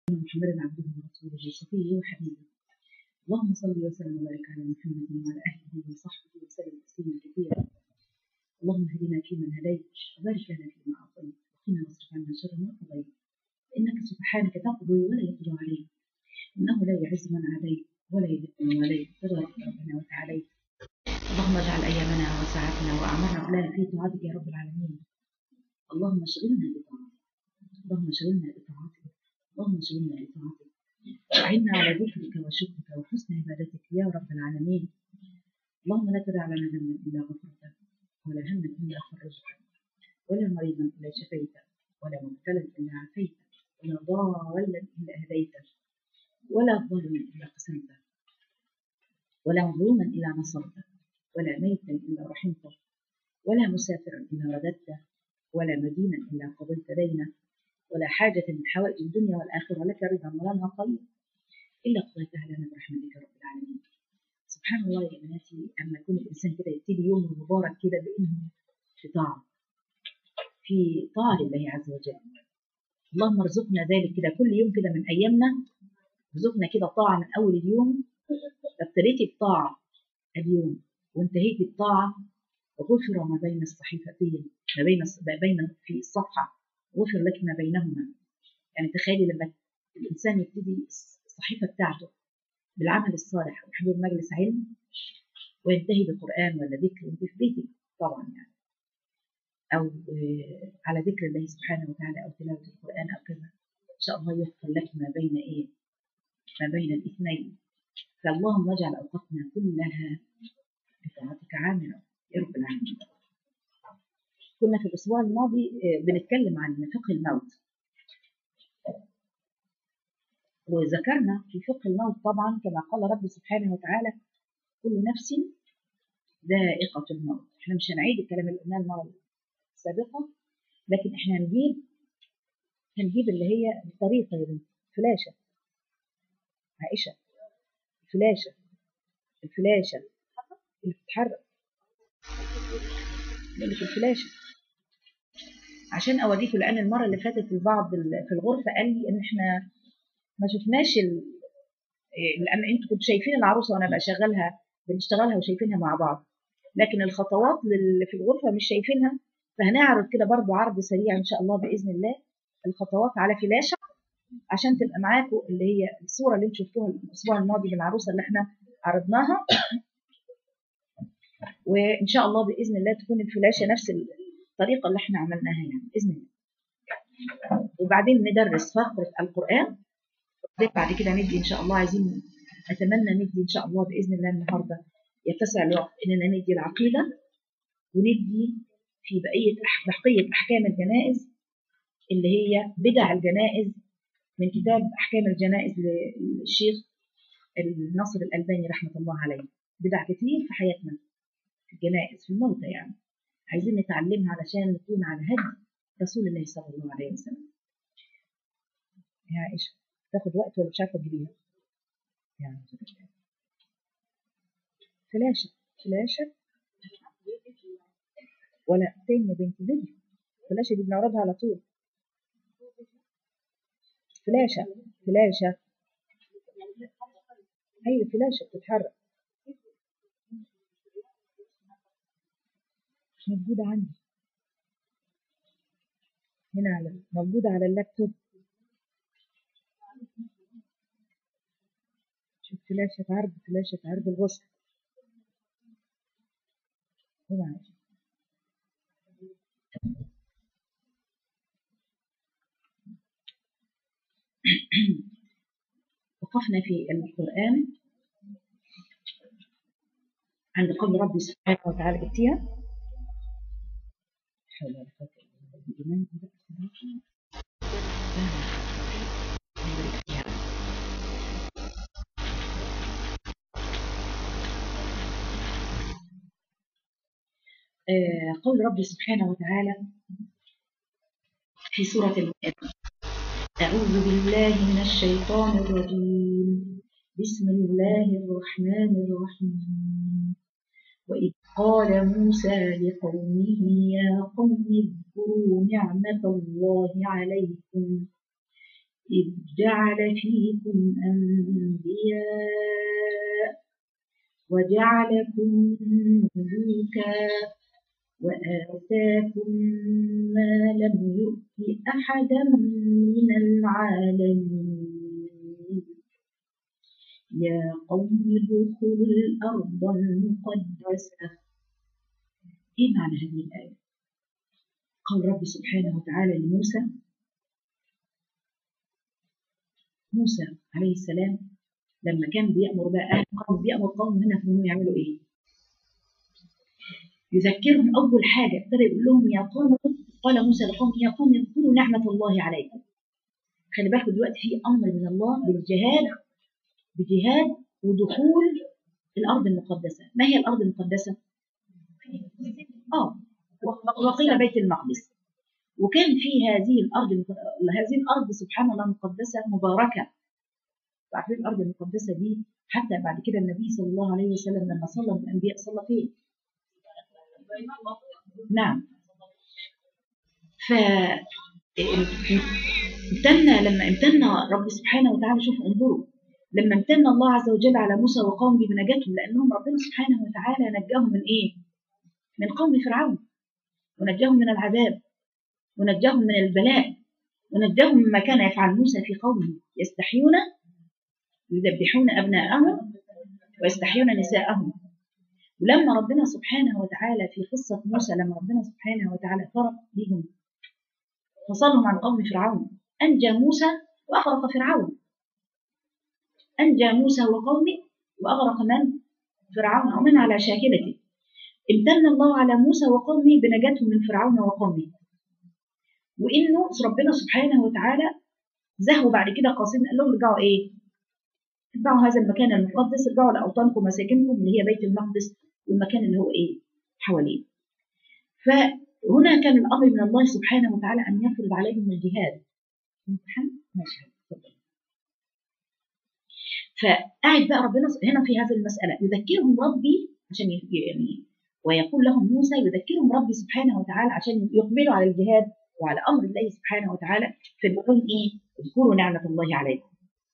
محمد عبده ورسوله صفيه وحبيبه اللهم صل وسلم وبارك على محمد وعلى اهله وصحبه وسلم تسليما كثيرا اللهم اهدنا فيمن هديت وبارك لنا فيما اعطيت وقنا واصرف عنا شر ما قضيت انك سبحانك تقضي ولا يقضى عليك انه لا يعز من عاديت ولا يذل من واليت تبارك ربنا وتعاليت اللهم اجعل ايامنا وساعتنا واعمارنا كلها في طاعتك يا رب العالمين اللهم اشغلنا بطاعتك اللهم اشغلنا بطاعتك اللهم اشغلنا بطاعتك وأعنا على ذكرك وشكرك وحسن عبادتك يا رب العالمين اللهم لا تدع لنا ذنبا إلا غفرته ولا هما إلا فرجته ولا مريضا إلا شفيته ولا مبتلا إلا عافيته ولا ضالا إلا هديته ولا ظالما إلا قسمته ولا مظلوما إلا نصرته ولا ميتا إلا رحمته ولا مسافرا إلا رددته ولا مدينا إلا قضيت دينه ولا حاجة من حوائج الدنيا والآخرة لك رضا ولنا خير إلا قضيتها لنا برحمتك رب العالمين سبحان الله يا بناتي أما يكون الإنسان كده يبتدي يوم مبارك كده بإنه في طاعة في طاعة لله عز وجل اللهم ارزقنا ذلك كده كل يوم كده من أيامنا ارزقنا كده طاعة من أول اليوم ابتديتي بطاعة اليوم وانتهيتي بطاعة وغفر ما بين الصحيفتين ما بين ما بين في الصفحة غفر لك ما بينهما يعني تخيلي لما الإنسان يبتدي الصحيفة بتاعته بالعمل الصالح وحضور مجلس علم وينتهي بقرآن ولا ذكر وانت في بيتك طبعا يعني أو على ذكر الله سبحانه وتعالى أو تلاوة القرآن أو كذا إن شاء الله يغفر لك ما بين إيه ما بين الاثنين فاللهم اجعل أوقاتنا كلها بطاعتك عامرة يا رب العالمين كنا في الأسبوع الماضي بنتكلم عن فقه الموت وذكرنا في فقه الموت طبعا كما قال رب سبحانه وتعالى كل نفس ذائقة الموت احنا مش هنعيد الكلام اللي قلناه المرة السابقة لكن احنا هنجيب هنجيب اللي هي الطريقة يا بنتي فلاشة عائشة الفلاشة الفلاشة اللي بتتحرك اللي في الفلاشة عشان اوريكم لان المره اللي فاتت البعض في الغرفه قال لي ان احنا ما شفناش ال... لان انتوا كنتوا شايفين العروسه وانا بشغلها بنشتغلها وشايفينها مع بعض لكن الخطوات اللي في الغرفه مش شايفينها فهنعرض كده برضو عرض سريع ان شاء الله باذن الله الخطوات على فلاشه عشان تبقى معاكم اللي هي الصوره اللي انتوا شفتوها الاسبوع الماضي بالعروسه اللي احنا عرضناها وان شاء الله باذن الله تكون الفلاشه نفس الطريقه اللي احنا عملناها يعني باذن الله وبعدين ندرس فقره القران بعد كده ندي ان شاء الله عايزين اتمنى ندي ان شاء الله باذن الله النهارده يتسع الوقت اننا ندي العقيده وندي في بقيه بقيه احكام الجنائز اللي هي بدع الجنائز من كتاب احكام الجنائز للشيخ الناصر الالباني رحمه الله عليه بدع كتير في حياتنا في الجنائز في الموتى يعني عايزين نتعلمها علشان نكون على هدي رسول الله صلى الله عليه وسلم يا عائشة تاخد وقت ولا مش عارفة تجيبيها يعني فلاشة فلاشة ولا تاني يا بنتي فيديو الفلاشة دي بنعرضها على طول فلاشة فلاشة أيوة فلاشة بتتحرك مش موجودة عندي هنا على موجودة على اللابتوب شوف فلاشة عرض فلاشة عرض الغسل هنا وقفنا في القرآن عند قول ربي سبحانه وتعالى جبتيها حول ولا قوة إلا بالله الإيمان ده قول ربي سبحانه وتعالى في سورة المائدة أعوذ بالله من الشيطان الرجيم بسم الله الرحمن الرحيم وإذ قال موسى لقومه يا قوم اذكروا نعمة الله عليكم إذ جعل فيكم أنبياء وجعلكم ملوكا وآتاكم ما لم يؤت أحدا من العالمين يا قوم ادخلوا الأرض المقدسة إيه معنى هذه الآية؟ قال رب سبحانه وتعالى لموسى موسى عليه السلام لما كان بيأمر بقى أهل القوم بيأمر قوم هنا انهم يعملوا إيه؟ يذكرهم أول حاجة ابتدى يقول لهم يا قوم قال موسى لقوم يا قوم اذكروا نعمة الله عليكم خلي بالكم دلوقتي في أمر من الله بالجهاد بجهاد ودخول الأرض المقدسة ما هي الأرض المقدسة؟ آه وقيل بيت المقدس وكان في هذه الأرض هذه الأرض سبحان الله مقدسة مباركة عارفين الأرض المقدسة دي حتى بعد كده النبي صلى الله عليه وسلم لما صلى بالأنبياء صلى فين؟ نعم ف امتن لما امتن رب سبحانه وتعالى شوف انظروا لما امتن الله عز وجل على موسى وقومه بنجاتهم لانهم ربنا سبحانه وتعالى نجاهم من ايه؟ من قوم فرعون ونجاهم من العذاب ونجاهم من البلاء ونجاهم مما كان يفعل موسى في قومه يستحيون يذبحون ابناءهم ويستحيون نساءهم ولما ربنا سبحانه وتعالى في قصة موسى لما ربنا سبحانه وتعالى فرق بهم فصلهم عن قوم فرعون أنجى موسى وأغرق فرعون أنجى موسى وقومه وأغرق من؟ فرعون ومن على شاكلته امتن الله على موسى وقومه بنجاتهم من فرعون وقومه وإنه ربنا سبحانه وتعالى ذهبوا بعد كده قاصدين قال لهم ارجعوا إيه؟ ارجعوا هذا المكان المقدس ارجعوا لأوطانكم ومساكنكم اللي هي بيت المقدس والمكان اللي هو ايه حواليه فهنا كان الامر من الله سبحانه وتعالى ان يفرض عليهم الجهاد امتحان ماشي اتفضل فقاعد بقى ربنا هنا في هذه المساله يذكرهم ربي عشان يعني ويقول لهم موسى يذكرهم ربي سبحانه وتعالى عشان يقبلوا على الجهاد وعلى امر الله سبحانه وتعالى فبيقول ايه اذكروا نعمه الله عليكم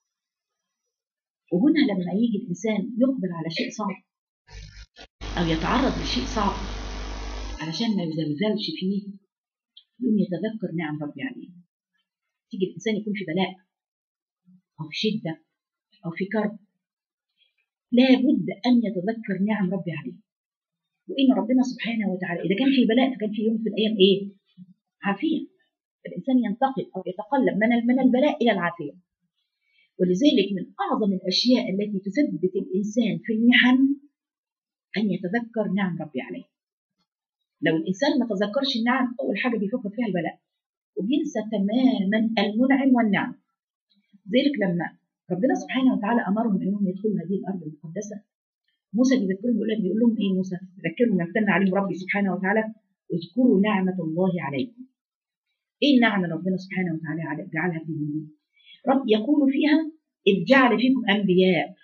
وهنا لما يجي الانسان يقبل على شيء صعب أو يتعرض لشيء صعب علشان ما يزلزلش فيه يقوم يتذكر نعم ربي عليه تيجي الإنسان يكون في بلاء أو في شدة أو في كرب لابد أن يتذكر نعم ربي عليه وإن ربنا سبحانه وتعالى إذا كان في بلاء فكان في يوم في الأيام إيه؟ عافية الإنسان ينتقل أو يتقلب من من البلاء إلى العافية ولذلك من أعظم الأشياء التي تثبت الإنسان في المحن أن يتذكر نعم ربي عليه لو الإنسان ما تذكرش النعم أول حاجة بيفكر فيها البلاء وبينسى تماما المنعم والنعم ذلك لما ربنا سبحانه وتعالى أمرهم أنهم يدخلوا هذه الأرض المقدسة موسى بيذكرهم يقول بيقول لهم إيه موسى ذكرهم يمتن عليهم ربي سبحانه وتعالى اذكروا نعمة الله عليكم إيه النعمة اللي ربنا سبحانه وتعالى جعلها فيهم رب يقول فيها إذ جعل فيكم أنبياء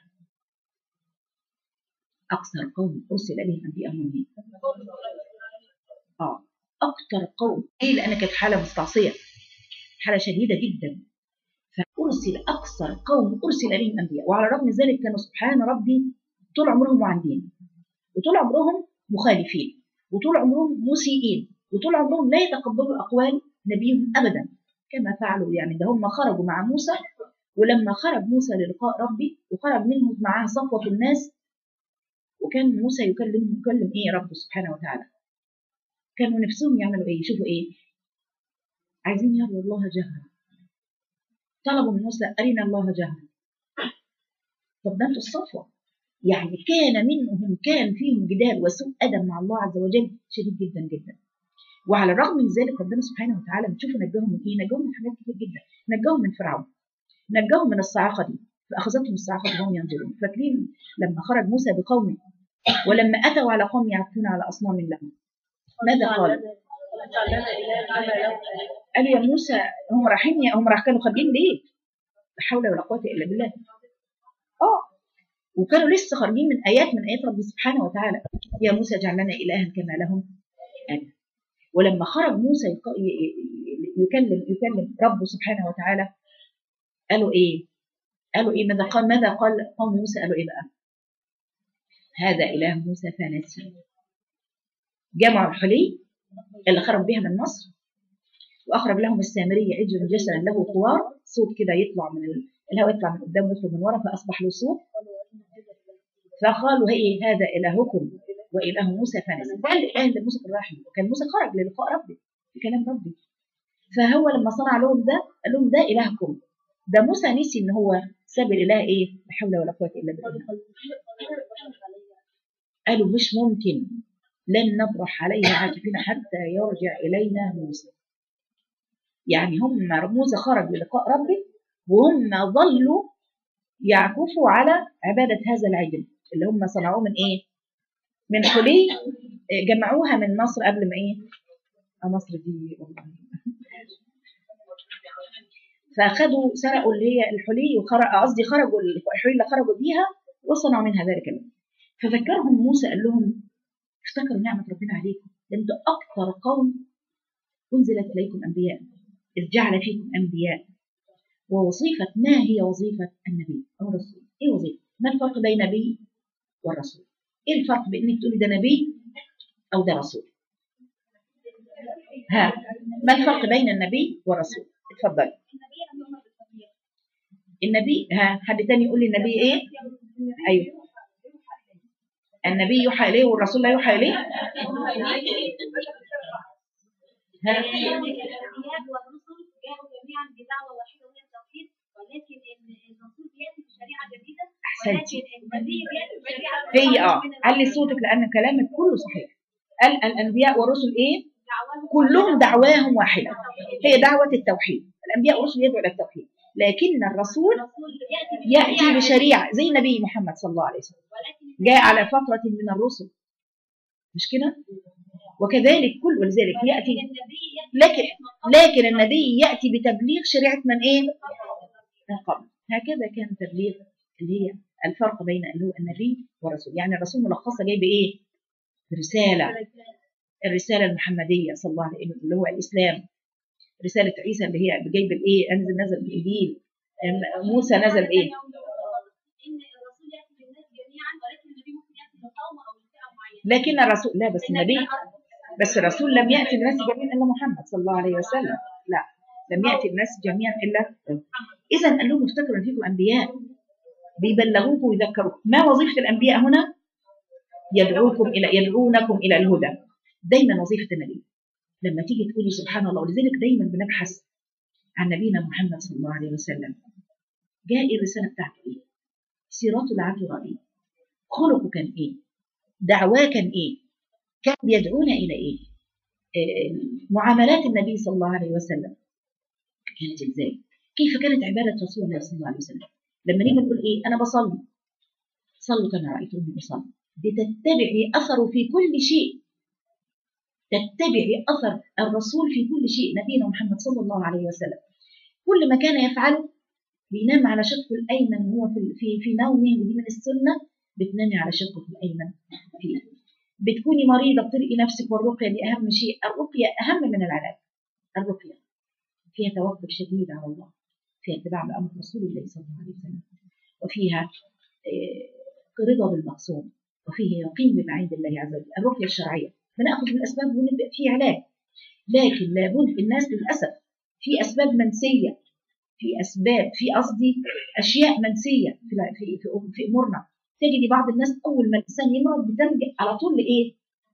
أكثر قوم أرسل إليهم أنبياء هم آه أكثر قوم ليه؟ لأن كانت حالة مستعصية حالة شديدة جدا فأرسل أكثر قوم أرسل إليهم أنبياء وعلى الرغم من ذلك كانوا سبحان ربي طول عمرهم معاندين وطول عمرهم مخالفين وطول عمرهم مسيئين وطول عمرهم لا يتقبلوا أقوال نبيهم أبدا كما فعلوا يعني ده هم خرجوا مع موسى ولما خرج موسى للقاء ربي وخرج منهم معاه صفوة الناس وكان موسى يكلم يكلم ايه ربه سبحانه وتعالى كانوا نفسهم يعملوا ايه يشوفوا ايه عايزين يروا الله جهرا طلبوا من موسى ارنا الله جهرا طب ده انتوا الصفوه يعني كان منهم كان فيهم جدال وسوء ادب مع الله عز وجل شديد جدا جدا وعلى الرغم من ذلك ربنا سبحانه وتعالى بتشوفوا نجاهم من ايه؟ نجاهم من حاجات كتير جدا، نجاهم من فرعون، نجاهم من الصاعقه دي، فاخذتهم الصاعقه وهم ينظرون، فاكرين لما خرج موسى بقومه ولما اتوا على قوم يعكفون على اصنام لهم ماذا قال؟ قال يا موسى هم رايحين هم راح كانوا خارجين ليه؟ لا حول ولا قوه الا بالله. اه وكانوا لسه خارجين من ايات من ايات ربي سبحانه وتعالى يا موسى اجعل لنا الها كما لهم اله ولما خرج موسى يكلم يكلم ربه سبحانه وتعالى قالوا ايه قالوا ايه ماذا قال ماذا قال قوم موسى قالوا ايه بقى هذا اله موسى فنسي جمعوا الحلي اللي خرج بها من مصر واخرج لهم السامري عجل جسدا له خوار صوت كده يطلع من ال- الهواء يطلع من قدام ويخرج من ورا فاصبح له صوت فقالوا هي هذا الهكم واله موسى فنسي ده الاله اللي موسى كان رايح له وكان موسى خرج للقاء ربي في كلام ربي فهو لما صنع لهم ده قال لهم ده الهكم ده موسى نسي ان هو ساب الاله ايه لا حول ولا قوه الا بالله قالوا مش ممكن لن نبرح عليها عاكفين حتى يرجع الينا موسى يعني هم موسى خرج للقاء ربي وهم ظلوا يعكفوا على عباده هذا العجل اللي هم صنعوه من ايه من حلي جمعوها من مصر قبل ما ايه آه مصر دي والله فاخذوا سرقوا اللي هي الحلي وخرج قصدي خرجوا الحلي اللي خرجوا بيها وصنعوا منها ذلك الأمر. فذكرهم موسى قال لهم افتكروا نعمة ربنا عليكم ده انتوا أكثر قوم أنزلت إليكم أنبياء إذ جعل فيكم أنبياء ووظيفة ما هي وظيفة النبي أو الرسول إيه وظيفة ما الفرق بين النبي والرسول إيه الفرق بين إنك تقولي ده نبي أو ده رسول ها ما الفرق بين النبي والرسول اتفضلي النبي ها حد تاني يقول لي النبي ايه ايوه النبي يوحى اليه والرسول لا يوحى اليه ها الأنبياء والرسل جاءوا جميعا بدعوة واحدة وهي التوحيد ولكن الرسول بيأتي بشريعة جديدة احسنتي ولكن النبي بيأتي بشريعة هي اه من علي صوتك لان كلامك كله صحيح قال الانبياء والرسل ايه دعوة كلهم دعواهم واحده هي دعوه التوحيد الانبياء والرسل يدعوا الى التوحيد لكن الرسول الرسول يأتي ياتي بشريعه زي النبي محمد صلى الله عليه وسلم ولكن جاء على فتره من الرسل مش كده وكذلك كل ولذلك ياتي النبي يأتي لكن لكن النبي ياتي بتبليغ شريعه من ايه من قبل هكذا كان تبليغ اللي هي الفرق بين اللي هو النبي والرسول يعني الرسول ملخصه جاي بايه رساله الرساله المحمديه صلى الله عليه وسلم اللي هو الاسلام رساله عيسى اللي هي جايب الايه انزل نزل بالانجيل أم- موسى نزل بايه إن الرسول يأتي بالناس جميعا ولكن النبي ممكن يأتي لقوم أو لفئة معينة لكن الرسول لا بس النبي بس الرسول لم ياتي الناس جميعا الا محمد صلى الله عليه وسلم لا لم ياتي الناس جميعا الا اذا قال لهم افتكروا ان فيكم انبياء بيبلغوكم ويذكروكم ما وظيفه الانبياء هنا يدعوكم الى يدعونكم الى الهدى دايما وظيفه النبي لما تيجي تقولي سبحان الله ولذلك دايما بنبحث عن نبينا محمد صلى الله عليه وسلم جاء إيه الرساله بتاعته ايه سيرته العطره ايه خلقه كان ايه دعواه كان ايه كان بيدعونا الى ايه آه، معاملات النبي صلى الله عليه وسلم كانت ازاي كيف كانت عباده رسول الله صلى الله عليه وسلم لما نيجي نقول ايه انا بصلي صلوا كما رايتموني بصلي بتتبعي اثره في كل شيء تتبعي اثر الرسول في كل شيء نبينا محمد صلى الله عليه وسلم كل ما كان يفعله بينام على شقه الايمن وهو في في في نومه ودي من السنه بتنامي على شقه الايمن فيه بتكوني مريضه بتلقي نفسك والرقيه دي اهم شيء الرقيه اهم من العلاج الرقيه فيها توكل شديد على الله فيها اتباع بامر رسول الله صلى الله عليه وسلم وفيها آه، رضا بالمقصود وفيه يقين بما عند الله عز وجل الرقيه الشرعيه بناخذ من الاسباب ونبدا في علاج لكن لابد الناس للاسف في اسباب منسيه في اسباب في قصدي اشياء منسيه في في في, في امورنا تجدي بعض الناس اول ما الانسان يمرض بتلجا على طول لايه؟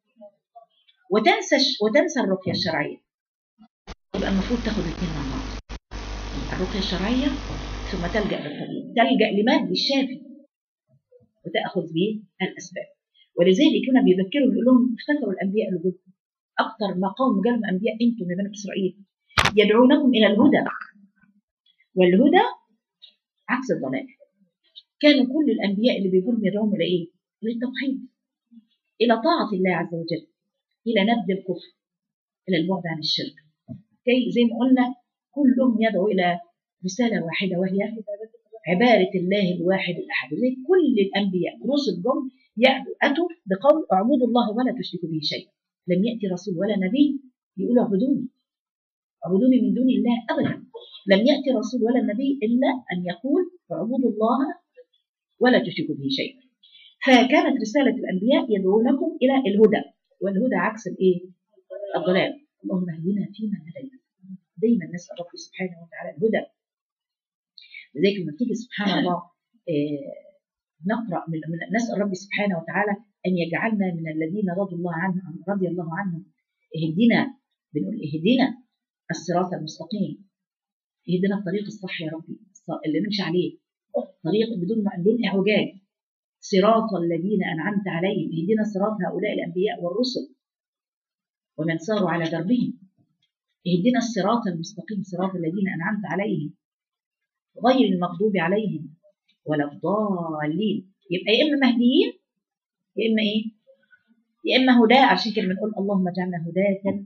وتنسى وتنسى الرقيه الشرعيه يبقى المفروض تاخد الاثنين مع بعض الرقيه الشرعيه ثم تلجا للطبيب تلجا لمد الشافي وتاخذ به الاسباب ولذلك هنا بيذكرهم يقول لهم افتكروا الانبياء اللي جولكم اكثر مقام جالهم انبياء انتم يا بني اسرائيل يدعونكم الى الهدى والهدى عكس الضلال كانوا كل الانبياء اللي بيقولوا يدعوهم الى ايه؟ للتوحيد الى طاعه الله عز وجل الى نبذ الكفر الى البعد عن الشرك كي زي ما قلنا كلهم يدعو الى رساله واحده وهي عباده الله الواحد الاحد زي كل الانبياء رسل جم يأتوا اتوا بقول اعبدوا الله ولا تشركوا به شيئا لم ياتي رسول ولا نبي يقول اعبدوني اعبدوني من دون الله ابدا لم يأتي رسول ولا نبي إلا أن يقول اعبدوا الله ولا تشركوا به شيئا فكانت رسالة الأنبياء يدعونكم إلى الهدى والهدى عكس الإيه؟ الضلال اللهم اهدنا فيمن هديت دايما نسأل ربي سبحانه وتعالى الهدى لذلك لما تيجي سبحان الله آه، نقرأ من من- نسأل ربي سبحانه وتعالى أن يجعلنا من الذين رضي الله عنهم رضي الله عنهم اهدنا بنقول اهدنا الصراط المستقيم اهدنا الطريق الصح يا ربي الص- اللي نمشي عليه طريق بدون بدون اعوجاج صراط الذين انعمت عليهم اهدنا صراط هؤلاء الانبياء والرسل ومن ساروا على دربهم اهدنا الصراط المستقيم صراط الذين انعمت عليهم غير المغضوب عليهم ولا الضالين يبقى يا اما مهديين يا اما ايه يا اما هداة عشان كده بنقول اللهم اجعلنا هداة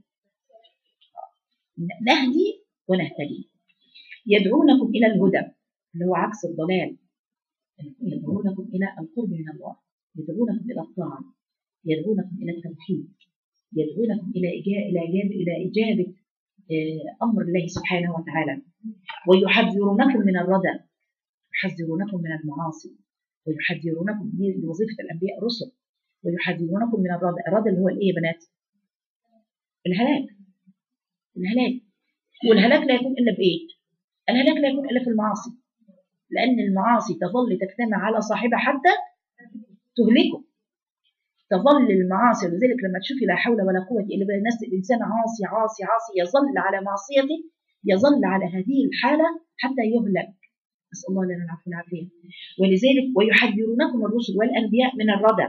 نهدي ونهتدي يدعونكم الى الهدى اللي هو عكس الضلال يدعونكم الى القرب من الله يدعونكم الى الطاعه يدعونكم الى التوحيد يدعونكم الى إجابة الى إجابة الى اجابه آه، امر الله سبحانه وتعالى ويحذرونكم من الردى يحذرونكم من المعاصي ويحذرونكم دي وظيفه الانبياء الرسل ويحذرونكم من الردى الردى اللي هو الايه يا بنات الهلاك الهلاك والهلاك لا يكون الا بايه الهلاك لا يكون الا في المعاصي لان المعاصي تظل تجتمع على صاحبها حتى تهلكه تظل المعاصي ولذلك لما تشوفي لا حول ولا قوه الا بالله الناس الانسان عاصي عاصي عاصي يظل على معصيته يظل على هذه الحاله حتى يهلك نسال الله لنا العفو والعافيه ولذلك ويحذرونكم الرسل والانبياء من الردى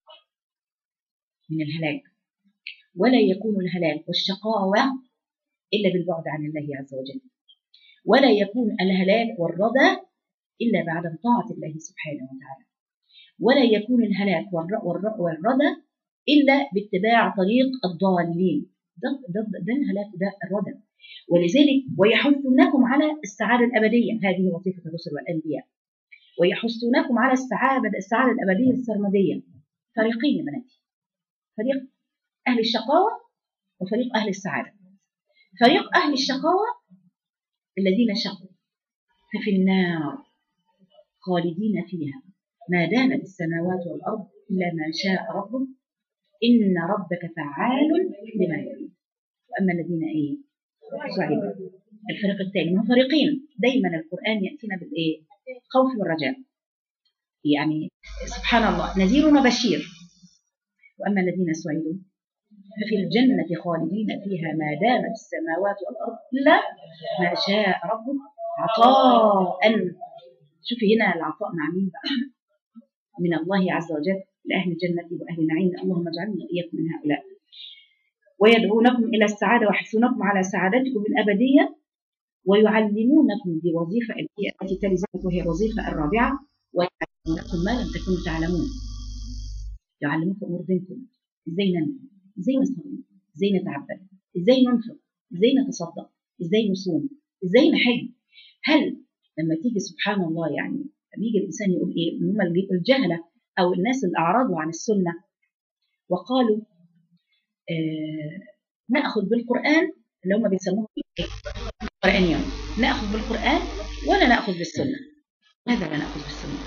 من الهلاك ولا يكون الهلاك والشقاوه الا بالبعد عن الله عز وجل ولا يكون الهلاك والردى الا بعد طاعه الله سبحانه وتعالى ولا يكون الهلاك والر- والر- والردى الا باتباع طريق الضالين ده, ده, ده الهلاك ده الردى ولذلك ويحثونكم على السعاده الابديه هذه وظيفه الرسل والانبياء ويحثونكم على السعاده السعاده الابديه السرمديه فريقين يا بناتي فريق اهل الشقاوه وفريق اهل السعاده فريق اهل الشقاوه الذين شقوا ففي النار خالدين فيها ما دامت السماوات والارض الا ما شاء ربك ان ربك فعال لما يريد واما الذين ايه سعدوا الفريق الثاني هم فريقين دايما القران ياتينا بالايه خوف والرجاء يعني سبحان الله نذير وبشير واما الذين سعدوا ففي الجنة خالدين فيها ما دامت السماوات والأرض إلا ما شاء ربك عطاء شوفي هنا العطاء مع مين بقى من الله عز وجل لأهل الجنة وأهل النعيم اللهم اجعلنا وإياكم من هؤلاء ويدعونكم إلى السعادة ويحثونكم على سعادتكم الأبدية ويعلمونكم بوظيفة التي تلي ذلك وهي الوظيفة الرابعة ويعلمونكم ما لم تكونوا تعلمون يعلمكم أمور دينكم إزاي ننمو إزاي نصلي إزاي نتعبد إزاي ننفق إزاي نتصدق إزاي نصوم إزاي نحج هل لما تيجي سبحان الله يعني لما يجي الإنسان يقول إيه إن هم الجهلة أو الناس اللي أعرضوا عن السنة وقالوا آه نأخذ بالقرآن اللي هم بيسموه القرآن يوم نأخذ بالقرآن ولا نأخذ بالسنة ماذا لا نأخذ بالسنة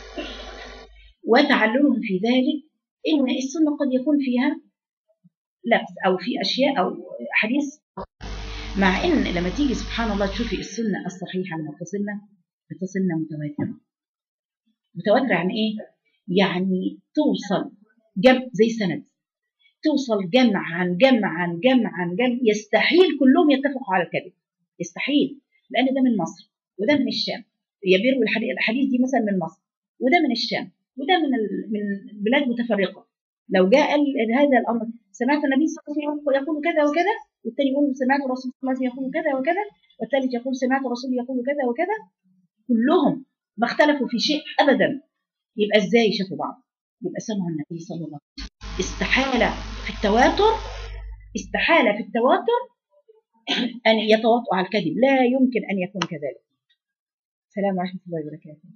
وتعلمهم في ذلك إن السنة قد يكون فيها لبس أو في أشياء أو حديث مع إن لما تيجي سبحان الله تشوفي السنة الصحيحة لما تصلنا بتصلنا متواترة متواترة يعني إيه؟ يعني توصل جمع زي سند توصل جمع عن جمع عن جمع عن جمع يستحيل كلهم يتفقوا على الكذب يستحيل لأن ده من مصر وده من الشام يبيروا الحديث دي مثلا من مصر وده من الشام وده من من بلاد متفرقة لو جاء قال هذا الأمر سمعت النبي صلى الله عليه وسلم يقول كذا وكذا والتاني يقول سمعت الرسول صلى الله عليه وسلم يقول كذا وكذا والثالث يقول سمعت الرسول يقول كذا وكذا كلهم ما اختلفوا في شيء أبدا يبقى ازاي شافوا بعض يبقى سمعوا النبي صلى الله عليه وسلم استحالة في التواتر استحالة في التواتر أن يتواطؤوا على الكذب لا يمكن أن يكون كذلك السلام ورحمة الله وبركاته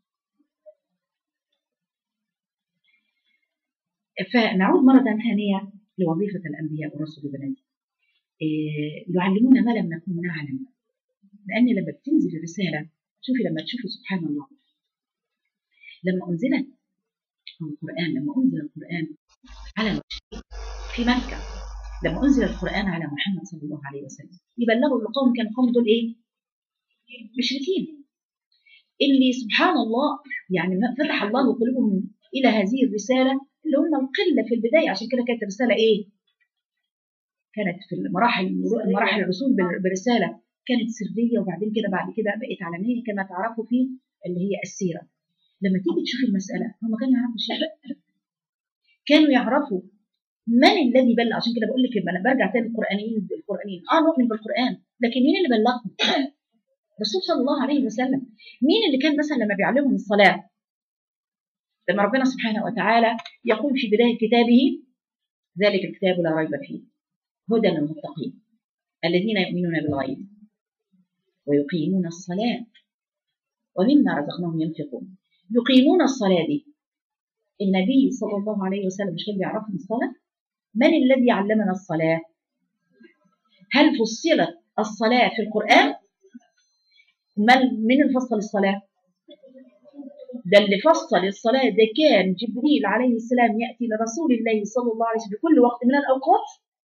فنعود مرة ثانية لوظيفة الأنبياء والرسل بناتي إيه يعلمون ما لم نكن نعلم لان لما بتنزل الرساله شوفي لما تشوفي سبحان الله لما انزلت القران لما انزل القران على المشركين في مكه لما انزل القران على محمد صلى الله عليه وسلم يبلغوا القوم كان القوم دول ايه؟ مشركين اللي سبحان الله يعني ما فتح الله قلوبهم الى هذه الرساله اللي هم القله في البدايه عشان كده كانت الرساله ايه؟ كانت في المراحل مراحل الرسول بال- بالرساله كانت سريه وبعدين كده بعد كده بقت علنيه كما تعرفوا في اللي هي السيره. لما تيجي تشوفي المساله هم كانوا يعرفوا شيء كانوا يعرفوا من الذي بلغ عشان كده بقول لك لما انا برجع تاني القرانيين القرانيين اه نؤمن بالقران لكن مين اللي بلغهم؟ الرسول صلى الله عليه وسلم مين اللي كان مثلا لما بيعلمهم الصلاه لما ربنا سبحانه وتعالى يقول في بدايه كتابه ذلك الكتاب لا ريب فيه هدى للمتقين الذين يؤمنون بالغيب ويقيمون الصلاة ومما رزقناهم ينفقون يقيمون الصلاة دي النبي صلى الله عليه وسلم مش كان بيعرفهم الصلاة من الذي علمنا الصلاة هل فصلت الصلاة في القرآن من من اللي فصل الصلاة ده اللي فصل الصلاة ده كان جبريل عليه السلام يأتي لرسول الله صلى الله عليه وسلم في كل وقت من الأوقات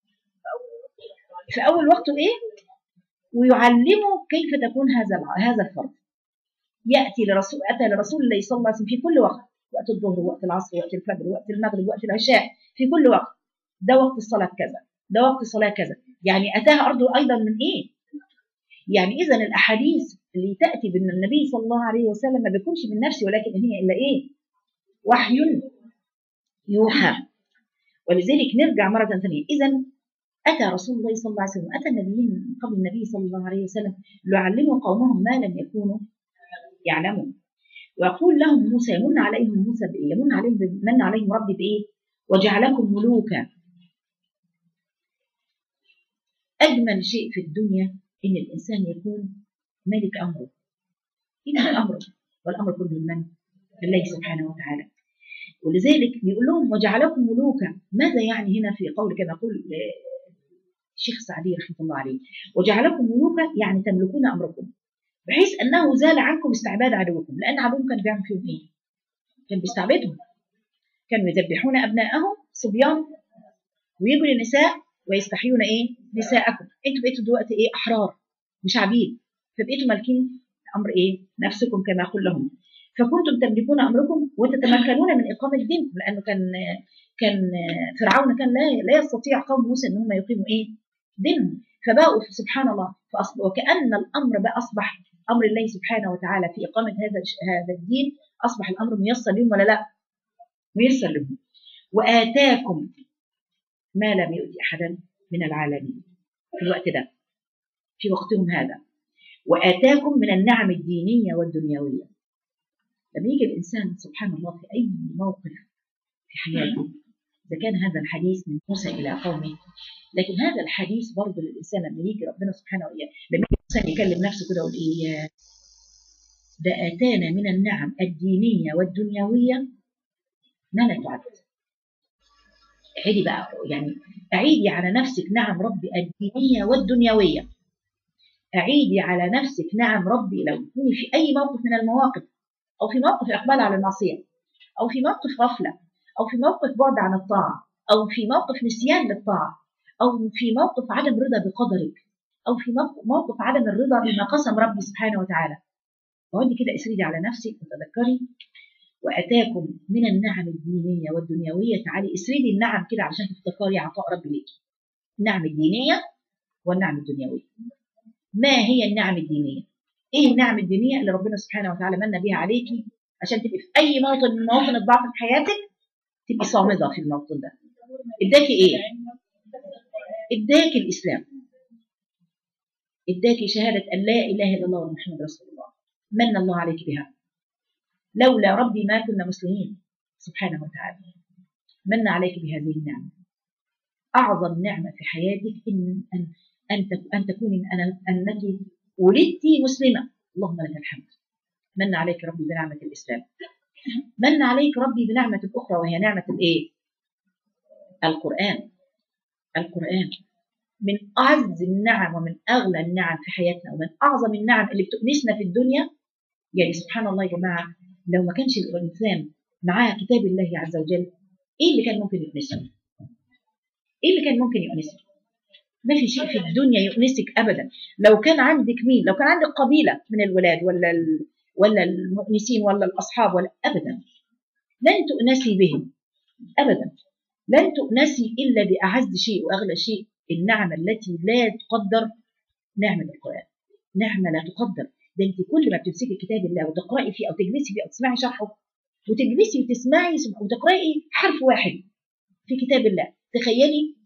في أول وقته إيه؟ ويعلمه كيف تكون هذا الع- هذا الفرض. يأتي لرسول أتى لرسول الله صلى الله عليه وسلم في كل وقت، وقت الظهر، وقت العصر، وقت الفجر، وقت المغرب، وقت العشاء، في كل وقت. ده وقت الصلاة كذا، ده وقت الصلاة كذا، يعني أتاها أرضه أيضا من إيه؟ يعني إذا الأحاديث اللي تأتي بأن النبي صلى الله عليه وسلم ما بيكونش من نفسه ولكن هي إلا إيه؟ وحي يوحى. ولذلك نرجع مرة ثانية، إذا أتى رسول الله صلى الله عليه وسلم أتى النبيين من قبل النبي صلى الله عليه وسلم ليعلموا قومهم ما لم يكونوا يعلمون ويقول لهم موسى يمن عليهم موسى بإيه؟ يمن عليهم من عليهم ربي بإيه؟ وجعلكم ملوكا أجمل شيء في الدنيا إن الإنسان يكون ملك أمره إنه أمره والأمر كله من؟ لله سبحانه وتعالى ولذلك بيقول لهم وجعلكم ملوكا ماذا يعني هنا في قول كما يقول الشيخ سعدي رحمه الله عليه وجعلكم ملوكا يعني تملكون امركم بحيث انه زال عنكم استعباد عدوكم لان عدوكم كان بيعمل فيهم ايه؟ كان بيستعبدهم كانوا يذبحون ابنائهم صبيان ويجوا للنساء ويستحيون ايه؟ نساءكم انتوا بقيتوا دلوقتي ايه؟ احرار مش عبيد فبقيتوا مالكين امر ايه؟ نفسكم كما يقول لهم فكنتم تملكون امركم وتتمكنون من اقامه دينكم لانه كان كان فرعون كان لا لا يستطيع قوم موسى ان هم يقيموا ايه؟ دينهم فبقوا سبحان الله فأصبح وكأن الأمر بقى أصبح أمر الله سبحانه وتعالى في إقامة هذا هذا الدين أصبح الأمر ميسر لهم ولا لا؟ ميسر لهم وآتاكم ما لم يؤتي أحدا من العالمين في الوقت ده في وقتهم هذا وآتاكم من النعم الدينية والدنيوية لما يجي الإنسان سبحان الله في أي موقف في حياته إذا كان هذا الحديث من موسى إلى قومه لكن هذا الحديث برضه للإنسان لما يجي ربنا سبحانه وتعالى لما يجي الإنسان يكلم نفسه كده ويقول إيه ده آتانا من النعم الدينية والدنيوية ما لا تعد عيدي بقى يعني أعيدي على نفسك نعم ربي الدينية والدنيوية أعيدي على نفسك نعم ربي لو تكوني في أي موقف من المواقف أو في موقف إقبال على المعصية أو في موقف غفلة أو في موقف بعد عن الطاعة أو في موقف نسيان للطاعة أو في موقف عدم رضا بقدرك أو في موقف عدم الرضا بما قسم ربي سبحانه وتعالى اقعدي كده اسردي على نفسك وتذكري واتاكم من النعم الدينيه والدنيويه تعالي اسردي النعم كده علشان تفتكري عطاء ربي ليك النعم الدينيه والنعم الدنيويه ما هي النعم الدينيه ايه النعم الدينيه اللي ربنا سبحانه وتعالى من بها عليكي عشان تبقي في اي موطن من مواطن الضعف في حياتك تبقي صامده في الموطن ده اداكي ايه اداكي الاسلام اداكي شهاده ان لا اله الا الله ومحمد رسول الله من الله عليك بها لولا ربي ما كنا مسلمين سبحانه وتعالى من عليك بهذه النعمه اعظم نعمه في حياتك ان ان ان, أن تكوني أن انك ولدت مسلمه اللهم لك الحمد من عليك ربي بنعمه الاسلام من عليك ربي بنعمه اخرى وهي نعمه الايه القران القران من أعز النعم ومن أغلى النعم في حياتنا ومن أعظم النعم اللي بتؤنسنا في الدنيا يعني سبحان الله يا جماعة لو ما كانش الإنسان معاه كتاب الله عز وجل إيه اللي كان ممكن يؤنسه؟ إيه اللي كان ممكن يؤنسه؟ ما في شيء في الدنيا يؤنسك أبدا لو كان عندك مين لو كان عندك قبيلة من الولاد ولا ال... ولا المؤنسين ولا الأصحاب ولا أبدا لن تؤنسي بهم أبدا لن تؤنسي إلا بأعز شيء وأغلى شيء النعمة التي لا تقدر نعمة القرآن نعمة لا تقدر ده انت كل ما بتمسكي كتاب الله وتقرأي فيه أو تجلسي فيه أو تسمعي شرحه وتجلسي وتسمعي وتقرأي حرف واحد في كتاب الله تخيلي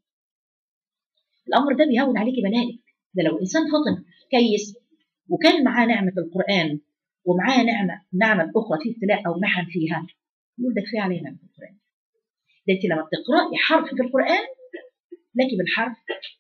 الأمر ده بيهون عليكي بلائك ده لو إنسان فطن كيس وكان معاه نعمة القرآن ومعاه نعمة نعمة أخرى في ابتلاء أو محن فيها يقول ده كفاية عليه نعمة القرآن ده انت لما بتقرأي حرف في القرآن لك بالحرف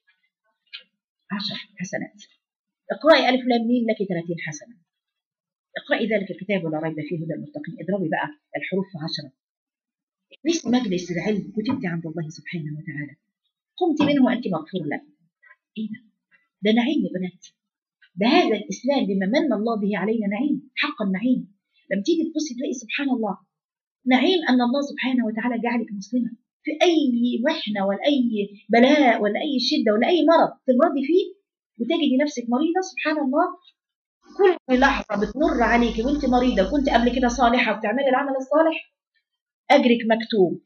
عشر حسنات اقرأي ألف لام ميم لك 30 حسنة اقرأي ذلك الكتاب ولا ريب فيه هدى المتقين اضربي بقى الحروف في عشرة ليس مجلس العلم كتبت عند الله سبحانه وتعالى قمت منه وأنت مغفور لك إيه ده؟ ده نعيم يا بنات ده هذا الإسلام بما من الله به علينا نعيم حق النعيم لما تيجي تبصي تلاقي سبحان الله نعيم أن الله سبحانه وتعالى جعلك مسلمة في أي محنة ولا أي بلاء ولا أي شدة ولا أي مرض تمرضي فيه وتجدي نفسك مريضة سبحان الله كل لحظة بتمر عليك وانت مريضة وكنت قبل كده صالحة وبتعملي العمل الصالح أجرك مكتوب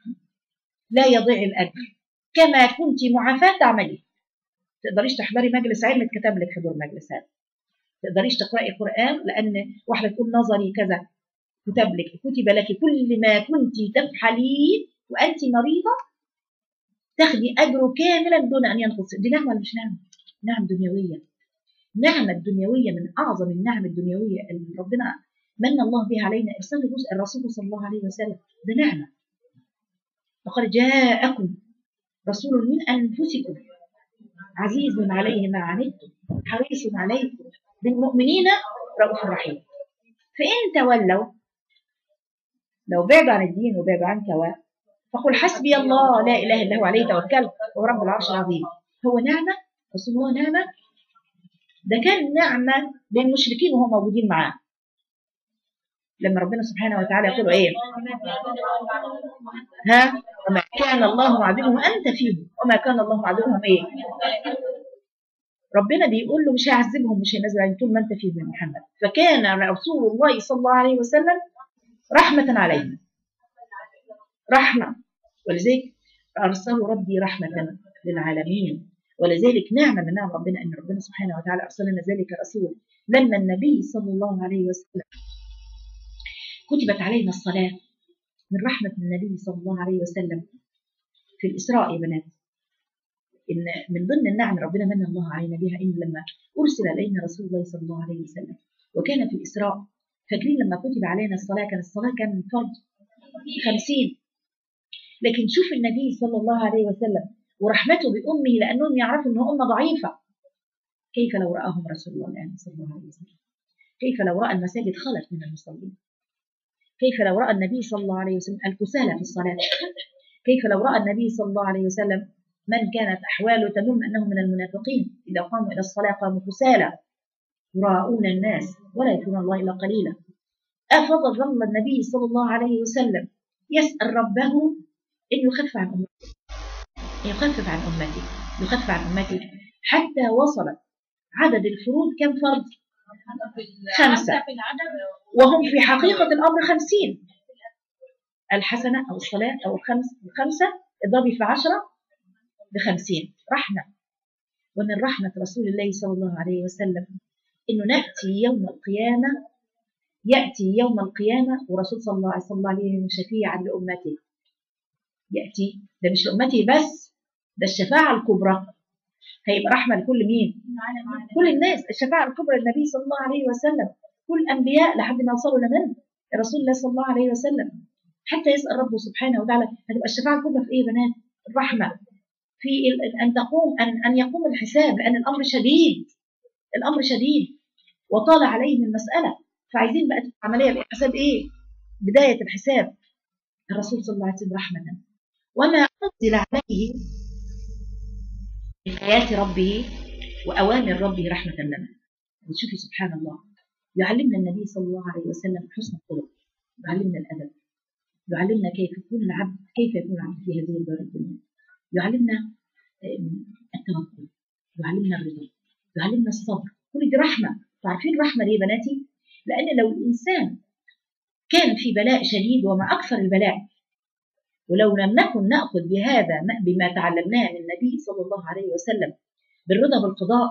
لا يضيع الأجر كما كنت معافاة تعملي تقدريش تحضري مجلس علم اتكتب لك حضور مجلس علم تقدريش تقرأي قرآن لأن واحدة تقول نظري كذا كتب لك كتب لك كل ما كنت تفعليه وأنت مريضة تاخدي أجره كاملا دون أن ينقص دي نعمة ولا مش نعمة؟ نعم دنيوية نعمة الدنيوية من أعظم النعم الدنيوية اللي ربنا من الله بها علينا إرسال الرسول صلى الله عليه وسلم ده نعمة لقد جاءكم رسول من أنفسكم عزيز عليه ما عنتم حريص عليكم بالمؤمنين رؤوف رحيم فإن تولوا لو بعدوا عن الدين وبعدوا عن توا فقل حسبي الله لا إله إلا هو عليه توكلت هو رب العرش العظيم هو نعمة رسول هو نعمة ده كان نعمة للمشركين وهم موجودين معاه لما ربنا سبحانه وتعالى يقول ايه ها وما كان الله معذبهم انت فيهم وما كان الله معذبهم ايه ربنا بيقول له مش هيعذبهم مش هينزل عليهم طول ما انت فيهم يا محمد فكان رسول الله صلى الله عليه وسلم رحمة عليهم رحمة ولذلك أرسله ربي رحمة للعالمين ولذلك نعمة من نعم ربنا أن ربنا سبحانه وتعالى أرسل لنا ذلك الرسول لما النبي صلى الله عليه وسلم كتبت علينا الصلاة من رحمة النبي صلى الله عليه وسلم في الإسراء يا بنات إن من ضمن النعم ربنا من الله علينا بها إن لما أرسل إلينا رسول الله صلى الله عليه وسلم وكان في الإسراء فاكرين لما كتب علينا الصلاة كان الصلاة كان فرض خمسين لكن شوف النبي صلى الله عليه وسلم ورحمته بأمه لأنهم يعرفوا أنه أمة ضعيفة كيف لو رآهم رسول الله الآن صلى الله عليه وسلم كيف لو رأى المساجد خلت من المصلين كيف لو رأى النبي صلى الله عليه وسلم الكسالى في الصلاة كيف لو رأى النبي صلى الله عليه وسلم من كانت أحواله تدم أنهم من المنافقين إذا قاموا إلى الصلاة قاموا كسالى يراءون الناس ولا يذكرون الله إلا قليلا أفظل النبي صلى الله عليه وسلم يسأل ربه أن يخفف عن أمته يخفف عن أمته يخفف عن أمته حتى وصلت عدد الفروض كم فرض خمسة وهم في حقيقة الأمر خمسين الحسنة أو الصلاة أو الخمس الخمسة اضربي في عشرة بخمسين رحمة ومن رحمة رسول الله صلى الله عليه وسلم إنه نأتي يوم القيامة يأتي يوم القيامة ورسول صلى الله عليه وسلم شفيعا لأمته يأتي ده مش لأمته بس ده الشفاعة الكبرى هيبقى رحمة لكل مين؟ كل الناس الشفاعة الكبرى للنبي صلى الله عليه وسلم كل الأنبياء لحد ما يوصلوا لمن؟ رسول الله صلى الله عليه وسلم حتى يسأل ربه سبحانه وتعالى هتبقى الشفاعة الكبرى في إيه يا بنات؟ الرحمة في أن تقوم أن أن يقوم الحساب لأن الأمر شديد الأمر شديد وطال عليهم المسألة فعايزين بقى عملية الحساب إيه؟ بداية الحساب الرسول صلى الله عليه وسلم رحمة وما أنزل عليه آيات ربه وأوامر ربه رحمة لنا وتشوفي سبحان الله يعلمنا النبي صلى الله عليه وسلم حسن الخلق يعلمنا الأدب يعلمنا كيف يكون العبد كيف يكون العبد في هذه الدار الدنيا يعلمنا آم، التوكل يعلمنا الرضا يعلمنا الصبر كل دي رحمة تعرفين رحمة ليه يا بناتي لأن لو الإنسان كان في بلاء شديد وما أكثر البلاء ولو لم نكن نأخذ بهذا بما تعلمناه من النبي صلى الله عليه وسلم بالرضا بالقضاء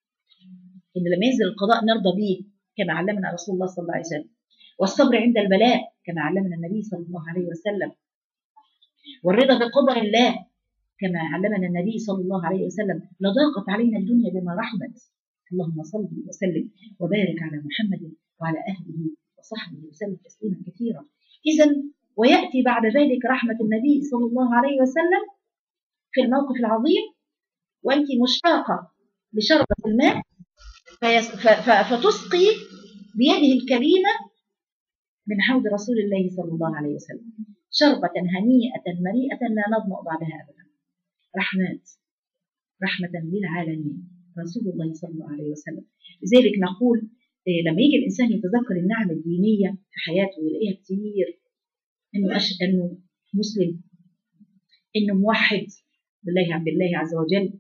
إن لما ينزل القضاء نرضى به كما علمنا رسول الله صلى الله عليه وسلم والصبر عند البلاء كما علمنا النبي صلى الله عليه وسلم والرضا بقدر الله كما علمنا النبي صلى الله عليه وسلم لضاقت علينا الدنيا بما رحمت اللهم صل وسلم وبارك على محمد وعلى اهله وصحبه وسلم تسليما كثيرا اذا وياتي بعد ذلك رحمه النبي صلى الله عليه وسلم في الموقف العظيم وانت مشتاقه لشربه الماء فيس- ف- ف- فتسقي بيده الكريمه من حوض رسول الله صلى الله عليه وسلم شربة هنيئة مريئة لا نظمأ بعدها أبدا رحمات رحمة للعالمين رسول الله صلى الله عليه وسلم لذلك نقول إيه، لما يجي الإنسان يتذكر النعم الدينية في حياته ويلاقيها كتير إنه أش... إنه مسلم إنه موحد بالله عن بالله عز وجل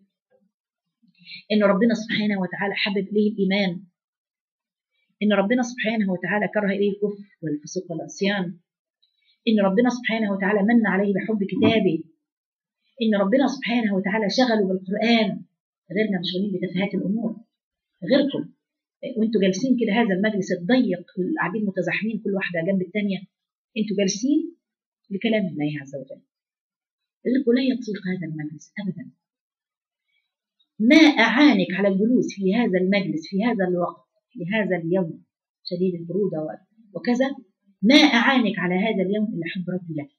إن ربنا سبحانه وتعالى حبب إليه الإيمان إن ربنا سبحانه وتعالى كره إليه الكفر والفسوق والعصيان إن ربنا سبحانه وتعالى من عليه بحب كتابه إن ربنا سبحانه وتعالى شغله بالقرآن غيرنا مشغولين بتفاهات الأمور غيركم وانتوا جالسين كده هذا المجلس الضيق قاعدين متزاحمين كل واحدة جنب الثانية انتوا جالسين لكلام الله عز وجل غيركم لا يطيق هذا المجلس أبدا ما أعانك على الجلوس في هذا المجلس في هذا الوقت في هذا اليوم شديد البرودة و- وكذا ما أعانك على هذا اليوم إلا حب ربي لك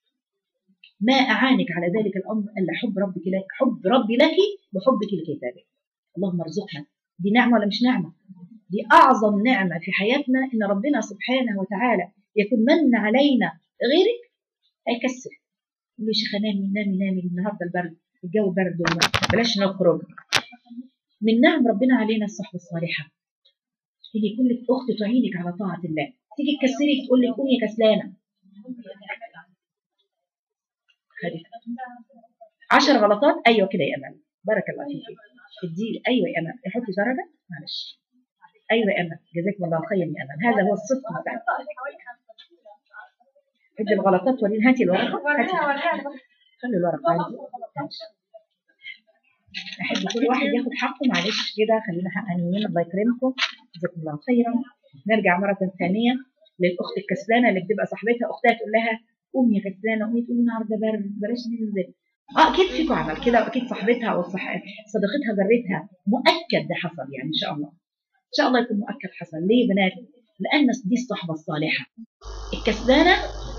ما أعانك على ذلك الأمر إلا حب ربك لك حب ربي لك وحبك لكتابك اللهم ارزقنا دي نعمة ولا مش نعمة دي أعظم نعمة في حياتنا إن ربنا سبحانه وتعالى يكون من علينا غيرك هيكسر يقول لي شيخة نامي نامي نامي النهارده البرد الجو برد وما- بلاش نخرج من نعم ربنا علينا الصحبة الصالحة ان يكون لك اخت تعينك على طاعة الله تيجي تكسري تقول لك قومي يا كسلانة خدي عشر غلطات ايوه كده يا امل بارك الله فيك ادي ايوه يا امل حطي درجه معلش ايوه يا امل جزاكم الله خيرا يا امل هذا هو الصدق بتاعك ادي الغلطات وريني هاتي الورقه هاتي خلي الورقه عندي معلش. احب كل واحد ياخد حقه معلش كده خلينا حقانيين الله يكرمكم جزاكم الله خيرا نرجع مره ثانيه للاخت الكسلانه اللي بتبقى صاحبتها اختها تقول لها قومي يا كسلانه قومي تقول النهارده برد بلاش ننزل اه اكيد فيكم عمل كده واكيد صاحبتها او صح- صديقتها جرتها مؤكد ده حصل يعني ان شاء الله ان شاء الله يكون مؤكد حصل ليه يا بنات لان دي الصحبه الصالحه الكسلانه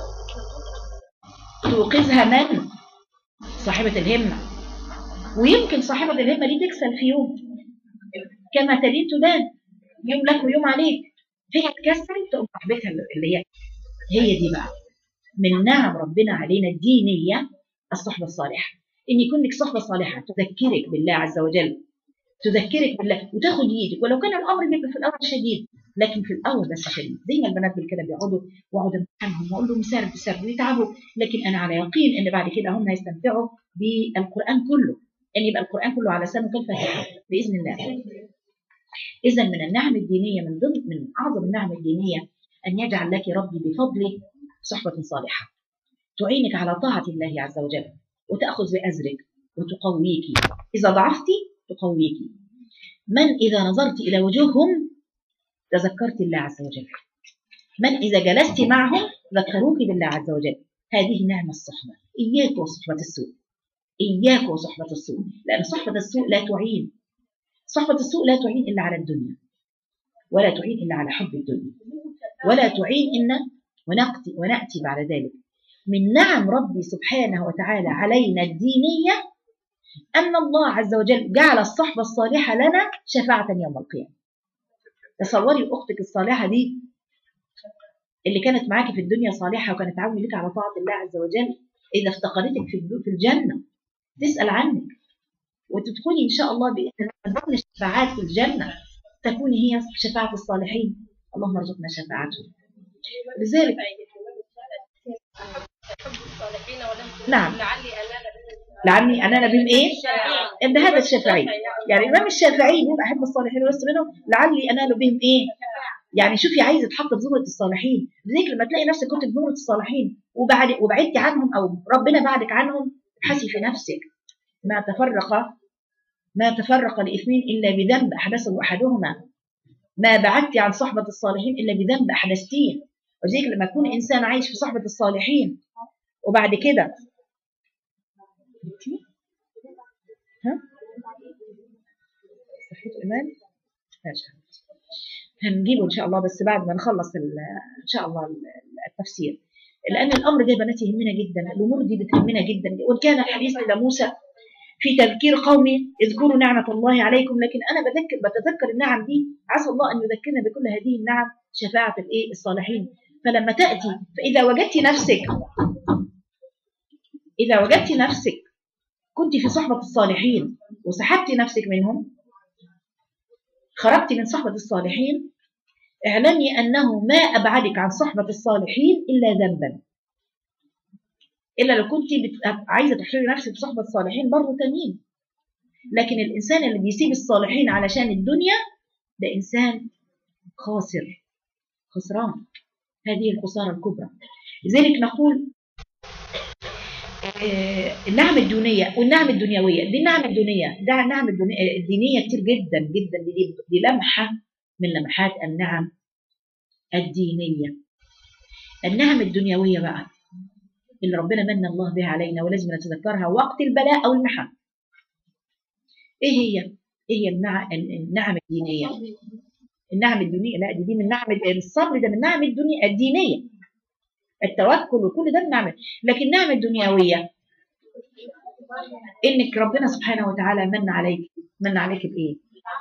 توقظها من صاحبه الهمه ويمكن صاحبه الهمه دي تكسل في يوم كما تدين تدان يوم لك ويوم عليك هي تكسل تقوم صاحبتها اللي هي هي دي بقى من نعم ربنا علينا الدينيه الصحبة الصالحة إن يكون لك صحبة صالحة تذكرك بالله عز وجل تذكرك بالله وتاخد يدك ولو كان الأمر بيبقى في الأول شديد لكن في الأول بس خفيف زي ما البنات كده بيقعدوا واقعد امتحنهم واقول لهم سرد سرد ويتعبوا لكن أنا على يقين إن بعد كده هم هيستمتعوا بالقرآن كله أن يبقى القرآن كله على سنة كالفاتحة بإذن الله إذا من النعم الدينية من ضمن من أعظم النعم الدينية أن يجعل لك ربي بفضله صحبة صالحة تعينك على طاعة الله عز وجل وتأخذ بأزرك وتقويك إذا ضعفت تقويك من إذا نظرت إلى وجوههم تذكرت الله عز وجل من إذا جلست معهم ذكروك بالله عز وجل هذه نعمة الصحبة إياك وصحبة السوء إياك وصحبة السوء لأن صحبة السوء لا تعين صحبة السوء لا تعين إلا على الدنيا ولا تعين إلا على حب الدنيا ولا تعين إن ونأتي, ونأتي بعد ذلك من نعم ربي سبحانه وتعالى علينا الدينية أن الله عز وجل جعل الصحبة الصالحة لنا شفاعة يوم القيامة تصوري أختك الصالحة دي اللي كانت معاكي في الدنيا صالحة وكانت تعاون لك على طاعة الله عز وجل إذا افتقدتك في في الجنة تسأل عنك وتدخلي ان شاء الله باذن الله من ضمن الشفاعات في الجنه تكون هي شفاعه الصالحين اللهم ارزقنا شفاعتهم لذلك نعم لعلي انال بهم ايه؟ ان هذا الشافعي يعني الامام الشافعي بيقول احب الصالحين ولست منهم لعلي انال بهم ايه؟ يعني شوفي عايزه تحط في زمره الصالحين لذلك لما تلاقي نفسك كنت في زمره الصالحين وبعد وبعدتي عنهم او ربنا بعدك عنهم ابحثي في نفسك ما تفرق ما تفرق لاثنين الا بذنب احدثه احدهما ما بعدت عن صحبه الصالحين الا بذنب احدثتيه وذلك لما يكون انسان عايش في صحبه الصالحين وبعد كده ها صحيح ايمان ماشي هنجيبه ان شاء الله بس بعد ما نخلص ان شاء الله التفسير لان الامر ده يا بناتي يهمنا جدا الامور دي بتهمنا جدا وان كان الحديث الى موسى في تذكير قومي اذكروا نعمة الله عليكم لكن أنا بذكر بتذكر النعم دي عسى الله أن يذكرنا بكل هذه النعم شفاعة الإيه الصالحين فلما تأتي فإذا وجدت نفسك إذا وجدت نفسك كنت في صحبة الصالحين وسحبت نفسك منهم خرجت من صحبة الصالحين اعلمي أنه ما أبعدك عن صحبة الصالحين إلا ذنبا إلا لو كنت بت... عايزة تحشري نفسك في صحبة الصالحين برضه تانيين لكن الإنسان اللي بيسيب الصالحين علشان الدنيا ده إنسان خاسر خسران هذه الخسارة الكبرى لذلك نقول النعم الدونية والنعم الدنيوية دي النعم الدونية ده النعم الدينية كتير جدا جدا دي, دي لمحة من لمحات النعم الدينية النعم الدنيوية بقى اللي ربنا من الله بها علينا ولازم نتذكرها وقت البلاء أو المحن إيه هي؟ إيه هي النعم الدينية؟ النعم الدينية لا دي, دي من نعم الصبر ده من نعم الدنيا الدينية التوكل وكل ده من نعم لكن النعم الدنيوية إنك ربنا سبحانه وتعالى من عليك من عليك بإيه؟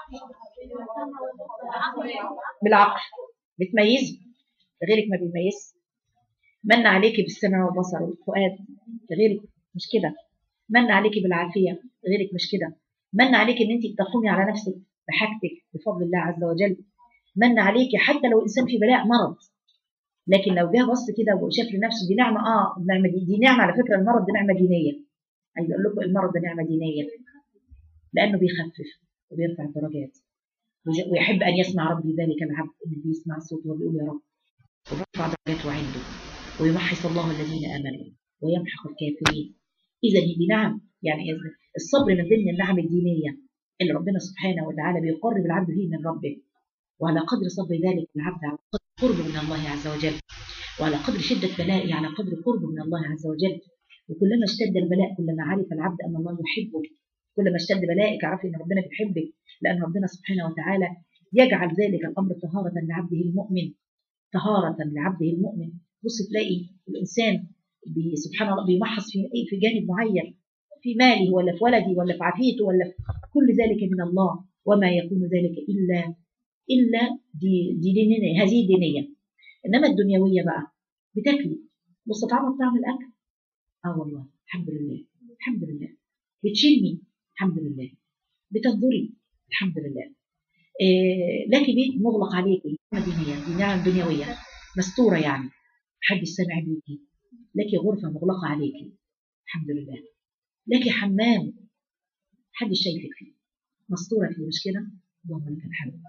بالعقل بتميز غيرك ما بيميز من عليك بالسمع والبصر والفؤاد غيرك مش كده من عليك بالعافية غيرك مش كده من عليك ان انت بتقومي على نفسك بحاجتك بفضل الله عز وجل من عليك حتى لو انسان في بلاء مرض لكن لو جه بص كده وشاف لنفسه دي نعمه اه النعمه دي, دي نعمه على فكره المرض دي نعمه دينيه عايز اقول لكم المرض ده نعمه دينيه لانه بيخفف وبيرفع الدرجات ويحب ان يسمع ربي ذلك العبد اللي بيسمع الصوت وبيقول يا رب وبيرفع درجاته عنده ويمحص الله الذين امنوا ويمحق الكافرين اذا دي نعم يعني الصبر من ضمن النعم الدينيه اللي ربنا سبحانه وتعالى بيقرب العبد فيه من ربه وعلى قدر صبر ذلك العبد على قدر قربه من الله عز وجل وعلى قدر شدة بلائه على قدر قربه من الله عز وجل وكلما اشتد البلاء كلما عرف العبد أن الله يحبه كلما اشتد بلائك عرف أن ربنا بيحبك لأن ربنا سبحانه وتعالى يجعل ذلك الأمر طهارة لعبده المؤمن طهارة لعبده المؤمن بص تلاقي الإنسان سبحان الله بيمحص في في جانب معين في ماله ولا في ولده ولا في عافيته ولا في كل ذلك من الله وما يكون ذلك إلا إلا دي, دي دينية هذه دينية إنما الدنيوية بقى بتاكلي مستطعمة بطعم الأكل آه والله الحمد لله الحمد لله بتشمي الحمد لله بتنظري الحمد لله إيه لك بيت مغلق عليكي دينية دي نعم دنيوية مستورة يعني محدش سامع بيكي لك غرفة مغلقة عليكي الحمد لله لك حمام محدش شايفك فيه مستورة فيه مش كده اللهم لك الحمد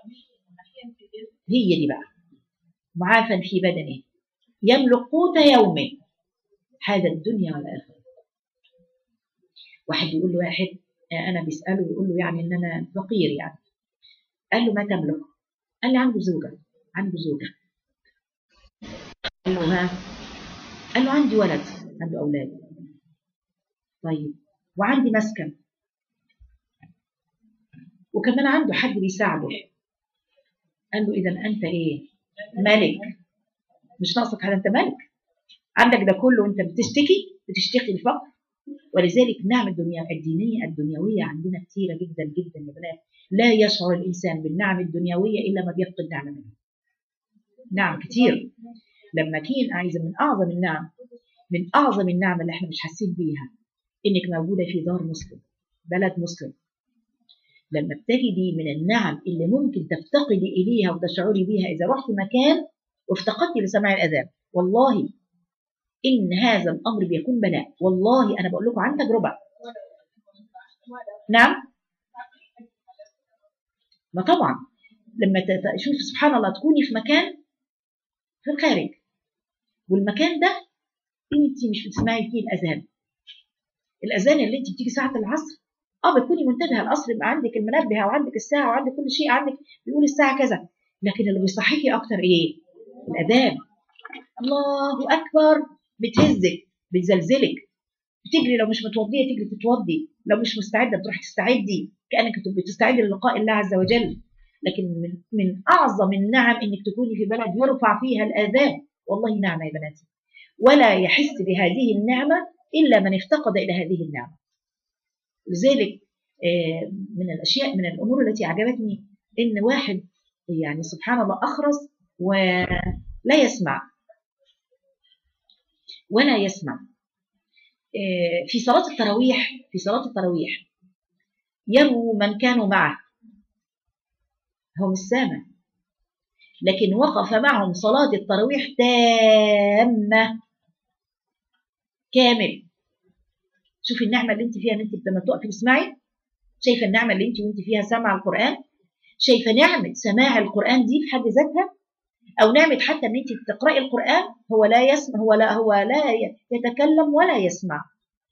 هي دي بقى معافى في بدنه يملك قوت يومه هذا الدنيا والآخرة واحد يقول له واحد أنا بيسأله يقول له يعني إن أنا فقير يعني قال له ما تملك قال لي عنده زوجة عنده زوجة قال له ها قال له عندي ولد عنده أولاد طيب وعندي مسكن وكمان عنده حد بيساعده قال له إذا أنت إيه ملك مش ناقصك حاجة أنت ملك عندك ده كله وأنت بتشتكي بتشتكي الفقر ولذلك نعم الدنيا الدينية الدنيوية عندنا كثيرة جدا جدا يا بنات لا يشعر الإنسان بالنعم الدنيا إلا ما بيفقد نعمة منها نعم كثير لما كين عايزة من أعظم النعم من أعظم النعم اللي احنا مش حاسين بيها إنك موجودة في دار مسلم بلد مسلم لما بتجدي من النعم اللي ممكن تفتقدي اليها وتشعري بيها اذا رحت مكان وافتقدتي لسماع الاذان والله ان هذا الامر بيكون بلاء والله انا بقول لكم عن تجربه نعم ما طبعا لما تشوف سبحان الله تكوني في مكان في الخارج والمكان ده انت مش بتسمعي فيه الاذان الاذان اللي انت بتيجي ساعه العصر اه بتكوني منتبهه العصر يبقى عندك المنبه وعندك الساعه وعندك كل شيء عندك بيقول الساعه كذا لكن اللي بيصحيكي اكتر ايه الاذان الله اكبر بتهزك بتزلزلك بتجري لو مش متوضيه تجري تتوضي لو مش مستعده بتروحي تستعدي كانك بتستعدي للقاء الله عز وجل لكن من من اعظم النعم انك تكوني في بلد يرفع فيها الاذان والله نعمه يا بناتي ولا يحس بهذه النعمه الا من افتقد الى هذه النعمه لذلك من الاشياء من الامور التي عجبتني ان واحد يعني سبحان الله اخرس ولا يسمع ولا يسمع في صلاه التراويح في صلاه التراويح يروا من كانوا معه هو مش سامع لكن وقف معهم صلاة التراويح تامة كامل شوفي النعمة اللي انت فيها ان انت لما تقفي تسمعي شايفة النعمة اللي انت وانت فيها سامعة القرآن شايفة نعمة سماع القرآن دي في حد ذاتها أو نعمة حتى ان انت تقرأي القرآن هو لا يسمع هو لا هو لا يتكلم ولا يسمع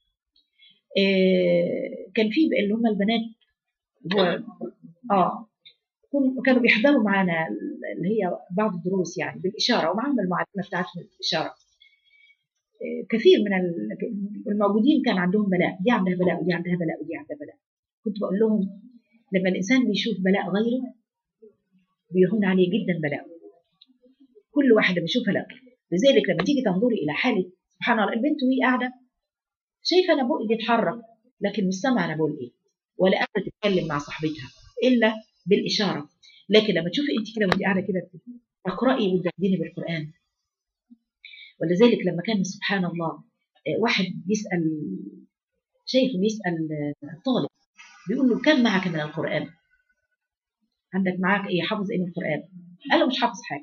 إيه كان في اللي هم البنات هو اه كانوا بيحضروا معانا اللي هي بعض الدروس يعني بالإشارة ومعهم المعلمة بتاعتهم بالإشارة كثير من الموجودين كان عندهم بلاء دي عندها بلاء ودي عندها بلاء ودي عندها بلاء كنت بقول لهم لما الإنسان بيشوف بلاء غيره بيهون عليه جدا بلاء كل واحدة بيشوفها لا لذلك لما تيجي تنظري إلى حالة سبحان الله البنت وهي قاعدة شايفة أنا بقي بيتحرك لكن مش سامعة أنا بقول إيه ولا قادرة تتكلم مع صاحبتها إلا بالإشارة لكن لما تشوفي أنت كده وأنت قاعدة كده تقرأي وتديني بالقرآن ولذلك لما كان سبحان الله واحد بيسأل شايفه بيسأل طالب بيقول له كم معك من القرآن عندك معك ايه حافظ ايه من القرآن قال له مش حافظ حاجة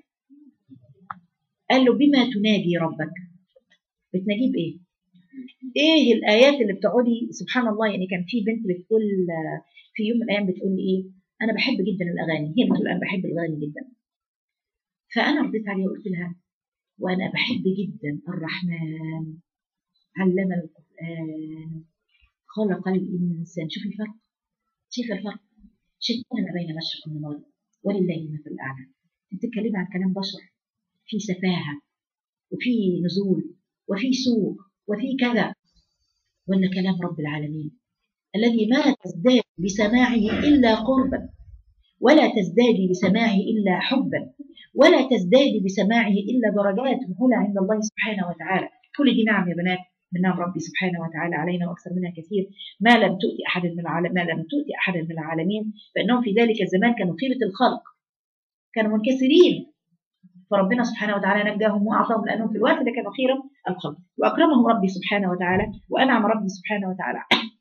قال له بما تناجي ربك بتناجيه بايه ايه الايات اللي بتقعدي سبحان الله يعني كان في بنت بتقول في يوم من الايام بتقول لي ايه انا بحب جدا الاغاني هي بتقول انا بحب الاغاني جدا فانا رديت عليها وقلت لها وانا بحب جدا الرحمن علم القران خلق الانسان شوفي الفرق شايفه الفرق شيطان ما بين مشرق ومغرب ولله المثل الاعلى بتتكلمي عن كلام بشر في سفاهه وفي نزول وفي سوء وفي كذا وان كلام رب العالمين الذي ما تزداد بسماعه الا قربا ولا تزدادي بسماعه الا حبا ولا تزدادي بسماعه الا درجات علا عند الله سبحانه وتعالى كل دي نعم يا بنات من نعم ربي سبحانه وتعالى علينا واكثر منها كثير ما لم تؤتي احد من العالم ما لم تؤتي احد من العالمين فانهم في ذلك الزمان كانوا خيره الخلق كانوا منكسرين فربنا سبحانه وتعالى نجاهم واعطاهم لانهم في الوقت ده كانوا خيرا الخلق واكرمهم ربي سبحانه وتعالى وانعم ربي سبحانه وتعالى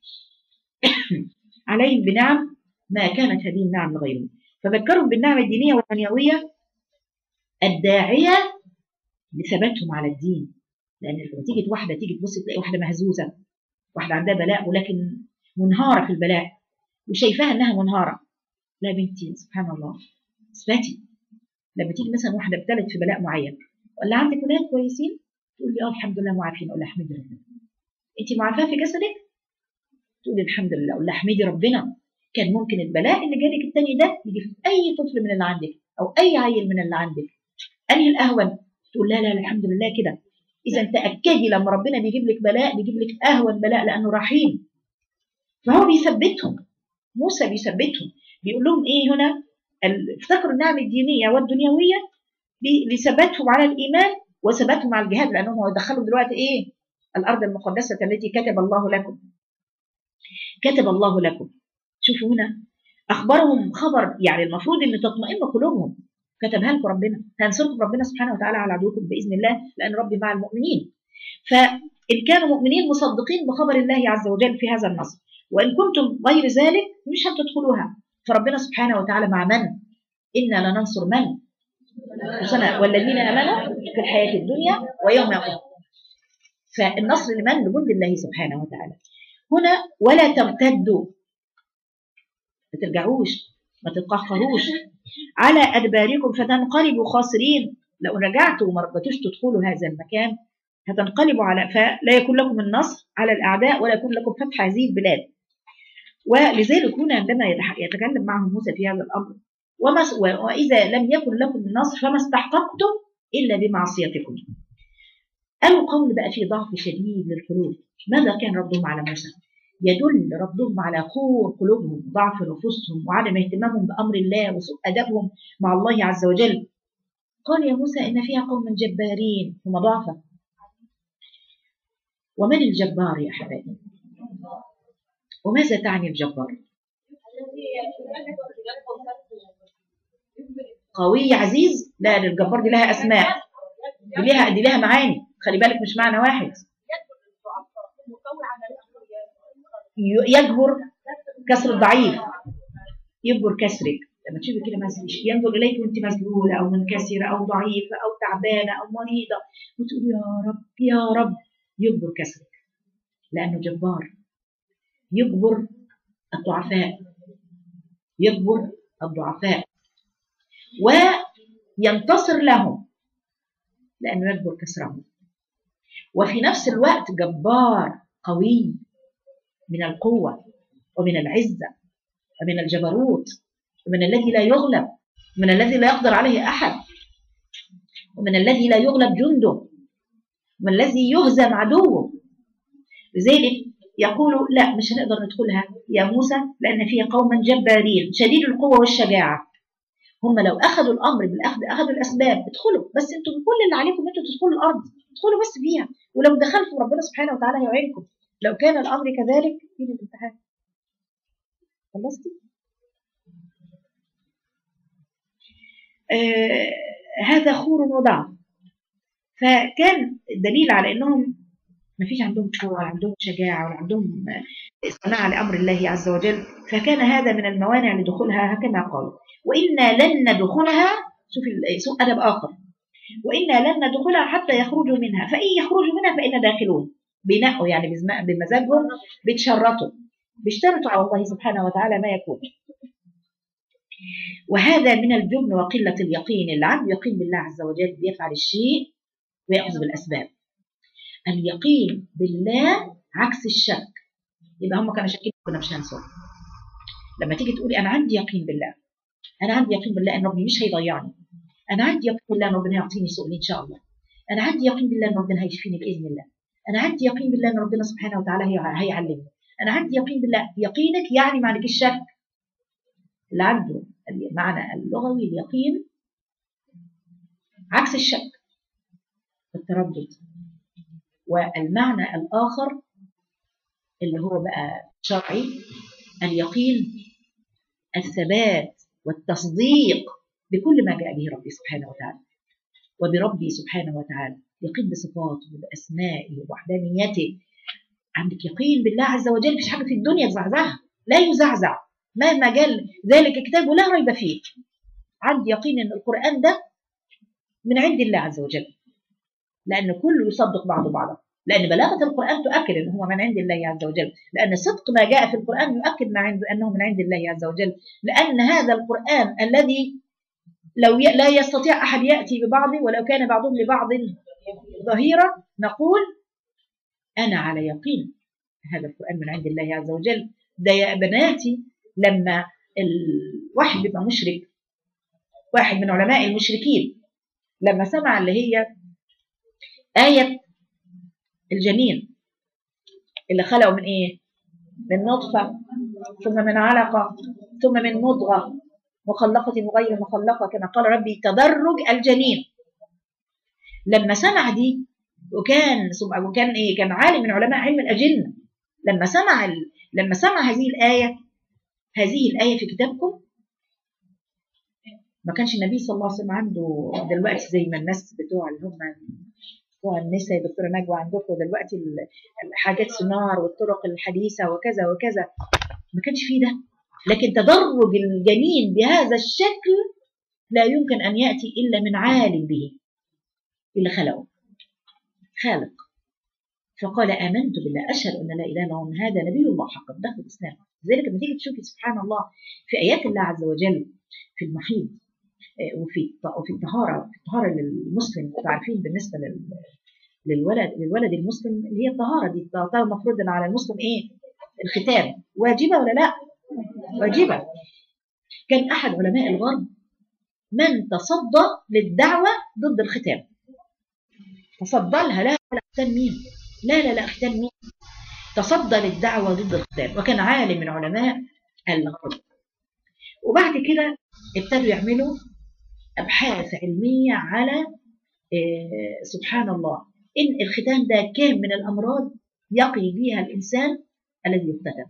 عليهم بنعم ما كانت هذه النعم لغيرهم فذكرهم بالنعم الدينيه والدنيويه الداعيه لثباتهم على الدين لان لما تيجي واحده تيجي تبص تلاقي واحده مهزوزه واحده عندها بلاء ولكن منهاره في البلاء وشايفاها انها منهاره لا بنتي سبحان الله اثبتي لما تيجي مثلا واحده ابتلت في بلاء معين ولا عندك ولاد كويسين تقول لي اه الحمد لله معافين اقول لها احمدي ربنا انت معافاه في جسدك تقولي الحمد لله اقول لها احمدي ربنا كان ممكن البلاء اللي جالك التاني ده يجي في اي طفل من اللي عندك او اي عيل من اللي عندك انهي الاهون تقول لا لا الحمد لله كده اذا تاكدي لما ربنا بيجيب لك بلاء بيجيب لك اهون بلاء لانه رحيم فهو بيثبتهم موسى بيثبتهم بيقول لهم ايه هنا افتكروا النعم الدينيه والدنيويه لثباتهم على الايمان وثباتهم على الجهاد لانهم هيدخلوا دلوقتي ايه الارض المقدسه التي كتب الله لكم كتب الله لكم شوفوا هنا اخبرهم خبر يعني المفروض ان تطمئن قلوبهم كتبها لكم ربنا هينصركم ربنا سبحانه وتعالى على عدوكم باذن الله لان ربي مع المؤمنين فان كانوا مؤمنين مصدقين بخبر الله عز وجل في هذا النصر وإن كنتم غير ذلك مش هتدخلوها فربنا سبحانه وتعالى مع من إنا لننصر من حسنا والذين آمنوا في الحياة الدنيا ويوم يقوم فالنصر لمن لجند الله سبحانه وتعالى هنا ولا ترتدوا ما ترجعوش ما تتقهقروش على أدباركم فتنقلبوا خاسرين لو رجعتوا وما رضيتوش تدخلوا هذا المكان هتنقلبوا على فلا يكون لكم النصر على الأعداء ولا يكون لكم فتح هذه البلاد ولذلك هنا عندما يتح- يتكلم معهم موسى في هذا الأمر وما وإذا لم يكن لكم النصر فما استحققتم إلا بمعصيتكم القول بقى في ضعف شديد للقلوب ماذا كان ردهم على موسى يدل ردهم على قوة قلوبهم ضعف نفوسهم وعدم اهتمامهم بأمر الله وسوء أدبهم مع الله عز وجل قال يا موسى إن فيها قوم جبارين هم ضعفة ومن الجبار يا حبايبي وماذا تعني الجبار قوي عزيز لا الجبار دي لها أسماء دي لها دي لها معاني خلي بالك مش معنى واحد ي- يجبر كسر الضعيف يجبر كسرك لما تشوفي كده مثلا ينظر اليك وانت مذلوله او منكسره او ضعيفه او تعبانه او مريضه وتقول يا رب يا رب يجبر كسرك لانه جبار يجبر الضعفاء يجبر الضعفاء وينتصر لهم لانه يجبر كسرهم وفي نفس الوقت جبار قوي من القوة ومن العزة ومن الجبروت ومن الذي لا يغلب من الذي لا يقدر عليه أحد ومن الذي لا يغلب جنده ومن الذي يهزم عدوه لذلك يقولوا لا مش هنقدر ندخلها يا موسى لأن فيها قوما جبارين شديد القوة والشجاعة هم لو أخذوا الأمر بالأخذ أخذوا الأسباب ادخلوا بس أنتم كل اللي عليكم أنتم تدخلوا الأرض ادخلوا بس فيها ولو دخلتوا ربنا سبحانه وتعالى هيعينكم لو كان الأمر كذلك فين الامتحان خلصتي آه هذا خور وضعف فكان دليل على انهم ما فيش عندهم قوه ولا عندهم شجاعه ولا عندهم آه، صناعه لامر الله عز وجل فكان هذا من الموانع لدخولها كما قال وانا لن ندخلها شوفي ال- سوء ادب اخر وانا لن ندخلها حتى يخرجوا منها فان يخرجوا منها فانا داخلون بنقوا يعني بزم- بمزاجهم بيتشرطوا بيشترطوا على الله سبحانه وتعالى ما يكون وهذا من الجبن وقلة اليقين اللي عنده يقين بالله عز وجل بيفعل الشيء ويأخذ بالأسباب اليقين بالله عكس الشك يبقى هم كانوا شاكين كنا مش هنصر لما تيجي تقولي أنا عندي يقين بالله أنا عندي يقين بالله إن ربي مش هيضيعني أنا عندي يقين بالله إن ربنا يعطيني سؤال إن شاء الله أنا عندي يقين بالله إن ربنا هيشفيني بإذن الله أنا عندي يقين بالله إن ربنا سبحانه وتعالى هي- هيعلمني أنا عندي يقين بالله يقينك يعني ما عندكش شك اللي عنده المعنى اللغوي اليقين عكس الشك التردد والمعنى الآخر اللي هو بقى شرعي اليقين الثبات والتصديق بكل ما جاء به ربي سبحانه وتعالى وبربي سبحانه وتعالى يقين بصفاته وبأسمائه ووحدانيته عندك يقين بالله عز وجل مفيش حاجة في الدنيا تزعزعها لا يزعزع مهما جل ذلك كتاب لا ريب فيه عندي يقين ان القرآن ده من عند الله عز وجل لأن كله يصدق بعضه بعضا لأن بلاغة القرآن تؤكد أنه هو من عند الله عز وجل لأن صدق ما جاء في القرآن يؤكد ما عنده أنه من عند الله عز وجل لأن هذا القرآن الذي لو ي... لا يستطيع أحد يأتي ببعضه ولو كان بعضهم لبعض ظهيرا نقول أنا على يقين هذا القرآن من عند الله عز وجل ده يا بناتي لما الواحد بيبقى مشرك واحد من علماء المشركين لما سمع اللي هي آية الجنين اللي خلقوا من إيه؟ من نطفة ثم من علقة ثم من مضغة مخلقة وغير مخلقة كما قال ربي تدرج الجنين لما سمع دي وكان وكان ايه كان عالم من علماء علم الاجنه لما سمع ال... لما سمع هذه الايه هذه الايه في كتابكم ما كانش النبي صلى الله عليه وسلم عنده دلوقتي زي ما الناس بتوع اللي هم والنساء يا دكتوره نجوى عندكم دلوقتي ال- الحاجات سونار والطرق الحديثه وكذا وكذا ما كانش فيه ده لكن تدرج الجنين بهذا الشكل لا يمكن ان ياتي الا من عالم به اللي خلقه خالق فقال امنت بالله اشهد ان لا اله الا الله وان هذا نبي الله حقا دخل الاسلام لذلك لما تيجي تشوفي سبحان الله في ايات الله عز وجل في المحيط آه، وفي الط- وفي الطهاره في الطهاره للمسلم انتوا عارفين بالنسبه لل للولد للولد المسلم اللي هي الطهاره دي الطهاره المفروض إن على المسلم ايه؟ الختان واجبه ولا لا؟ واجبه كان احد علماء الغرب من تصدى للدعوه ضد الختان تصدى لها لا لا ختان مين؟ لا لا لا ختان مين؟ تصدى للدعوه ضد الختان وكان عالم من علماء الغرب وبعد كده ابتدوا يعملوا ابحاث علميه على آه، سبحان الله ان الختان ده كام من الامراض يقي بها الانسان الذي يختتن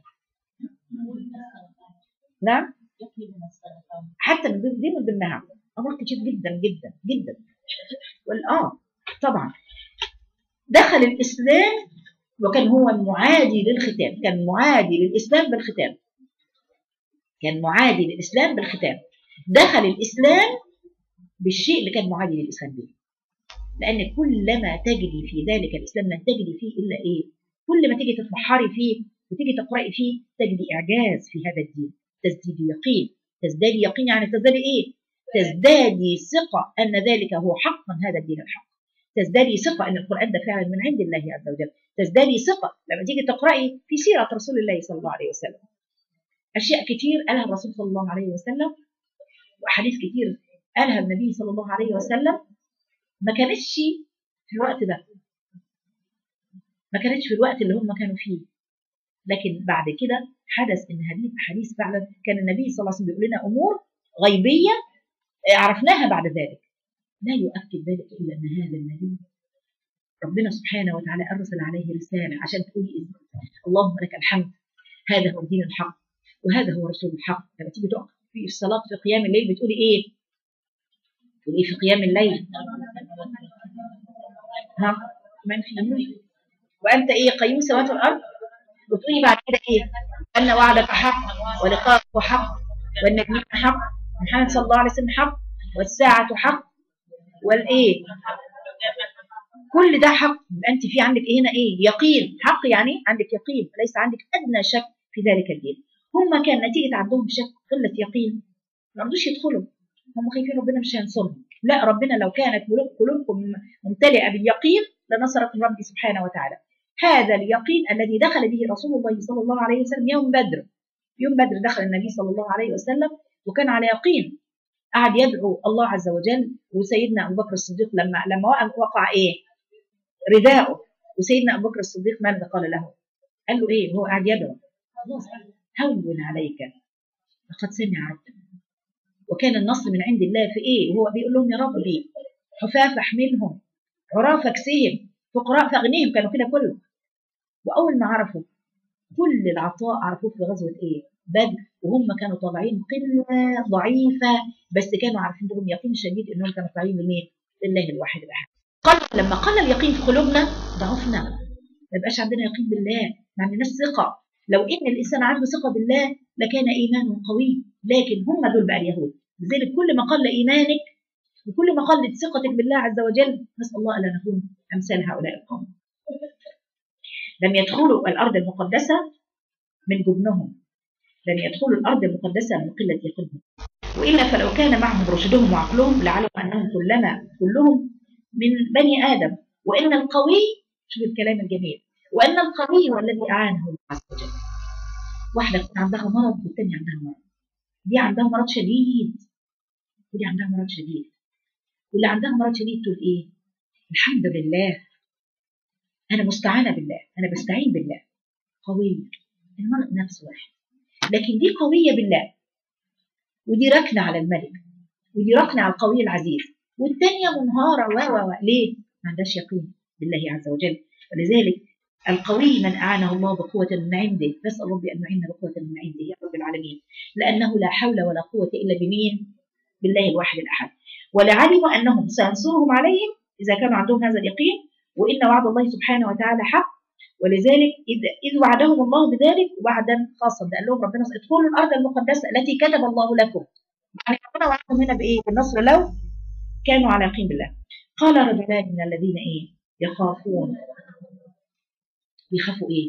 نعم حتى من ضمن- دي من ضمنها امراض كتير جدا جدا جدا والاه طبعا دخل الاسلام وكان هو معادي للختان كان معادي للاسلام بالختان كان معادي للاسلام بالختان دخل الاسلام بالشيء اللي كان معادي للاسلام به لان كلما تجدي في ذلك الاسلام لن تجدي فيه الا ايه كل ما تيجي تتبحري فيه وتيجي تقراي فيه تجدي اعجاز في هذا الدين تزديدي يقين تزدادي يقين يعني تزدادي ايه تزدادي ثقه ان ذلك هو حقا هذا الدين الحق تزدادي ثقه ان القران ده فعلا من عند الله عز وجل تزدادي ثقه لما تيجي تقراي في سيره رسول الله صلى الله عليه وسلم اشياء كتير قالها الرسول صلى الله عليه وسلم واحاديث كتير قالها النبي صلى الله عليه وسلم ما كانتش في الوقت ده ما كانتش في الوقت اللي هم كانوا فيه لكن بعد كده حدث ان هذه الاحاديث فعلا كان النبي صلى الله عليه وسلم بيقول لنا امور غيبيه عرفناها بعد ذلك لا يؤكد ذلك الا ان هذا النبي ربنا سبحانه وتعالى ارسل عليه رساله عشان تقولي إيه؟ اللهم لك الحمد هذا هو الدين الحق وهذا هو رسول الحق لما تيجي تقف في الصلاه في قيام الليل بتقولي ايه؟ تقولي ايه في قيام الليل؟ ها من في وانت ايه قيوم السماوات والارض وتقولي بعد كده ايه ان وعدك حق ولقاءك حق والنبي حق محمد صلى الله عليه وسلم حق والساعه حق والايه كل ده حق يبقى انت في عندك هنا ايه يقين حق يعني عندك يقين ليس عندك ادنى شك في ذلك الدين هم كان نتيجه عندهم شك قله يقين ما رضوش يدخلوا هم خايفين ربنا مش هينصرهم لا ربنا لو كانت قلوب- قلوبكم ممتلئه باليقين لنصركم ربي سبحانه وتعالى هذا اليقين الذي دخل به رسول الله صلى الله عليه وسلم يوم بدر يوم بدر دخل النبي صلى الله عليه وسلم وكان على يقين قعد يدعو الله عز وجل وسيدنا ابو بكر الصديق لما لما وقع, وقع ايه رداءه وسيدنا ابو بكر الصديق ماذا قال له؟ قال له ايه؟ وهو قاعد يدعو خلاص هون عليك لقد سمع ربك وكان النصر من عند الله في ايه؟ وهو بيقول لهم يا ربي حفاة احملهم عراة فاكسهم فقراء فاغنيهم كانوا كده كله واول ما عرفوا كل العطاء عرفوه في غزوه ايه؟ بدر وهم كانوا طالعين قله ضعيفه بس كانوا عارفين لهم يقين شديد انهم كانوا طالعين لمين؟ لله الواحد الاحد. قل لما قل اليقين في قلوبنا ضعفنا ما يبقاش عندنا يقين بالله ما عندناش ثقه لو ان الانسان عنده ثقه بالله لكان ايمانه قوي لكن هم دول بقى اليهود لذلك كل ما قل ايمانك وكل ما قلت ثقتك بالله عز وجل نسال الله الا نكون امثال هؤلاء القوم لم يدخلوا الارض المقدسه من جبنهم لم يدخلوا الارض المقدسه من قله يقينهم والا فلو كان معهم رشدهم وعقلهم لعلموا انهم كلما كلهم من بني ادم وان القوي شوف الكلام الجميل وان القوي هو الذي اعانه الله عز وجل واحده تكون عندها مرض والثانيه عندها مرض دي عندها مرض شديد ودي عندها مرض شديد واللي عندها مرض شديد تقول ايه الحمد لله انا مستعانه بالله انا بستعين بالله قويه المرض نفس واحد لكن دي قويه بالله ودي ركنه على الملك ودي ركنه على القوي العزيز والثانيه منهاره و و و ليه؟ ما عندهاش يقين بالله عز وجل ولذلك القوي من اعانه الله بقوه من عنده نسال ربي ان يعيننا بقوه من عنده يا رب العالمين لانه لا حول ولا قوه الا بمين؟ بالله الواحد الاحد ولعلموا انهم سينصرهم عليهم اذا كانوا عندهم هذا اليقين وإن وعد الله سبحانه وتعالى حق ولذلك إذ, إذ وعدهم الله بذلك وعدا خاصا ده قال لهم ربنا ادخلوا الأرض المقدسة التي كتب الله لكم يعني ربنا وعدهم هنا بإيه؟ بالنصر لو كانوا على يقين بالله قال رجلان من الذين إيه؟ يخافون يخافوا إيه؟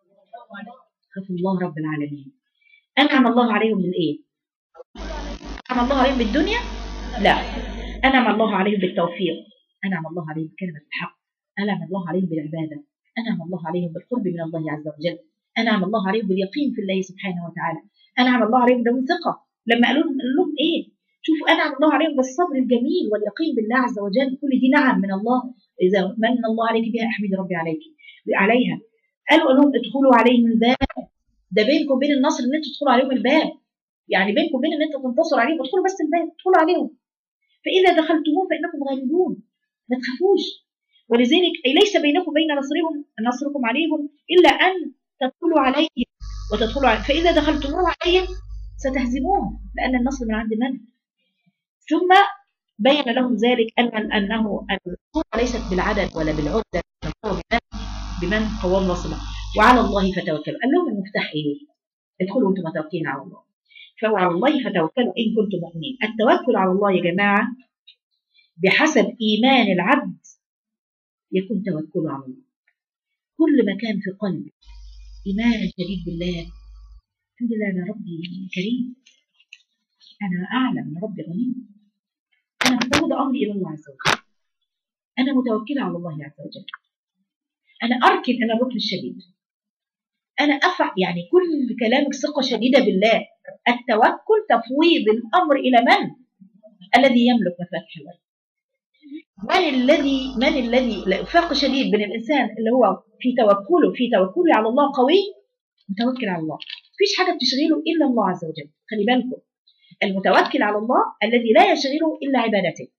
يخافوا الله رب العالمين أنعم الله عليهم بالإيه؟ أنعم الله عليهم بالدنيا؟ لا أنعم الله عليهم بالتوفيق أنعم الله عليهم بكلمة الحق أنعم الله عليهم بالعبادة أنعم الله عليهم بالقرب من الله عز وجل أنعم الله عليهم باليقين في الله سبحانه وتعالى أنعم الله عليهم لهم ثقة لما قالوا لهم قال لهم إيه شوفوا أنعم الله عليهم بالصبر الجميل واليقين بالله عز وجل كل دي نعم من الله إذا من الله عليك بها أحمد ربي عليك عليها قالوا لهم ادخلوا عليهم الباب ده بينكم وبين النصر ان انتوا تدخلوا عليهم الباب يعني بينكم وبين ان انتوا تنتصروا عليهم ادخلوا بس الباب ادخلوا عليهم فاذا دخلتموه فانكم غالبون ما تخافوش ولذلك أي ليس بينكم وبين نصرهم نصركم عليهم الا ان تدخلوا عليهم وتدخلوا عليهم فاذا دخلتموه عليهم ستهزموهم لان النصر من عند من ثم بين لهم ذلك ان انه النصر ليست بالعدد ولا بالعده بمن بمن قوام نصره وعلى الله فتوكلوا قال لهم المفتاح ايه ادخلوا انتم متوكلين على الله فعلى الله فتوكلوا ان كنتم مؤمنين التوكل على الله يا جماعه بحسب ايمان العبد يكون توكله على الله كل ما كان في قلبي ايمان شديد بالله الحمد لله انا ربي كريم انا اعلم ان ربي غني انا مفوض امري الى الله عز وجل انا متوكله على الله عز وجل انا اركن الى الركن الشديد انا افع يعني كل كلامك ثقه شديده بالله التوكل تفويض الامر الى من الذي يملك مفاتيح الغيب من الذي من الذي فرق شديد بين الانسان اللي هو في توكله في توكله على الله قوي متوكل على الله مفيش حاجه بتشغله الا الله عز وجل خلي بالكم المتوكل على الله الذي لا يشغله الا عبادته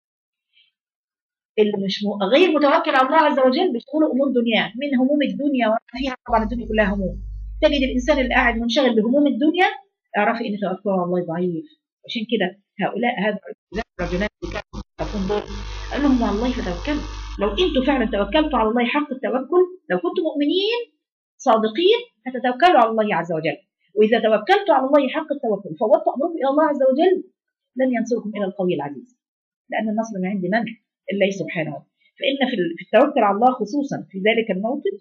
اللي مش م... غير متوكل على الله عز وجل بيشغله امور دنياه من هموم الدنيا وما فيها طبعا الدنيا كلها هموم تجد الانسان اللي قاعد منشغل بهموم الدنيا اعرفي ان توكله على الله ضعيف عشان كده هؤلاء هذا الرجلان اللي كانوا يكون دول قال لهم على الله فتوكلوا لو انتم فعلا توكلتوا على الله حق التوكل لو كنتم مؤمنين صادقين فتتوكلوا على الله عز وجل واذا توكلتوا على الله حق التوكل فوضتوا امركم الى الله عز وجل لن ينصركم الى القوي العزيز لان النصر من عند من الله سبحانه وتعالى فإن في التوكل على الله خصوصا في ذلك الموطن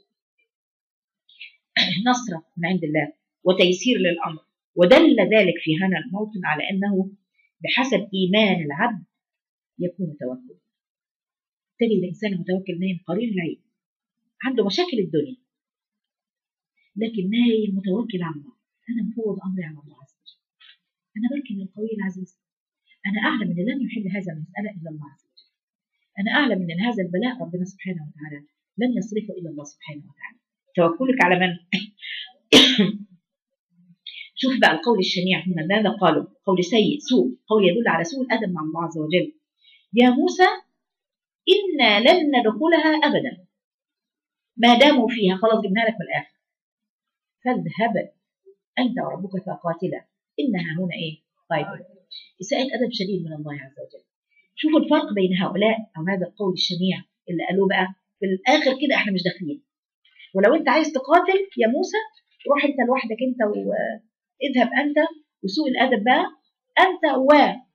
نصرة من عند الله وتيسير للأمر ودل ذلك في هذا الموطن على أنه بحسب إيمان العبد يكون توكل تجد الإنسان المتوكل نايم قليل العين عنده مشاكل الدنيا لكن نايم متوكل على الله أنا مفوض أمري على الله عز وجل أنا بركن للقوي العزيز أنا أعلم أن لن يحل هذا المسألة إلا الله عز وجل أنا أعلم أن هذا البلاء ربنا سبحانه وتعالى لن يصرفه إلا الله سبحانه وتعالى توكلك على من؟ شوف بقى القول الشنيع هنا ماذا قالوا؟ قول سيء سوء قول يدل على سوء الأدب مع الله عز وجل يا موسى إنا لن ندخلها أبدا ما داموا فيها خلاص جبناها لك من الآخر فاذهب أنت وربك فقاتلا إنها هنا إيه؟ طيب إساءة أدب شديد من الله عز وجل شوفوا الفرق بين هؤلاء او هذا القول الشنيع اللي قالوه بقى في الاخر كده احنا مش داخلين ولو انت عايز تقاتل يا موسى روح انت لوحدك انت واذهب انت وسوء الادب بقى انت و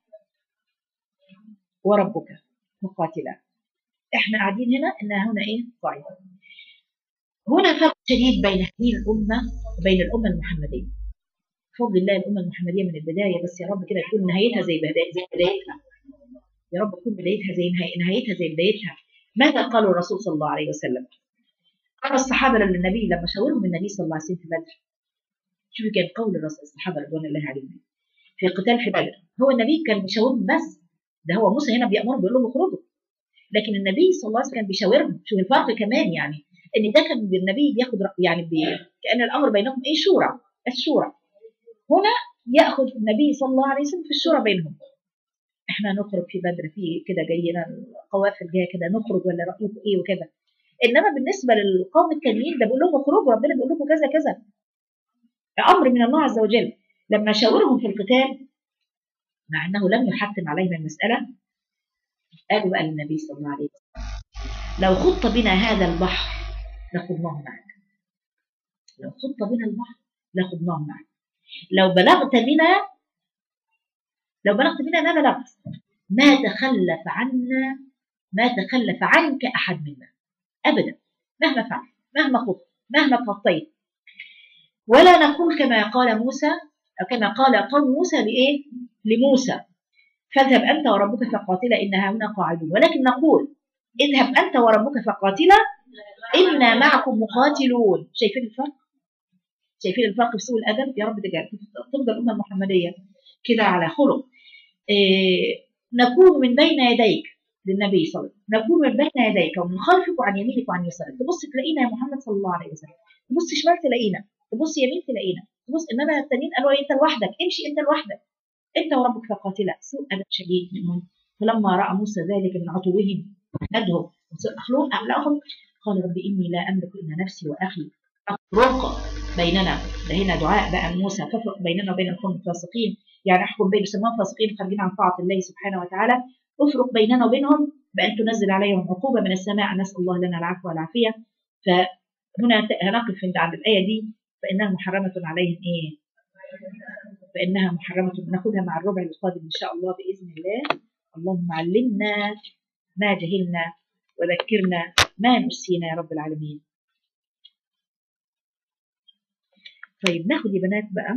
وربك مقاتلا احنا قاعدين هنا انها هنا ايه طيب هنا فرق شديد بين هذه الامه وبين الامه المحمديه بفضل الله الامه المحمديه من البدايه بس يا رب كده تكون نهايتها زي زي بدايتها يا رب تكون بدايتها زي نهايتها زي بدايتها ماذا قال الرسول صلى الله عليه وسلم قال الصحابه للنبي لما شاورهم النبي صلى الله عليه وسلم في بدر شوفوا كان قول الرسول الصحابه رضوان الله عليهم في قتال في بدر هو النبي كان بيشاورهم بس ده هو موسى هنا بيامرهم بيقول لهم اخرجوا لكن النبي صلى الله عليه وسلم كان بيشاورهم شوف الفرق كمان يعني ان ده كان النبي بياخد يعني بي كان الامر بينهم ايه شورى الشورى هنا ياخذ النبي صلى الله عليه وسلم في الشورى بينهم احنا نخرج في بدر في كده جاينا القوافل جايه كده نخرج ولا رايكم ايه وكده انما بالنسبه للقوم التانيين ده بيقول لهم اخرجوا ربنا بيقول لكم كذا كذا امر من الله عز وجل لما شاورهم في القتال مع انه لم يحتم عليهم المساله قالوا بقى للنبي صلى الله عليه وسلم لو خط بنا هذا البحر لخضناه معك لو خط بنا البحر لخضناه معك لو بلغت بنا لو بلغت بنا ما بلغت ما تخلف عنا ما تخلف عنك أحد منا أبدا مهما فعل مهما خط مهما خطيت ولا نقول كما قال موسى أو كما قال قوم موسى لإيه؟ لموسى فاذهب أنت وربك فقاتلا إنها هنا قاعدون ولكن نقول اذهب أنت وربك فقاتلا إنا معكم مقاتلون شايفين الفرق؟ شايفين الفرق في سوء الأدب؟ يا رب تجعل تفضل الأمة المحمدية كده على خلق إيه نكون من بين يديك للنبي صلى الله عليه وسلم نكون من بين يديك ومن خلفك وعن يمينك وعن يسارك تبص تلاقينا يا محمد صلى الله عليه وسلم تبص شمال تلاقينا تبص يمين تلاقينا تبص انما التانيين قالوا انت لوحدك امشي انت لوحدك انت وربك فقاتلا سوء ادب شديد منهم فلما راى موسى ذلك من عتوهم ندهم اخلاق اخلاقهم قال رب اني لا املك الا نفسي واخي افرق بيننا ده هنا دعاء بقى موسى تفرق بيننا وبين القوم الفاسقين يعني احكم بين يسموهم فاسقين خارجين عن طاعه الله سبحانه وتعالى افرق بيننا وبينهم بان تنزل عليهم عقوبه من السماء نسال الله لنا العفو والعافيه فهنا هنقف عند عند الايه دي فانها محرمه عليهم ايه؟ فانها محرمه ناخذها مع الربع القادم ان شاء الله باذن الله اللهم علمنا ما جهلنا وذكرنا ما نسينا يا رب العالمين طيب ناخد يا بنات بقى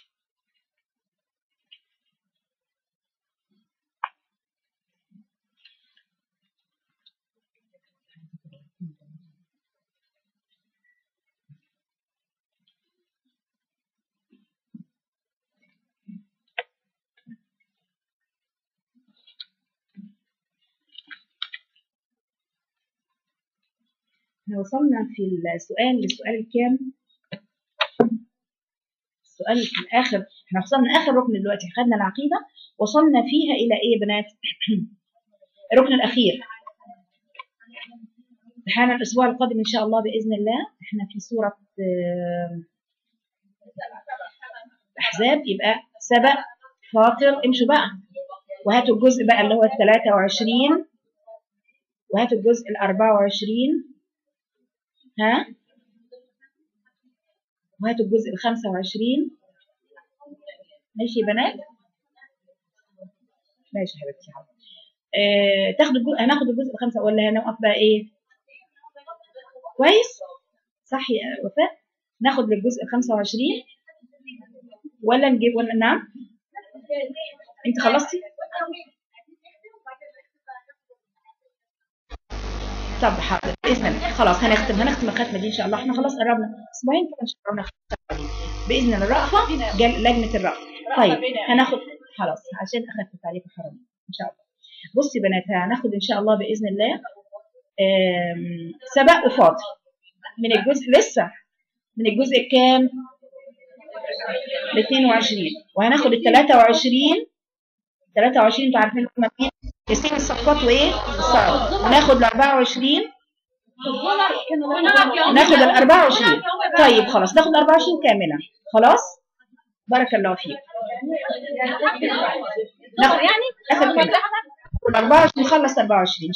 احنا وصلنا في السؤال للسؤال الكام السؤال في الاخر احنا وصلنا اخر ركن دلوقتي خدنا العقيده وصلنا فيها الى ايه يا بنات الركن الاخير امتحان الاسبوع القادم ان شاء الله باذن الله احنا في سوره الاحزاب يبقى سبق فاطر امشوا بقى وهاتوا الجزء بقى اللي هو ال 23 وهاتوا الجزء ال 24 ها وهاتوا الجزء ال 25 ماشي يا بنات ماشي يا حبيبتي حاضر آه تاخدوا الجزء هناخد الجزء الخمسة ولا هنوقف بقى ايه كويس صح يا وفاء ناخد للجزء ال 25 ولا نجيب ولا نعم انت خلصتي طب حاضر باذن الله خلاص هنختم هنختم الختمه دي ان شاء الله احنا خلاص قربنا اسبوعين كده ان شاء الله نختم باذن الله الرأفه جل... لجنه الرأفه طيب هناخد خلاص عشان اخفف عليكم حرام ان شاء الله بصي بنات هناخد ان شاء الله باذن الله آم... سبق وفاضل من الجزء لسه من الجزء الكام ال 22 وهناخد ال 23 23 انتوا عارفين هم مين ياسين الصفات وايه الصاد وناخد ال 24 ناخد ال 24 طيب خلاص ناخد ال 24 كامله خلاص بارك الله فيك ناخد يعني اخر كلمه ال 24 نخلص 24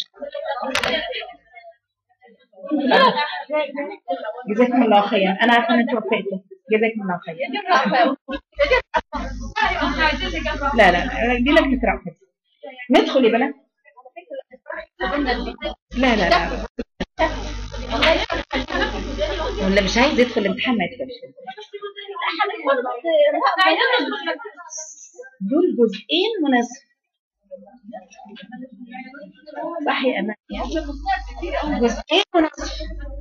جزاكم الله خيرا انا عارفه ان انتوا وفقتوا جزاكم الله خيرا لا لا دي لجنه رأفت ندخل يا بنات لا لا لا ولا مش عايز يدخل الامتحان ما يدخلش دول جزئين ونصف صح يا امان جزئين ونصف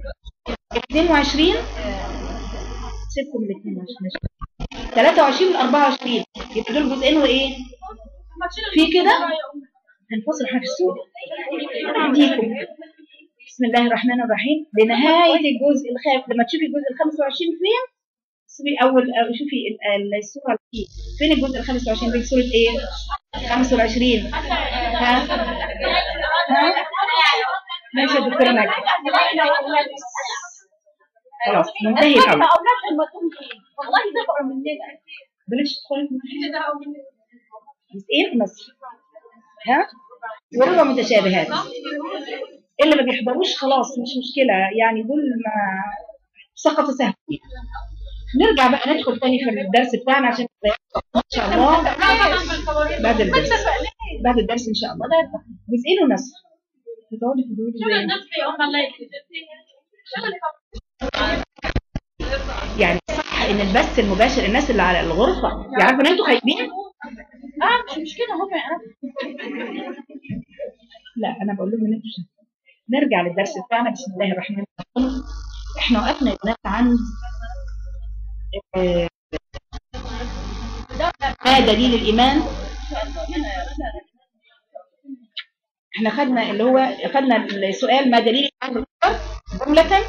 22 سيبكم ال 22 23 و 24 يبقى دول جزئين وايه؟ في كده هنفصل احنا في السوق اديكم بسم الله الرحمن الرحيم بنهاية الجزء الخامس لما تشوفي الجزء ال 25 فين؟ شوفي اول شوفي السورة فيه فين الجزء ال 25 فين سورة ايه؟ 25 ها؟ ها؟ ماشي يا دكتورة ماجد خلاص منتهي الامر والله زفر مننا بلاش تدخلي في جزئين ونصف ها وربع متشابهات اللي ما بيحضروش خلاص مش مشكله يعني دول ما سقطوا سهل نرجع بقى ندخل تاني في الدرس بتاعنا عشان ان شاء الله بعد الدرس بعد الدرس ان شاء الله ده جزئين ونصف بتقعدي في دول ازاي يعني صح ان البث المباشر الناس اللي على الغرفه يعرفوا ان انتوا خايفين اه مش مشكله هم يعرفوا لا انا بقول لهم ان انتوا شايفين. نرجع للدرس بتاعنا بسم الله الرحمن الرحيم احنا وقفنا يا بنات عند آه، ما دليل الايمان احنا خدنا اللي هو خدنا السؤال ما دليل الايمان بالقدر جمله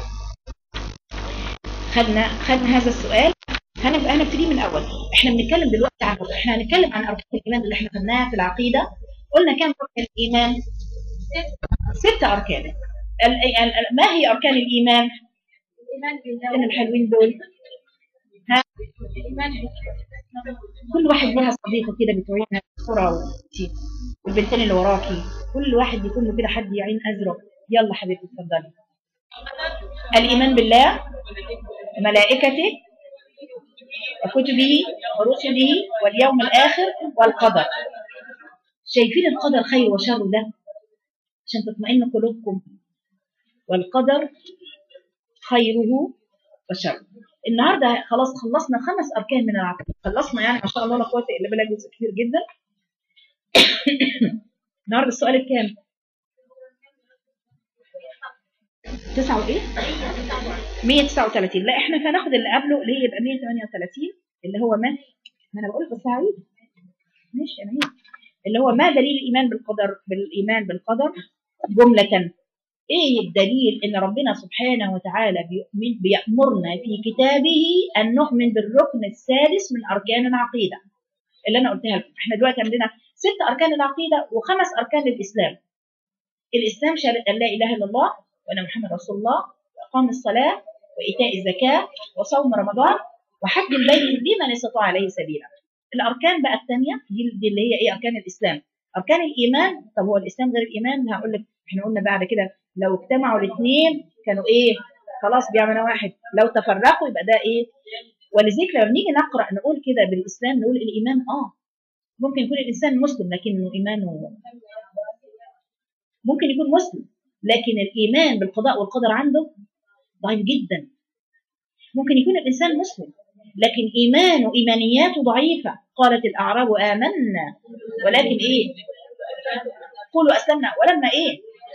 خدنا خدنا هذا السؤال هنبقى هنبتدي من الاول احنا بنتكلم دلوقتي عن احنا هنتكلم عن اركان الايمان اللي احنا خدناها في العقيده قلنا كم ركن الايمان ست اركان ال- ال- ال- ما هي اركان الايمان الإيمان بالله فين الحلوين دول ها الإيمان كل واحد لها صديقه كده بتوعينها الصوره وانتي والبنتين اللي وراكي كل واحد بيكون له كده حد يعين ازرق يلا حبيبتي اتفضلي الايمان بالله ملائكته وكتبه ورسله واليوم الاخر والقدر شايفين القدر خير وشر ده عشان تطمئن قلوبكم والقدر خيره وشره النهارده خلاص خلصنا خمس اركان من العقيده خلصنا يعني ما شاء الله لا قوه الا بالله جزء كبير جدا النهارده السؤال الكام؟ تسعة وايه؟ 139 لا احنا هناخد اللي قبله اللي هي يبقى 138 اللي هو ما ما انا بقول بس هعيد ماشي انا هيك اللي هو ما دليل الايمان بالقدر بالايمان بالقدر جملة ايه الدليل ان ربنا سبحانه وتعالى بيؤمن بيأمرنا في كتابه ان نؤمن بالركن السادس من اركان العقيدة اللي انا قلتها لكم احنا دلوقتي عندنا ست اركان العقيدة وخمس اركان الاسلام الاسلام شهادة ان لا اله الا الله وان محمد رسول الله واقام الصلاة وايتاء الزكاة وصوم رمضان وحج البيت لمن استطاع عليه سبيلا الاركان بقى الثانيه دي, دي اللي هي ايه اركان الاسلام اركان الايمان طب هو الاسلام غير الايمان هقول لك احنا قلنا بعد كده لو اجتمعوا الاثنين كانوا ايه خلاص بيعملوا واحد لو تفرقوا يبقى ده ايه ولذلك لما نيجي نقرا نقول كده بالاسلام نقول الايمان اه ممكن يكون الانسان مسلم لكنه ايمانه ممكن يكون مسلم لكن الايمان بالقضاء والقدر عنده ضعيف جدا ممكن يكون الانسان مسلم لكن ايمانه ايمانياته ضعيفه قالت الاعراب امنا ولكن ايه قولوا اسلمنا ولما ايه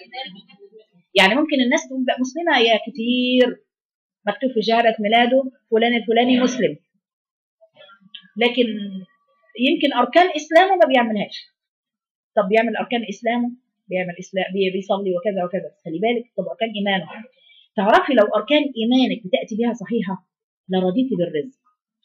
يعني ممكن الناس تقول بقى مسلمه يا كتير مكتوب في شهاده ميلاده فلان الفلاني مسلم لكن يمكن اركان اسلامه ما بيعملهاش طب بيعمل اركان اسلامه بيعمل اسلام بي- بيصلي وكذا وكذا بس خلي بالك طب اركان ايمانه تعرفي لو اركان ايمانك بتاتي بها صحيحه لرضيتي بالرزق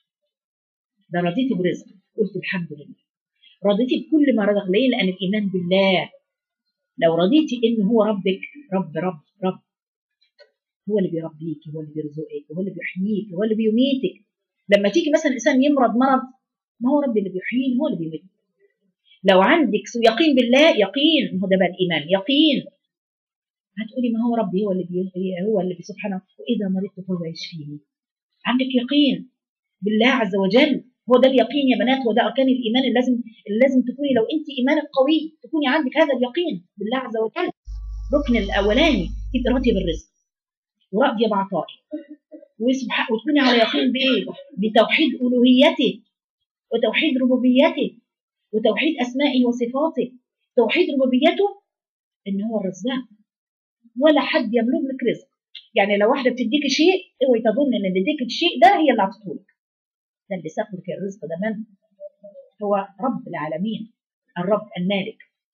ده رضيتي برزق قلت الحمد لله رضيتي بكل ما رزق ليه لان الايمان بالله لو رضيتي ان هو ربك رب رب رب هو اللي بيربيك هو اللي بيرزقك هو اللي بيحييك هو اللي بيميتك لما تيجي مثلا انسان يمرض مرض ما هو ربي اللي بيحييه هو اللي بيميتك لو عندك يقين بالله يقين ما هو ده بقى الايمان يقين هتقولي ما هو ربي هو اللي بي هو اللي سبحانه واذا مرضت فهو يشفيني عندك يقين بالله عز وجل هو ده اليقين يا بنات هو ده اركان الايمان اللي لازم اللي لازم تكوني لو انت ايمانك قوي تكوني عندك هذا اليقين بالله عز وجل الركن الاولاني تبقي راضيه بالرزق وراضيه بعطائه وسبحان وتكوني على يقين بايه؟ بتوحيد الوهيته وتوحيد ربوبيته وتوحيد اسمائه وصفاته توحيد ربوبيته ان هو الرزاق ولا حد يملك لك رزق يعني لو واحده بتديك شيء اوعي تظن ان اللي اديك الشيء ده هي اللي عطته لك ده اللي ساق لك الرزق ده من هو رب العالمين الرب المالك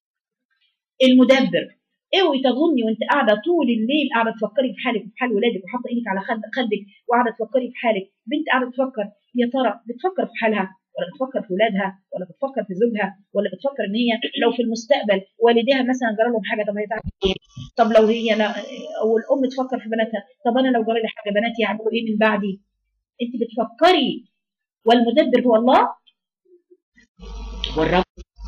المدبر اوعي تظني وانت قاعده طول الليل قاعده تفكري في حالك وفي حال ولادك وحاطه ايدك على خد خدك وقاعده تفكري في حالك بنت قاعده تفكر يا ترى بتفكر في حالها ولا بتفكر في ولادها ولا بتفكر في زوجها ولا بتفكر ان هي لو في المستقبل والديها مثلا جرى لهم حاجه طب هي تعمل ايه؟ طب لو هي أنا او الام تفكر في بناتها طب انا لو جرى لي حاجه بناتي يعملوا ايه من بعدي؟ انت بتفكري والمدبر هو الله والرب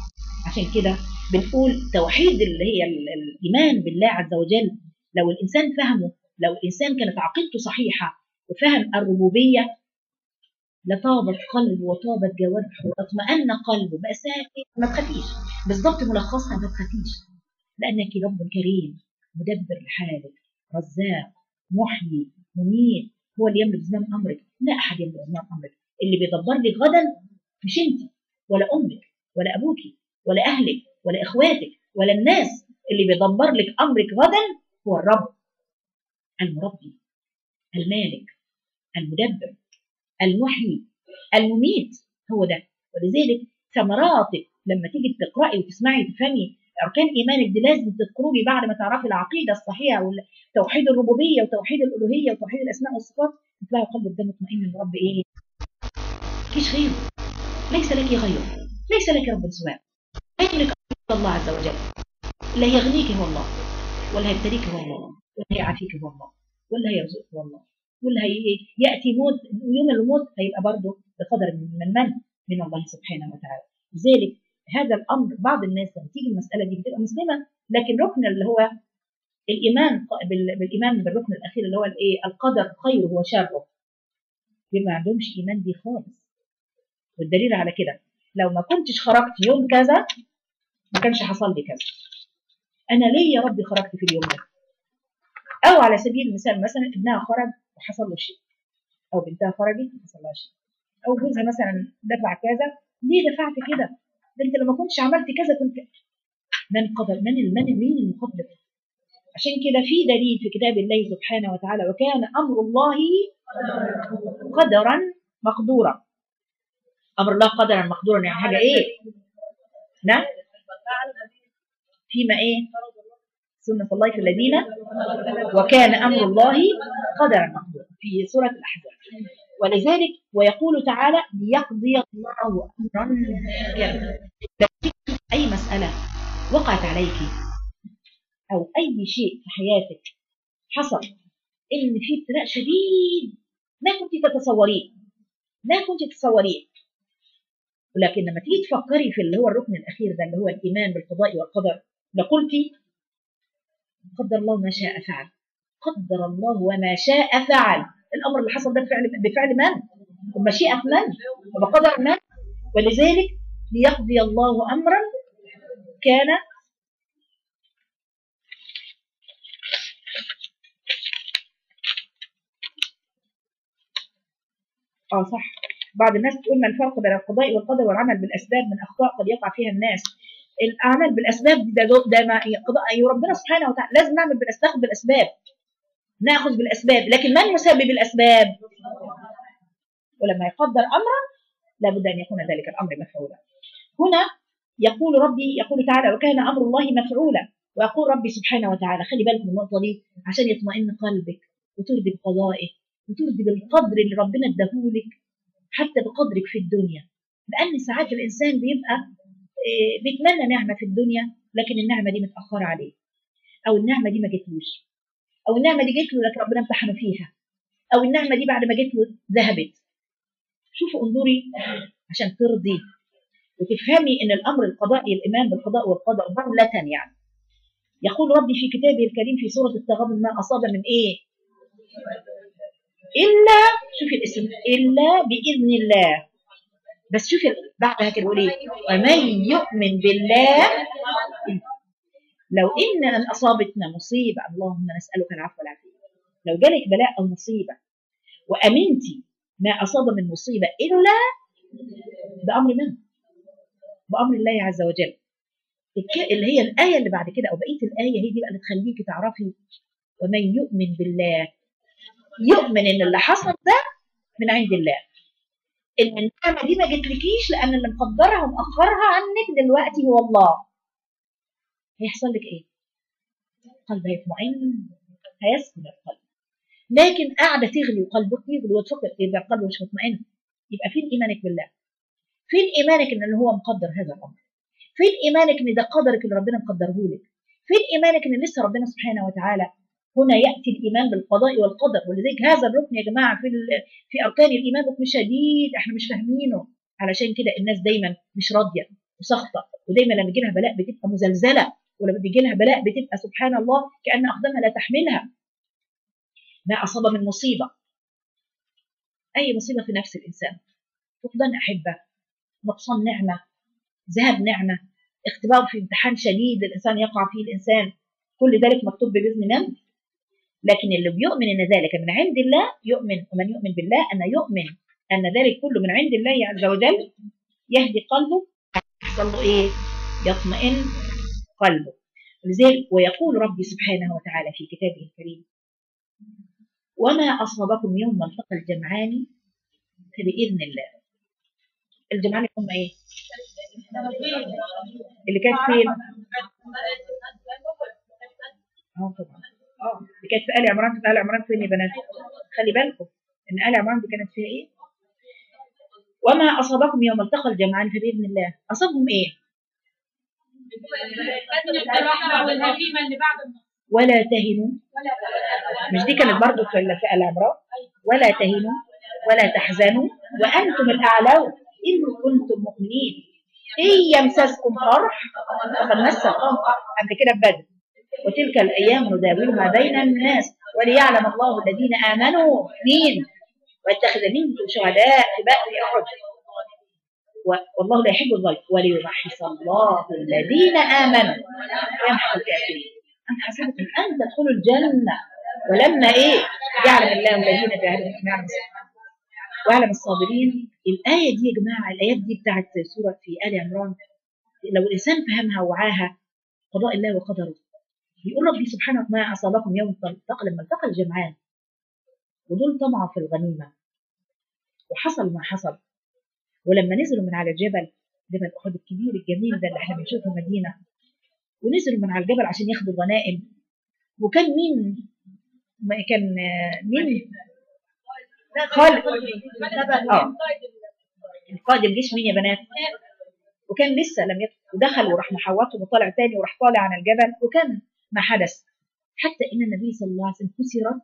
عشان كده بنقول توحيد اللي هي ال- الايمان بالله عز وجل لو الانسان فهمه لو الانسان كانت عقيدته صحيحه وفهم الربوبيه لطابت قلبه وطابت جوارحه واطمأن قلبه بقى ساكت ما تخافيش بالظبط ملخصها ما تخافيش لانك رب كريم مدبر لحالك رزاق محيي مميت هو اللي يملك زمام امرك لا احد يملك زمام امرك اللي بيدبر لك غدا مش انت ولا امك ولا ابوك ولا اهلك ولا اخواتك ولا الناس اللي بيدبر لك امرك غدا هو الرب المربي المالك المدبر المحيي المميت هو ده ولذلك ثمراتك لما تيجي تقراي وتسمعي وتفهمي اركان ايمانك دي لازم تخرجي بعد ما تعرفي العقيده الصحيحه وتوحيد الربوبيه وتوحيد الالوهيه وتوحيد الاسماء والصفات تلاقي قلبك ده مطمئن ان رب ايه؟ مفيش غيره ليس لك غيره ليس لك رب سواء لا يملك الا الله عز وجل لا يغنيك هو الله ولا هيبتليك هو الله ولا هيعافيك هو الله ولا هيرزقك هو الله ولا هي ياتي موت يوم الموت هيبقى برضه بقدر من من من الله سبحانه وتعالى لذلك هذا الامر بعض الناس لما تيجي المساله دي بتبقى مسلمه لكن ركن اللي هو الايمان بال- بالايمان بالركن الاخير اللي هو الايه القدر خيره وشره بيبقى ما عندهمش ايمان بيه خالص والدليل على كده لو ما كنتش خرجت يوم كذا ما كانش حصل لي كذا انا ليه يا ربي خرجت في اليوم ده او على سبيل المثال مثلا ابنها خرج وحصل له شيء او بنتها خرجت وحصل لها شيء او جوزها مثلا دفع كذا ليه دفعت كده ده انت لما كنتش عملت كذا كنت من قدر من من مين المقدر عشان كده في دليل في كتاب الله سبحانه وتعالى وكان امر الله قدرا مقدورا امر الله قدرا مقدورا يعني حاجه ايه نعم فيما ايه سنة الله في الذين وكان أمر الله قدرا مقدورا في سورة الأحزاب ولذلك ويقول تعالى ليقضي الله أمرا يعني لو جئت أي مسألة وقعت عليك أو أي شيء في حياتك حصل إن في ابتلاء شديد ما كنت تتصوريه ما كنت تتصوريه ولكن لما تيجي تفكري في اللي هو الركن الأخير ده اللي هو الإيمان بالقضاء والقدر لقلتي قدر الله ما شاء فعل قدر الله وما شاء فعل الامر اللي حصل ده بفعل بفعل من ومشيئه من وبقدر من ولذلك ليقضي الله امرا كان اه صح بعض الناس تقول ما الفرق بين القضاء والقدر والعمل بالاسباب من اخطاء قد يقع فيها الناس الاعمال بالاسباب دي ده ده ما قضاء أي ربنا سبحانه وتعالى لازم نعمل بالاسباب بالاسباب ناخذ بالاسباب لكن من مسبب الاسباب ولما يقدر امرا لابد ان يكون ذلك الامر مفعولا هنا يقول ربي يقول تعالى وكان امر الله مفعولا ويقول ربي سبحانه وتعالى خلي بالك من النقطه دي عشان يطمئن قلبك وترضي بقضائه وترضي بالقدر اللي ربنا اداهولك حتى بقدرك في الدنيا لان ساعات الانسان بيبقى إيه، بيتمنى نعمه في الدنيا لكن النعمه دي متاخره عليه او النعمه دي ما جتلوش او النعمه دي جت له لكن ربنا امتحنه فيها او النعمه دي بعد ما جت له ذهبت شوفوا انظري عشان ترضي وتفهمي ان الامر القضائي الايمان بالقضاء والقدر جمله يعني يقول ربي في كتابه الكريم في سوره التغابن ما اصاب من ايه الا شوفي الاسم الا باذن الله بس شوفي بعدها كده بيقول ايه ومن يؤمن بالله لو ان ان اصابتنا مصيبه اللهم نسالك العفو والعافيه لو جالك بلاء او مصيبه وامنتي ما اصاب من مصيبه الا بامر من؟ بامر الله عز وجل الك- اللي هي الايه اللي بعد كده او بقيه الايه هي دي بقى اللي تخليكي تعرفي ومن يؤمن بالله يؤمن ان اللي حصل ده من عند الله ان النعمه دي ما جتلكيش لان اللي مقدرها ومأخرها عنك دلوقتي هو الله هيحصل لك ايه؟ قلب هيطمئن هيسكن القلب لكن قاعده تغلي وقلبك يغلي وتفكر يبقى القلب مش مطمئن يبقى فين ايمانك بالله؟ فين ايمانك ان هو مقدر هذا الامر؟ فين ايمانك ان ده قدرك اللي ربنا مقدره لك؟ فين ايمانك ان لسه ربنا سبحانه وتعالى هنا ياتي الايمان بالقضاء والقدر ولذلك هذا الركن يا جماعه في ال- في اركان الايمان ركن شديد احنا مش فاهمينه علشان كده الناس دايما مش راضيه وسخطه ودايما لما بيجي لها بلاء بتبقى مزلزله ولما بيجي لها بلاء بتبقى سبحان الله كان اقدامها لا تحملها ما اصاب من مصيبه اي مصيبه في نفس الانسان فقدان احبه نقصان نعمه ذهاب نعمه اختبار في امتحان شديد الانسان يقع فيه الانسان كل ذلك مكتوب باذن من لكن اللي بيؤمن ان ذلك من عند الله يؤمن ومن يؤمن بالله ان يؤمن ان ذلك كله من عند الله عز وجل يهدي قلبه يحصل له ايه؟ يطمئن قلبه لذلك ويقول ربي سبحانه وتعالى في كتابه الكريم وما اصابكم يوم التقى الجمعان فباذن الله الجمعان هم ايه؟ اللي كانت فين؟ اه طبعا اه اللي كانت في ال عمران في ال عمران فين يا بنات؟ خلي بالكم ان ال عمران دي كانت فيها ايه؟ وما اصابكم يوم التقى الجمعان فباذن الله اصابهم ايه؟ والهزيمه اللي بعد النصر ولا تهنوا مش دي كانت برضو في ال- في ال عمران ولا تهنوا ولا تحزنوا وانتم الاعلون ان كنتم مؤمنين ان يمسسكم قرح فقد مس القوم قرح قبل كده في بدر وتلك الايام نداولها بين الناس وليعلم الله الذين امنوا مين ويتخذ منكم شهداء في بئر احد و- والله لا يحب الظلم وليمحص الله الذين امنوا ويمحق الكافرين أم حسبتم أن تدخلوا الجنة ولما إيه يعلم الله الذين جاهدوا منكم يعلم الصابرين ويعلم الصابرين الآية دي يا جماعة الآيات دي بتاعت سورة في آل عمران لو الإنسان فهمها ووعاها قضاء الله وقدره يقول ربي سبحانه ما أصابكم يوم التقى لما التقى الجمعان ودول طمعوا في الغنيمة وحصل ما حصل ولما نزلوا من على الجبل جبل أحد الكبير الجميل ده اللي احنا بنشوفه في المدينة ونزلوا من على الجبل عشان ياخدوا الغنائم وكان مين ما كان آه، مين خالد اه القائد الجيش مين يا بنات وكان لسه لم يدخل ودخل وراح محوطه وطالع تاني وراح طالع عن الجبل وكان ما حدث حتى ان النبي صلى الله عليه وسلم كسرت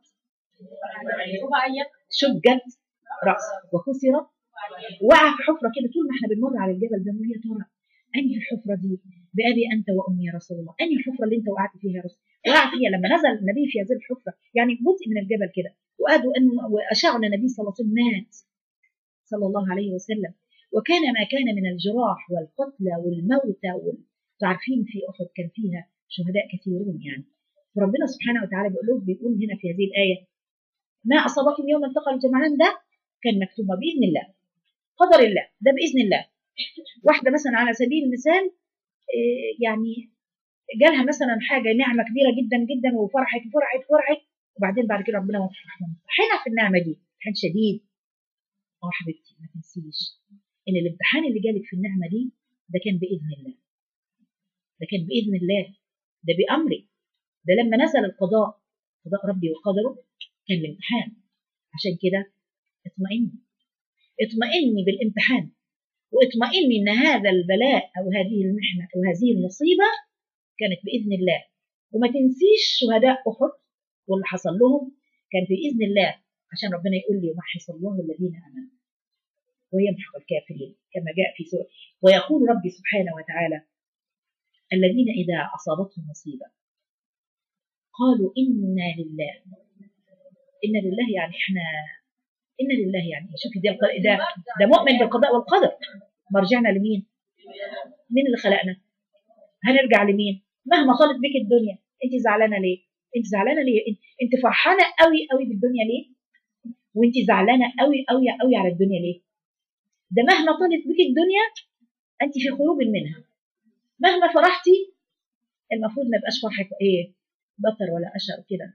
شجت راسه وكسرت وقع في حفره كده طول ما احنا بنمر على الجبل ده نقول يا ترى انهي الحفره دي بابي انت وامي يا رسول الله انهي الحفره اللي انت وقعت فيها يا رسول الله وقع فيها لما نزل النبي في هذه الحفره يعني جزء من الجبل كده وقالوا ان واشاعوا ان النبي صلى الله عليه وسلم مات صلى الله عليه وسلم وكان ما كان من الجراح والقتلى والموتى وال... عارفين في احد كان فيها شهداء كثيرون يعني فربنا سبحانه وتعالى بيقول له بيقول هنا في هذه الايه ما اصابكم يوم التقى الجمعان ده كان مكتوب باذن الله قدر الله ده باذن الله واحده مثلا على سبيل المثال إيه، يعني جالها مثلا حاجه نعمه كبيره جدا جدا وفرحت فرحت فرحت وبعدين بعد كده ربنا امتحنها في النعمه دي امتحان شديد اه حبيبتي ما تنسيش ان الامتحان اللي جالك في النعمه دي ده كان باذن الله ده كان باذن الله ده بامري ده لما نزل القضاء قضاء ربي وقدره كان الامتحان عشان كده اطمئني اطمئني بالامتحان واطمئني ان هذا البلاء او هذه المحنه او هذه المصيبه كانت باذن الله وما تنسيش شهداء احد واللي حصل لهم كان باذن الله عشان ربنا يقول لي يمحص الله الذين امنوا ويمحق الكافرين كما جاء في سوره ويقول ربي سبحانه وتعالى الذين اذا اصابتهم مصيبه قالوا انا لله انا لله يعني احنا انا لله يعني شوفي ده الق- ده ده مؤمن بالقضاء والقدر مرجعنا لمين؟ مين اللي خلقنا؟ هنرجع لمين؟ مهما طالت بك الدنيا انت زعلانه ليه؟ انت زعلانه ليه؟ انت- انت فرحانه قوي قوي بالدنيا ليه؟ وانت زعلانه قوي قوي قوي على الدنيا ليه؟ ده مهما طالت بك الدنيا انت في خروج منها مهما فرحتي المفروض ما يبقاش فرحك ايه؟ بطر ولا اشر كده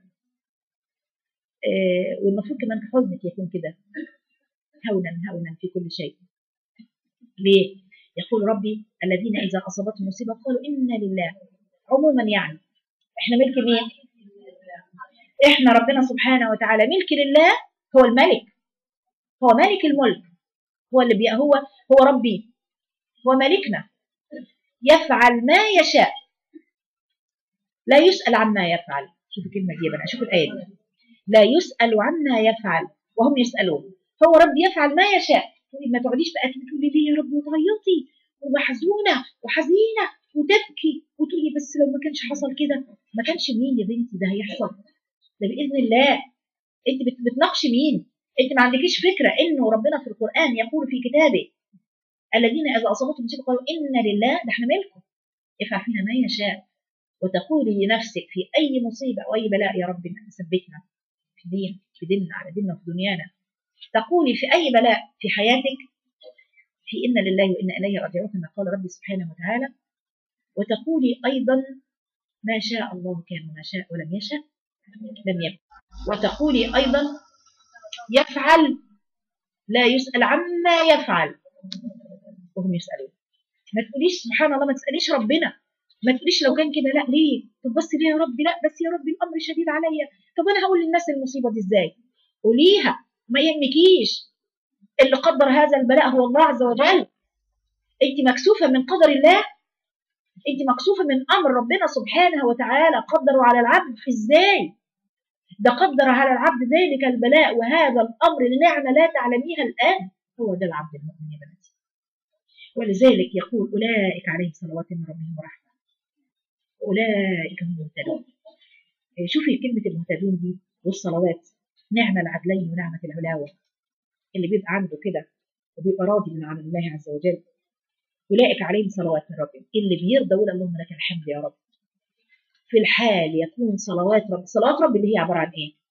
إيه والمفروض كمان حزنك يكون كده هونا هونا في كل شيء ليه؟ يقول ربي الذين إذا أصابتهم مصيبة قالوا إنا لله عموما يعني إحنا ملك مين؟ إحنا ربنا سبحانه وتعالى ملك لله هو الملك هو مالك الملك هو اللي بي هو هو ربي هو مالكنا يفعل ما يشاء لا يسأل عما يفعل شوف الكلمة دي يا بنات شوف الآية دي لا يسأل عما يفعل وهم يسألون هو ربي يفعل ما يشاء ما تقعديش بقى تقولي ليه يا رب وتعيطي ومحزونه وحزينه وتبكي وتقولي بس لو ما كانش حصل كده ما كانش مين يا بنتي ده هيحصل ده باذن الله انت بت- بتناقشي مين انت ما عندكيش فكره انه ربنا في القران يقول في كتابه الذين اذا اصابتهم مصيبه قالوا ان لله ده احنا ملكه افعل فينا ما يشاء وتقولي لنفسك في اي مصيبه او اي بلاء يا رب ثبتنا في دين في ديننا على ديننا وفي دنيانا تقولي في اي بلاء في حياتك في إن لله وإنا إليه راجعون كما قال ربي سبحانه وتعالى وتقولي أيضا ما شاء الله كان وما شاء ولم يشاء لم يكن وتقولي أيضا يفعل لا يسأل عما يفعل وهم يسألون ما تقوليش سبحان الله ما تسأليش ربنا ما تقوليش لو كان كده لا ليه طب بس ليه يا رب لا بس يا رب الأمر شديد عليا طب أنا هقول للناس المصيبة دي إزاي قوليها ما يهمكيش اللي قدر هذا البلاء هو الله عز وجل انت مكسوفه من قدر الله انت مكسوفه من امر ربنا سبحانه وتعالى قدره على العبد ازاي ده قدر على العبد ذلك البلاء وهذا الامر لنعمه لا تعلميها الان هو ده العبد المؤمن يا بناتي ولذلك يقول اولئك عليهم صلوات من ربهم ورحمه اولئك هم المهتدون إيه، شوفي كلمه المهتدون دي والصلوات نعمه العدلين ونعمه العلاوه اللي بيبقى عنده كده وبيبقى راضي من عمل الله عز وجل أولئك عليهم صلوات من ربهم اللي بيرضى يقول اللهم لك الحمد يا رب في الحال يكون صلوات رب صلوات رب اللي هي عبارة عن إيه؟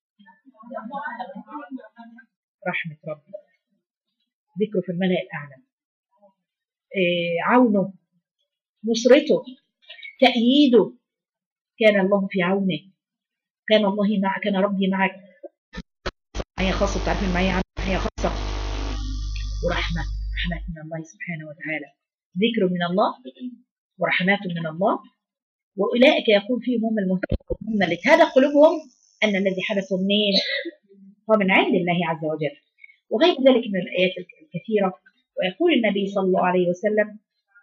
رحمة ربي ذكره في الملأ الأعلى إيه عونه نصرته تأييده كان الله في عونه كان الله معك كان ربي معك معايا خاصة تعرفين معايا معايا خاصة ورحمة رحمة من الله سبحانه وتعالى ذكر من الله ورحمات من الله وأولئك يكون فيهم هم المهتدون هم اللي اتهدى قلوبهم أن الذي حدث منين هو من عند الله عز وجل وغير ذلك من الآيات الكثيرة ويقول النبي صلى الله عليه وسلم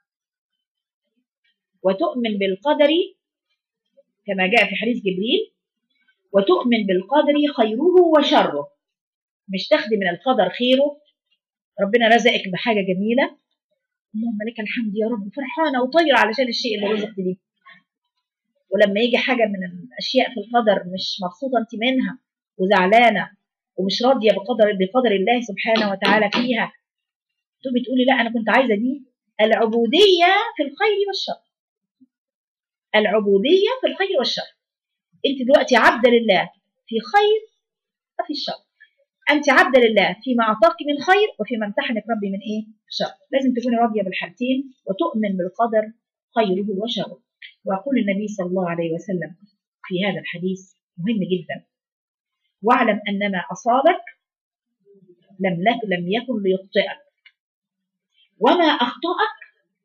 وتؤمن بالقدر كما جاء في حديث جبريل وتؤمن بالقدر خيره وشره مش تاخدي من القدر خيره ربنا رزقك بحاجه جميله اللهم لك الحمد يا رب فرحانه وطايره علشان الشيء اللي رزقت بيه ولما يجي حاجه من الاشياء في القدر مش مبسوطه انت منها وزعلانه ومش راضيه بقدر بقدر الله سبحانه وتعالى فيها تقومي تقولي لا انا كنت عايزه دي العبوديه في الخير والشر العبوديه في الخير والشر انت دلوقتي عبده لله في خير وفي الشر انت عبده لله فيما اعطاك من خير وفيما امتحنك ربي من ايه شر لازم تكوني راضيه بالحالتين وتؤمن بالقدر خيره وشره ويقول النبي صلى الله عليه وسلم في هذا الحديث مهم جدا واعلم ان ما اصابك لم لك لم يكن ليخطئك وما اخطاك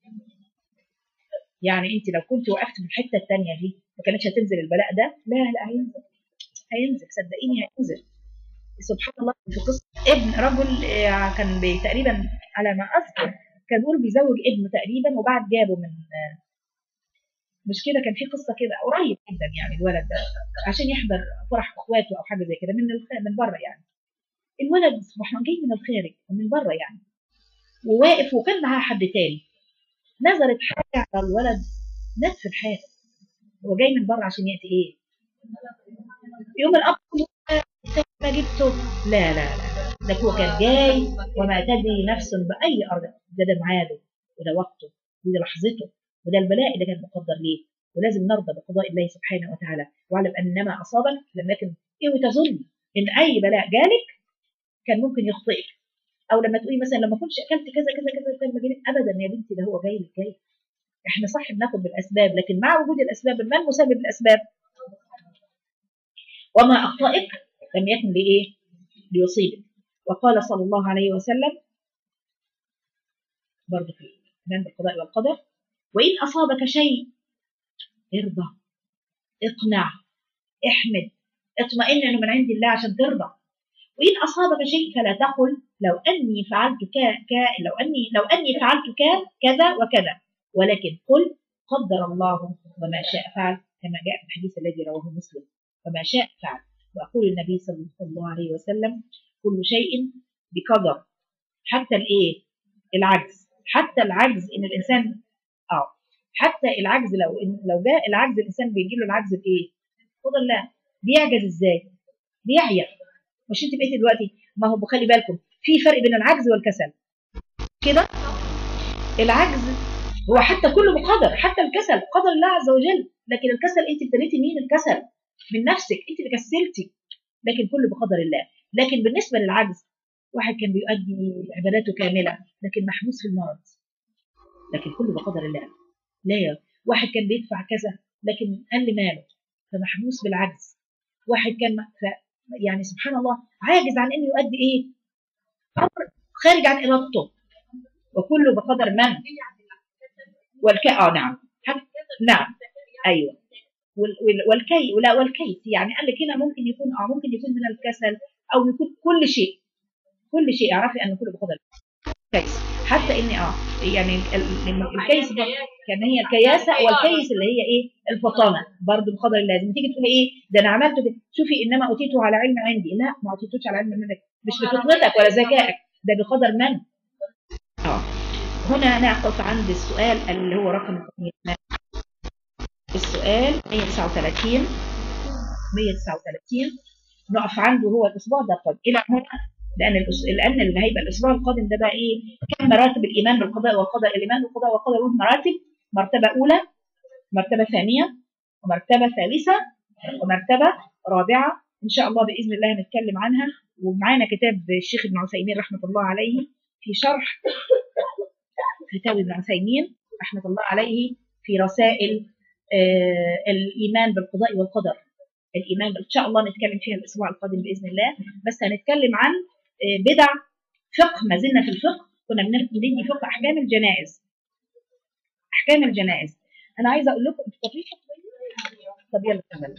يعني انت لو كنت وقفت في الحته الثانيه دي ما كانتش هتنزل البلاء ده لا لا هينزل هينزل صدقيني هينزل سبحان الله في قصه ابن رجل آه، كان بي- تقريبا على ما اذكر كان بيقول بيزوج ابنه تقريبا وبعد جابه من آه، مش كده كان في قصه كده قريب جدا يعني الولد ده عشان يحضر فرح اخواته او حاجه زي كده من الخ- من بره يعني الولد سبحان الله جاي من الخارج من بره يعني وواقف وكان معاه حد تاني نزلت حاجه على الولد مات في الحال هو جاي من بره عشان ياتي ايه يوم الاب ما جبته لا لا لا ده هو كان جاي وما تدري نفس باي ارض ده ده ميعاده وده وقته وده لحظته وده البلاء اللي كان مقدر ليه ولازم نرضى بقضاء الله سبحانه وتعالى واعلم ان ما اصابك لم يكن ايه وتظن ان اي بلاء جالك كان ممكن يخطئك او لما تقولي مثلا لما كنتش اكلت كذا كذا كذا كان مجالك ابدا يا بنتي ده هو جاي لك جاي احنا صح بناخد بالاسباب لكن مع وجود الاسباب ما المسبب الاسباب وما اخطائك لم يكن لايه ليصيبك وقال صلى الله عليه وسلم برضه في الايمان بالقضاء والقدر وان اصابك شيء ارضى اقنع احمد اطمئن انه من عند الله عشان ترضى وان اصابك شيء فلا تقل لو اني فعلت كا كا لو اني لو اني فعلت كا كذا وكذا ولكن قل قدر الله وما شاء فعل كما جاء في الحديث الذي رواه مسلم وما شاء فعل ويقول النبي صلى الله عليه وسلم كل شيء بقدر حتى الايه العجز حتى العجز ان الانسان اه حتى العجز لو لو جاء العجز الانسان بيجي له العجز بايه؟ بفضل الله بيعجز ازاي؟ بيعيا مش انت بقيتي دلوقتي ما هو خلي بالكم في فرق بين العجز والكسل كده العجز هو حتى كله بقدر حتى الكسل قدر الله عز وجل لكن الكسل انت ابتليتي مين الكسل من نفسك انت اللي كسلتي لكن كله بقدر الله لكن بالنسبه للعجز واحد كان بيؤدي عباداته كامله لكن محبوس في المرض لكن كله بقدر الله لا يا. واحد كان بيدفع كذا لكن قل ماله فمحبوس بالعجز واحد كان ف يعني سبحان الله عاجز عن انه يؤدي ايه امر خارج عن ارادته وكله بقدر من والك اه نعم حت- نعم ايوه وال- وال- والكي لا والكيس يعني قال لك هنا ممكن يكون اه ممكن يكون من الكسل او يكون كل شيء كل شيء اعرفي ان كله بقدر كيس حتى اني اه يعني ال- ال- الكيس ده كان هي الكياسه والكيس اللي هي ايه الفطانه برضه بقدر الله لازم تيجي تقولي ايه ده انا عملت كده. شوفي انما اوتيته على علم عندي لا ما اوتيتوش على علم منك مش بفطرتك ولا ذكائك ده بقدر من اه هنا نقف عند السؤال اللي هو رقم اثنين. السؤال 139 139 نقف عنده هو الاسبوع ده قد الى هنا لان الأس... لان اللي هيبقى الاسبوع القادم ده بقى ايه كم مراتب الايمان بالقضاء والقدر الايمان بالقضاء والقدر له مراتب مرتبه اولى مرتبه ثانيه ومرتبه ثالثه ومرتبه رابعه ان شاء الله باذن الله هنتكلم عنها ومعانا كتاب الشيخ ابن عثيمين رحمه الله عليه في شرح فتاوي ابن عثيمين رحمه الله عليه في رسائل آه الايمان بالقضاء والقدر الايمان ان شاء الله نتكلم فيها الاسبوع القادم باذن الله بس هنتكلم عن آه بدع فقه ما زلنا في الفقه كنا بندي فقه احكام الجنائز احكام الجنائز انا عايزه اقول لكم طب في فقه طب يلا كمل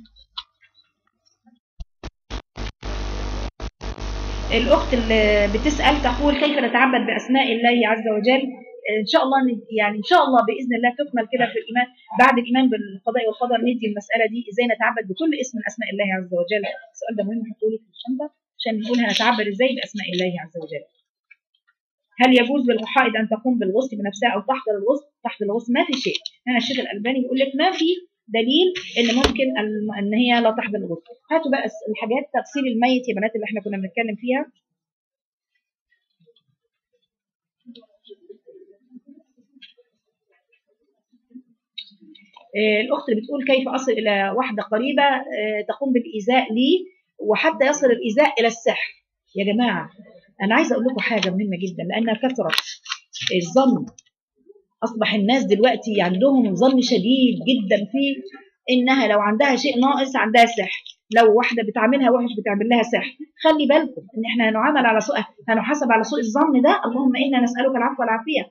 الاخت اللي بتسال تقول كيف نتعبد باسماء الله عز وجل ان شاء الله ند- يعني ان شاء الله باذن الله تكمل كده في الايمان بعد الايمان بالقضاء والقدر ندي المساله دي ازاي نتعبد بكل اسم من اسماء الله عز وجل السؤال ده مهم حطوه لي في الشنطه عشان نقول هنتعبد ازاي باسماء الله عز وجل هل يجوز للحائض ان تقوم بالغسل بنفسها او تحضر الغسل تحت الغسل ما في شيء هنا الشيخ الالباني بيقول لك ما في دليل ان ممكن الم- ان هي لا تحضر الغسل هاتوا بقى الحاجات تغسيل الميت يا بنات اللي احنا كنا بنتكلم فيها آه، الاخت اللي بتقول كيف اصل الى واحده قريبه آه، تقوم بالايذاء لي وحتى يصل الايذاء الى السحر يا جماعه انا عايزه اقول لكم حاجه مهمه جدا لانها كثرت الظن اصبح الناس دلوقتي عندهم ظن شديد جدا في انها لو عندها شيء ناقص عندها سحر لو واحده بتعملها وحش بتعمل لها سحر خلي بالكم ان احنا هنعامل على سوء هنحاسب على سوء الظن ده اللهم انا نسالك العفو والعافيه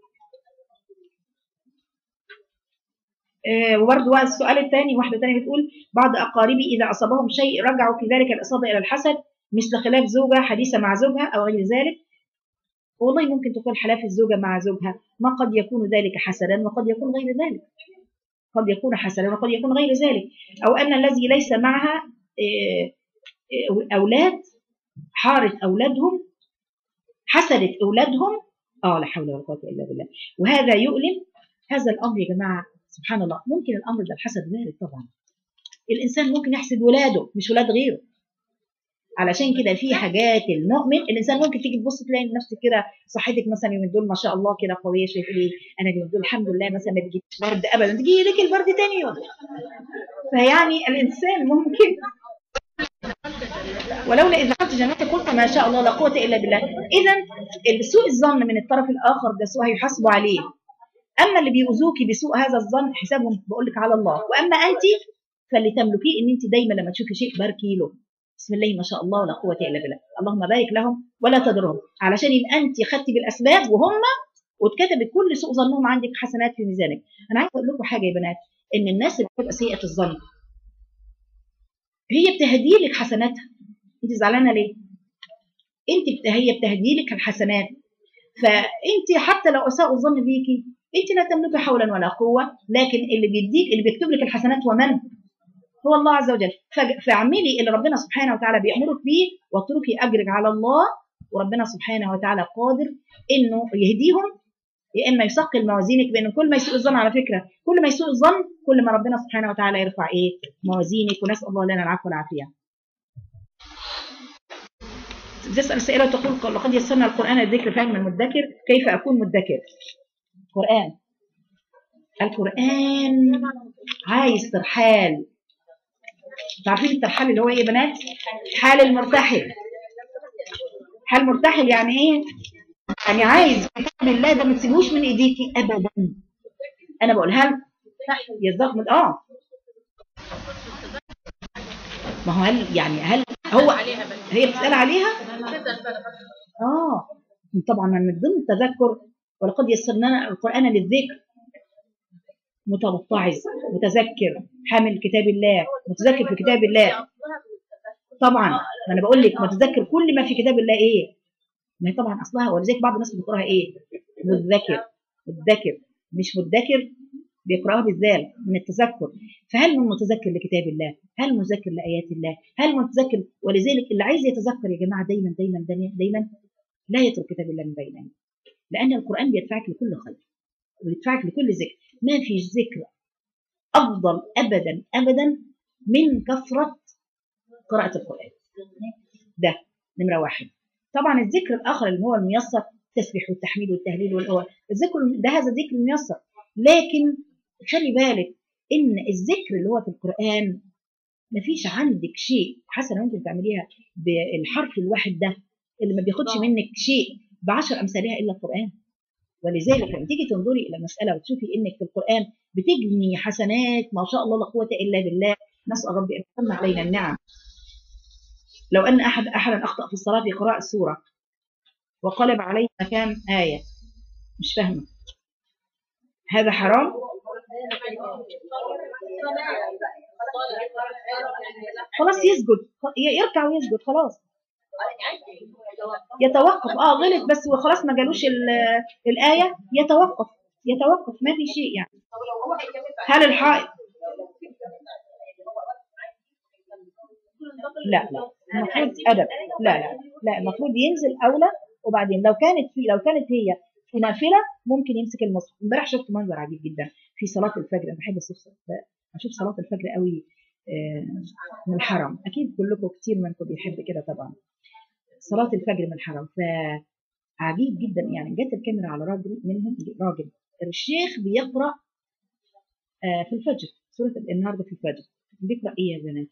آه، وبرضه بقى السؤال الثاني واحده ثانيه بتقول بعض اقاربي اذا اصابهم شيء رجعوا في ذلك الاصابه الى الحسد مثل خلاف زوجه حديثه مع زوجها او غير ذلك والله ممكن تكون حلاف الزوجه مع زوجها ما قد يكون ذلك حسدا وقد يكون غير ذلك قد يكون حسدا وقد يكون غير ذلك او ان الذي ليس معها آه، آه، اولاد حارت اولادهم حسدت اولادهم اه لا حول ولا قوه الا بالله وهذا يؤلم هذا الامر يا جماعه سبحان الله ممكن الامر ده الحسد وارد طبعا الانسان ممكن يحسد ولاده مش ولاد غيره علشان كده في حاجات المؤمن الانسان ممكن تيجي تبص تلاقي نفسك كده صحتك مثلا يومين دول ما شاء الله كده قويه شايف ايه انا اليومين دول الحمد لله مثلا ما بيجيش برد ابدا تجي لك البرد تاني يوم فيعني الانسان ممكن ولولا اذا دخلت جنتك قلت ما شاء الله لا قوه الا بالله اذا سوء الظن من الطرف الاخر ده سوء هيحاسبوا عليه اما اللي بيؤذوكي بسوء هذا الظن حسابهم بقول لك على الله واما انت فلتملكيه ان انت دايما لما تشوفي شيء باركي له بسم الله ما شاء الله ولا قوه الا بالله اللهم بارك لهم ولا تضرهم علشان يبقى انت خدتي بالاسباب وهم واتكتبت كل سوء ظنهم عندك حسنات في ميزانك انا عايزه اقول لكم حاجه يا بنات ان الناس اللي بتبقى سيئه الظن هي بتهدي لك حسناتها انت زعلانه ليه انت بت... هي بتهدي لك الحسنات فانت حتى لو اساءوا الظن بيكي انت لا تملكي حولا ولا قوه لكن اللي بيديك اللي بيكتب لك الحسنات هو من هو الله عز وجل ف- فاعملي اللي ربنا سبحانه وتعالى بيأمرك بيه واتركي اجرك على الله وربنا سبحانه وتعالى قادر انه يهديهم يا اما يثقل موازينك بان كل ما يسوء الظن على فكره كل ما يسوء الظن كل ما ربنا سبحانه وتعالى يرفع ايه موازينك ونسال الله لنا العفو والعافيه تسال سائله تقول لقد يسرنا القران الذكر فهم المدكر كيف اكون مدكر قران القران عايز ترحال عارفين الترحال اللي هو ايه يا بنات حال المرتحل حال مرتحل يعني ايه يعني عايز كتاب الله ده ما تسيبوش من ايديكي ابدا انا بقول هل يصدق من اه ما هو هل يعني هل هو هي بتسال عليها اه طبعا من ضمن التذكر ولقد يسرنا القران للذكر متوعظ متذكر حامل كتاب الله متذكر في كتاب الله طبعا ما انا بقول لك متذكر كل ما في كتاب الله ايه ما هي طبعا اصلها ولذلك بعض الناس بتقراها ايه متذكر متذكر مش متذكر بيقراها بالذال من التذكر فهل من متذكر لكتاب الله هل متذكر لايات الله هل متذكر ولذلك اللي عايز يتذكر يا جماعه دايما دايما دايما, دايما لا يترك كتاب الله من بين عينيه لان القران بيدفعك لكل خير ويدفعك لكل ذكر ما فيش ذكر افضل ابدا ابدا من كثره قراءه القران ده نمره واحد طبعا الذكر الاخر اللي هو الميسر التسبيح والتحميد والتهليل والأول الذكر ده هذا ذكر ميسر لكن خلي بالك ان الذكر اللي هو في القران مفيش عندك شيء حسنه وانت بتعمليها بالحرف الواحد ده اللي ما بياخدش منك شيء بعشر امثالها الا القران ولذلك لما تيجي تنظري الى مساله وتشوفي انك في القران بتجني حسنات ما شاء الله لا قوه الا بالله نسال ربي ان يتم علينا النعم لو ان احد احدا اخطا في الصلاه في قراءه السوره وقلب عليه مكان ايه مش فاهمه هذا حرام خلاص يسجد يركع ويسجد خلاص يتوقف اه غلط بس وخلاص ما جالوش الآية يتوقف يتوقف ما في شيء يعني هل الحائط لا لا المفروض أدب لا لا لا المفروض ينزل أولى وبعدين لو كانت في لو كانت هي في نافلة ممكن يمسك المصحف امبارح شفت منظر عجيب جدا في صلاة الفجر أنا بحب أشوف أشوف صلاة الفجر قوي من الحرم أكيد كلكم كتير منكم بيحب كده طبعا صلاة الفجر من الحرم فعجيب جدا يعني جت الكاميرا على راجل منهم راجل الشيخ بيقرأ في الفجر سورة النهارده في الفجر بيقرأ إيه يا بنات؟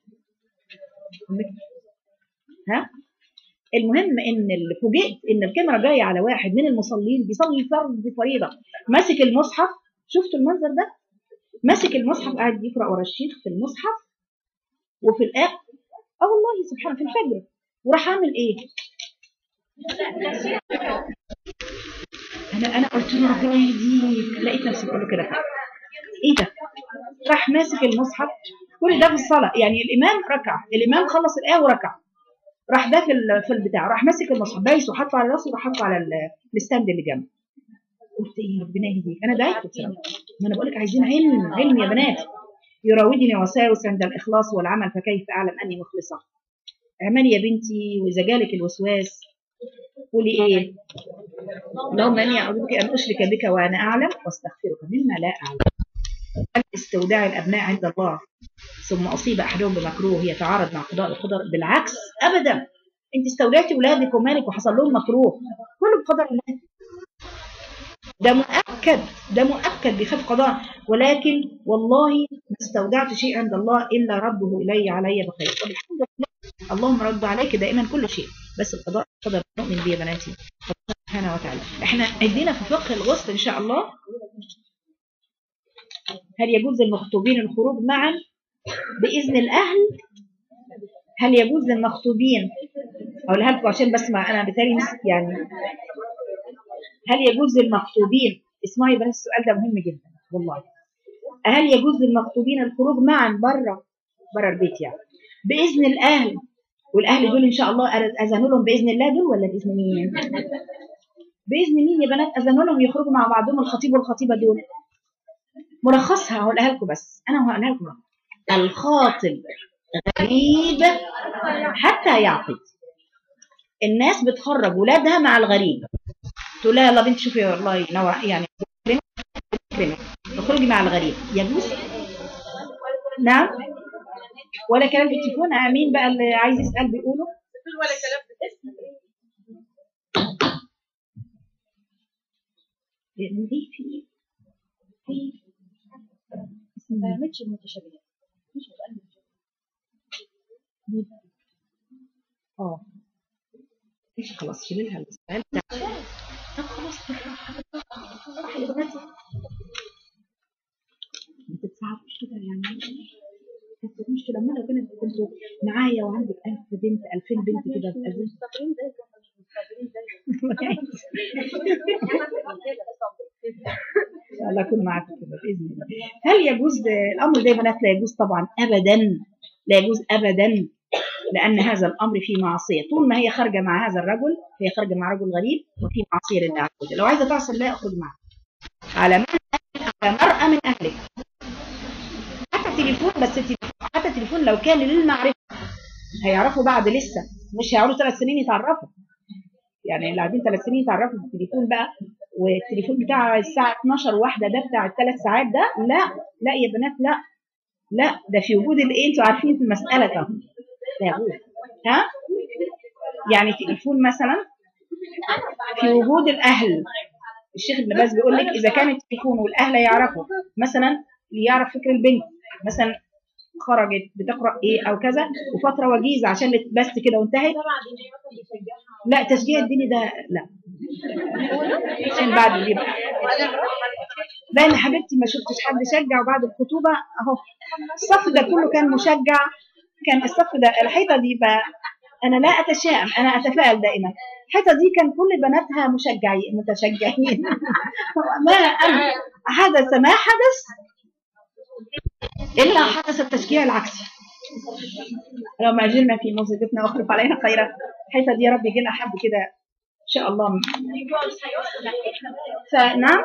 ها؟ المهم ان اللي فوجئت ان الكاميرا جايه على واحد من المصلين بيصلي فرض فريضه ماسك المصحف شفتوا المنظر ده؟ ماسك المصحف قاعد يقرا ورا الشيخ في المصحف وفي الاخر اه والله سبحانه في الفجر وراح عامل ايه؟ انا انا قلت له ربنا يهديك لقيت نفسي بقول له كده ايه ده؟ راح ماسك المصحف كل ده في الصلاه يعني الامام ركع الامام خلص الايه وركع راح ده في في البتاع راح ماسك المصحف بايسه وحطه على راسه وراح حاطه على الستاند اللي جنبه قلت ايه ربنا يهديك انا دعيت بصراحه ما انا بقول لك عايزين علم علم يا بنات يراودني وساوس عند الاخلاص والعمل فكيف اعلم اني مخلصه اعملي يا بنتي واذا جالك الوسواس قولي ايه اللهم اني اعوذ بك ان اشرك بك وانا اعلم واستغفرك مما لا اعلم استوداع الابناء عند الله ثم اصيب احدهم بمكروه يتعارض مع قضاء القدر بالعكس ابدا انت استودعتي اولادك ومالك وحصل لهم مكروه كله بقدر الله ده مؤكد ده مؤكد بخلاف قضاء ولكن والله ما استودعت شيء عند الله الا رده الي علي بخير والحمد لله اللهم رد عليك دائما كل شيء بس القضاء قدر نؤمن به يا بناتي سبحانه وتعالى احنا عندنا في فقه الغسل ان شاء الله هل يجوز للمخطوبين الخروج معا باذن الاهل هل يجوز للمخطوبين اقولها لكم عشان بس ما انا بالتالي يعني هل يجوز للمخطوبين اسمعي بس السؤال ده مهم جدا والله هل يجوز للمخطوبين الخروج معا بره بره البيت يعني باذن الاهل والاهل دول ان شاء الله اذنوا لهم باذن الله دول ولا باذن مين باذن مين يا بنات اذنوا لهم يخرجوا مع بعضهم الخطيب والخطيبه دول ملخصها هقولها لكم بس انا هقولها لكم الخاطب غريب حتى يعقد الناس بتخرج ولادها مع الغريب تقول لها يلا بنت شوفي والله ينور يعني يكرمك. اخرجي مع الغريب يجوز نعم ولا كلام في التليفون امين بقى اللي عايز يسال بيقوله ولا كلام بالاسم لان دي في في ما عملتش المتشابهات مش بتقلب اه ايش خلاص شيلي لها السؤال بتاع طب خلاص بالراحه بالراحه بالراحه يا بناتي ما تتصعبوش كده يعني ما تتصعبوش كده امال لو كانت كنت معايا وعندك 1000 بنت 2000 بنت كده في قلبي مستقرين زي كده مش مستقرين زي ان شاء الله اكون معاكم كده باذن الله هل يجوز الامر ده يا بنات لا يجوز طبعا ابدا لا يجوز ابدا لان هذا الامر فيه معصيه طول ما هي خارجه مع هذا الرجل هي خارجه مع رجل غريب وفي معصيه لله عز وجل لو عايزه تعصي الله اخرج معها على من على مرأة من اهلك حتى تليفون بس التليفون حتى التليفون لو كان للمعرفه هيعرفوا بعد لسه مش هيقعدوا ثلاث سنين يتعرفوا يعني اللي قاعدين ثلاث سنين يتعرفوا في التليفون بقى والتليفون بتاع الساعه 12 واحده ده بتاع الثلاث ساعات ده لا لا يا بنات لا لا ده في وجود الايه انتوا عارفين في المساله ده لا يجوز ها يعني تليفون مثلا في وجود الاهل الشيخ ابن باز بيقول لك اذا كان التليفون والاهل يعرفوا مثلا اللي يعرف فكر البنت مثلا خرجت بتقرا ايه او كذا وفتره وجيزه عشان بس كده وانتهت لا تشجيع الديني ده لا عشان بعد بيبقى باين حبيبتي ما شفتش حد شجع وبعد الخطوبه اهو الصف ده كله كان مشجع كان الصف ده الحيطه دي بقى انا لا اتشائم انا اتفائل دائما الحيطه دي كان كل بناتها مشجعين متشجعين ما أنا حدث ما حدث الا حدث التشجيع العكسي لو ما اجلنا في مصيبتنا واخلف علينا خيرا الحيطه دي يا رب يجي لنا حد كده ان شاء الله فنعم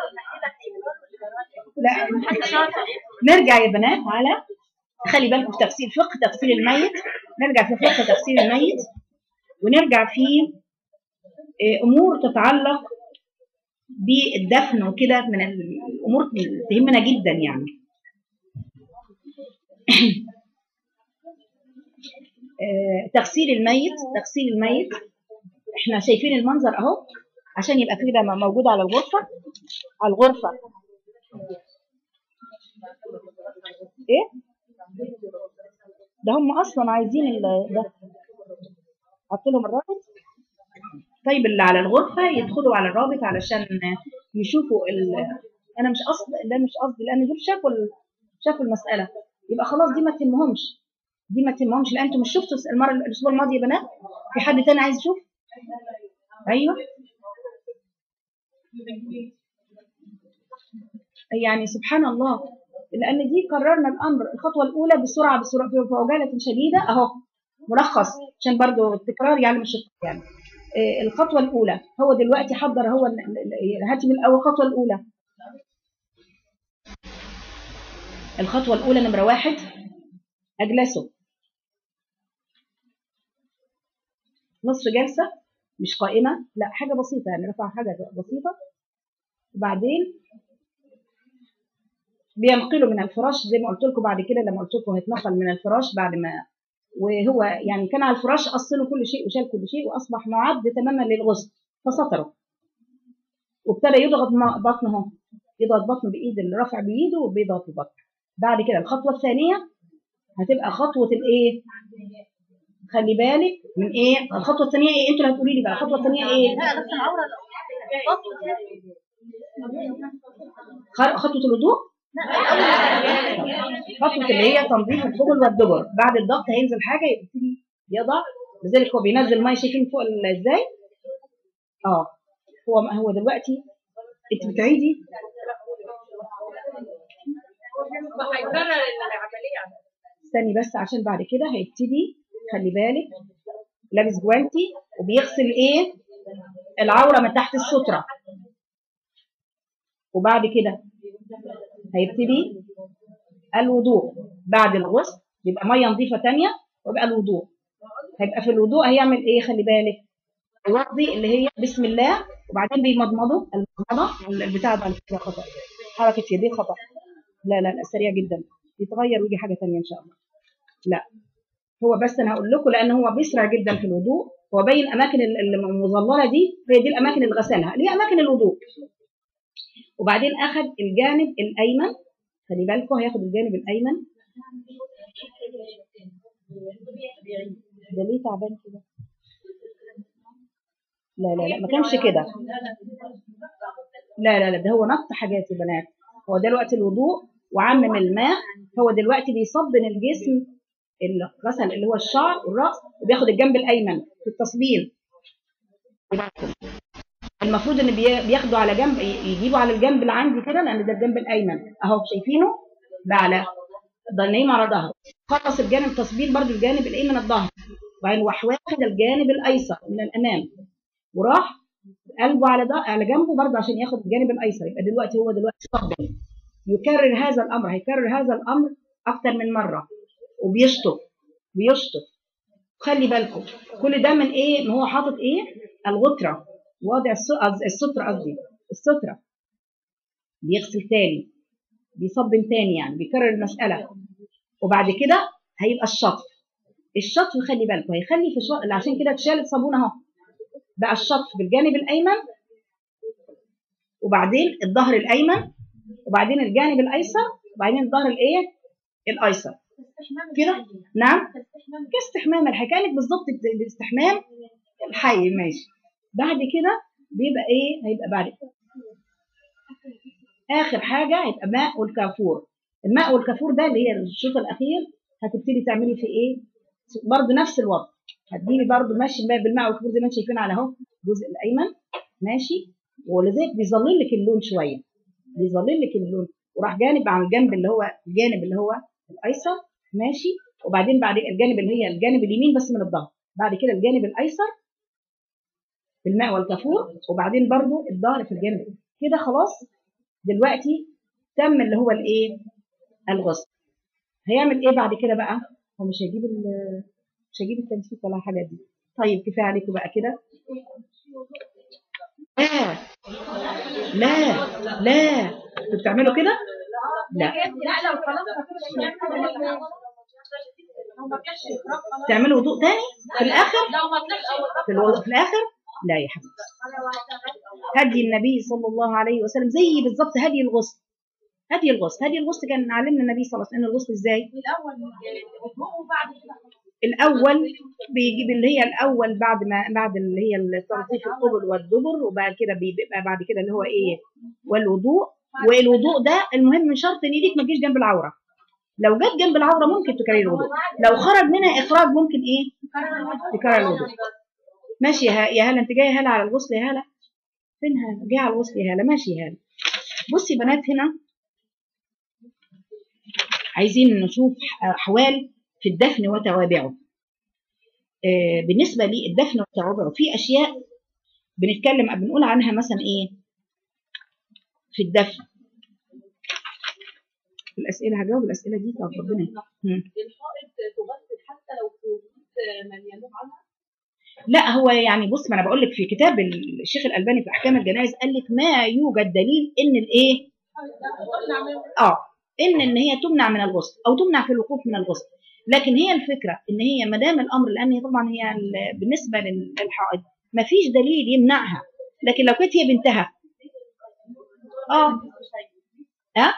لا نرجع يا بنات على خلي بالكم في تفسير فقه تفسير الميت نرجع في فقه تفسير الميت ونرجع في آه، امور تتعلق بالدفن وكده من الامور اللي تهمنا جدا يعني آه، تغسيل الميت تغسيل الميت احنا شايفين المنظر اهو عشان يبقى في كده موجود على الغرفه على الغرفه ايه ده هم اصلا عايزين ال- ده حط لهم الرابط طيب اللي على الغرفه يدخلوا على الرابط علشان يشوفوا ال... انا مش قصد ده مش قصدي لان دول شافوا ال... شافوا المساله يبقى خلاص دي ما تهمهمش دي ما تهمهمش لان انتوا مش شفتوا المره الاسبوع الماضي يا بنات في حد تاني عايز يشوف ايوه يعني سبحان الله لان دي قررنا الامر الخطوه الاولى بسرعه بسرعه في عجاله شديده اهو ملخص عشان برضو التكرار يعلم الشطار يعني آه، الخطوه الاولى هو دلوقتي حضر هو ال- ال- ال- هاتي من الاول الخطوه الاولى الخطوه الاولى نمره واحد اجلسه نصف جلسه مش قائمه لا حاجه بسيطه يعني رفع حاجه بسيطه وبعدين بينقلوا من الفراش زي ما قلت لكم بعد كده لما قلت لكم هيتنقل من الفراش بعد ما وهو يعني كان على الفراش اصله كل شيء وشال كل شيء واصبح معد تماما للغسل فسطره وابتدى يضغط م- بطنه يضغط بطنه بايد اللي رافع بايده وبيضغط البطن بعد كده الخطوه الثانيه هتبقى خطوه الايه خلي بالك من ايه الخطوه الثانيه ايه انتوا اللي هتقولي لي بقى الخطوه الثانيه ايه خ- خطوه الوضوء خطوه اللي هي تنظيف القبل والدبر بعد الضغط هينزل حاجه يبتدي يضع لذلك هو بينزل ميه شايفين فوق ال- ازاي اه هو هو دلوقتي انت بتعيدي هيكرر العمليه استني بس عشان بعد كده هيبتدي خلي بالك لابس جوانتي وبيغسل ايه العوره من تحت الستره وبعد كده هيبتدي الوضوء بعد الغسل بيبقى ميه نظيفه تانية ويبقى الوضوء هيبقى في الوضوء هيعمل ايه خلي بالك الوضي اللي هي بسم الله وبعدين بيمضمضوا المضمضه البتاع ده على فكره خطا حركه يديه خطا لا لا لا سريع جدا يتغير ويجي حاجه ثانيه ان شاء الله لا هو بس انا هقول لكم لان هو بيسرع جدا في الوضوء هو باين اماكن ال- المظلله دي هي دي الاماكن اللي غسلها اللي هي اماكن الوضوء وبعدين اخذ الجانب الايمن خلي بالكم هياخد الجانب الايمن ده ليه تعبان كده لا لا لا ما كانش كده لا لا لا ده هو نط حاجات يا بنات هو دلوقتي الوضوء وعمم الماء هو دلوقتي بيصبن الجسم اللي غسل اللي هو الشعر والراس وبياخد الجنب الايمن في التصبين المفروض ان بي- بياخدوا على جنب ي- يجيبوا على الجنب اللي عندي كده لان ده الجنب الايمن اهو شايفينه ده على ده نايم على ظهره خلص الجانب تصبين برضو الجانب الايمن الظهر وبعدين راح واخد الجانب الايسر من الامام وراح قلبه على ض- على جنبه برضه عشان ياخد الجانب الايسر يبقى دلوقتي هو دلوقتي صبن يكرر هذا الامر هيكرر هذا الامر اكتر من مره وبيشطف بيشطف خلي بالكم كل ده من ايه ما هو حاطط ايه الغتره واضع الس- قصد- الستره قصدي الستره بيغسل تاني بيصبن تاني يعني بيكرر المساله وبعد كده هيبقى الشطف الشطف خلي بالكم هيخلي في شط... عشان كده اتشال الصابون اهو بقى الشطف بالجانب الايمن وبعدين الظهر الايمن وبعدين الجانب الايسر وبعدين الظهر الايه الايسر كده نعم كاستحمام الحكايه كانك بالظبط الاستحمام الحي ماشي بعد كده بيبقى ايه هيبقى بعد اخر حاجه هيبقى ماء والكافور الماء والكافور ده اللي هي الشوط الاخير هتبتدي تعملي في ايه برضه نفس الوضع هتجيبي برضه ماشي بقى بالماء والكافور زي ما انتم شايفين على اهو الجزء الايمن ماشي ولذلك بيظلل لك اللون شويه بيظلل لك اللون وراح جانب على الجنب اللي هو الجانب اللي هو الايسر ماشي وبعدين بعد الجانب اللي هي الجانب اليمين بس من الظهر بعد كده الجانب الايسر بالماء والكافور وبعدين برضو الظهر في الجانب كده خلاص دلوقتي تم اللي هو الايه الغسل هيعمل ايه بعد كده بقى هو مش هيجيب ال- مش هيجيب التنسيق ولا حاجه دي طيب كفايه عليكم بقى كده لا لا لا انتوا بتعملوا كده لا لا لو خلصنا كده تعملوا وضوء تاني في الاخر لو ما طلعش في الوضوء في الاخر لا يا حبيبتي هدي النبي صلى الله عليه وسلم زي بالظبط هدي الغسل هدي الغسل هدي الغسل كان علمنا النبي صلى الله عليه وسلم ان الغسل ازاي الاول الوضوء وبعد كده الاول بيجيب اللي هي الاول بعد ما بعد اللي هي تنظيف القبل والدبر وبعد كده بيبقى بعد كده اللي هو ايه والوضوء والوضوء ده المهم من شرط ان ايديك ما تجيش جنب العوره لو جت جنب العوره ممكن تكرري الوضوء لو خرج منها اخراج ممكن ايه تكرر الوضوء ماشي يا ه- يا هلا انت جايه هلا على الغسل يا هلا فين هلا جايه على الغسل يا هلا ماشي يا هلا بصي يا بنات هنا عايزين نشوف احوال في الدفن وتوابعه آه، بالنسبه للدفن وتوابعه في اشياء بنتكلم بنقول عنها مثلا ايه في الدفن في الاسئله هجاوب الاسئله دي طب ربنا يهديك. مم. الحائط تغسل حتى لو في وجود من ينوب عنها لا هو يعني بص ما انا بقول لك في كتاب الشيخ الالباني في احكام الجنائز قال لك ما يوجد دليل ان الايه اه ان ان هي تمنع من الغسل او تمنع في الوقوف من الغسل لكن هي الفكره ان هي ما دام الامر لان هي طبعا هي ال- بالنسبه لل- للحائض ما فيش دليل يمنعها لكن لو كانت هي بنتها اه اه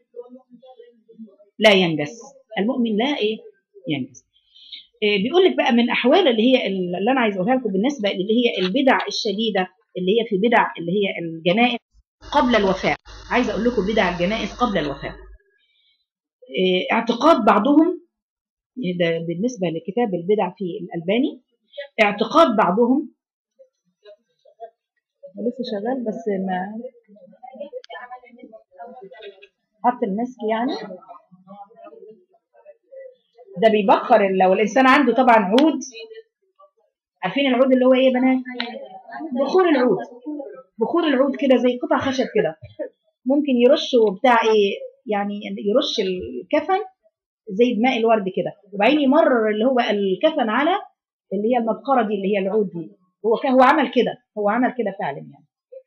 لا ينجس المؤمن لا ايه ينجس إيه بيقول لك بقى من احوال اللي هي اللي انا عايز اقولها لكم بالنسبه اللي هي البدع الشديده اللي هي في بدع اللي هي الجنائز قبل الوفاه عايزه اقول لكم بدع الجنائز قبل الوفاه إيه اعتقاد بعضهم ده بالنسبه لكتاب البدع في الالباني اعتقاد بعضهم هو لسه شغال بس ما حط المسك يعني ده بيبخر ال- لو الانسان عنده طبعا عود عارفين العود اللي هو ايه يا بنات بخور العود بخور العود كده زي قطع خشب كده ممكن يرشوا بتاع ايه يعني يرش الكفن زي بماء الورد كده وبعدين يمرر اللي هو الكفن على اللي هي المبخره دي اللي هي العود دي هو ك- هو عمل كده هو عمل كده فعلا يعني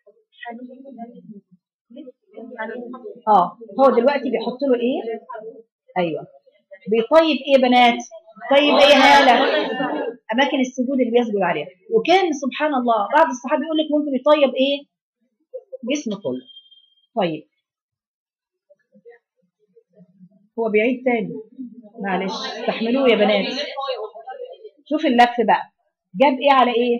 اه هو دلوقتي بيحط له ايه ايوه بيطيب ايه يا بنات طيب ايه هاله اماكن السجود اللي بيسجد عليها وكان سبحان الله بعض الصحابه يقول لك ممكن يطيب ايه جسمه كله طيب هو بيعيد تاني معلش استحملوه يا بنات شوف اللف بقى جاب ايه على ايه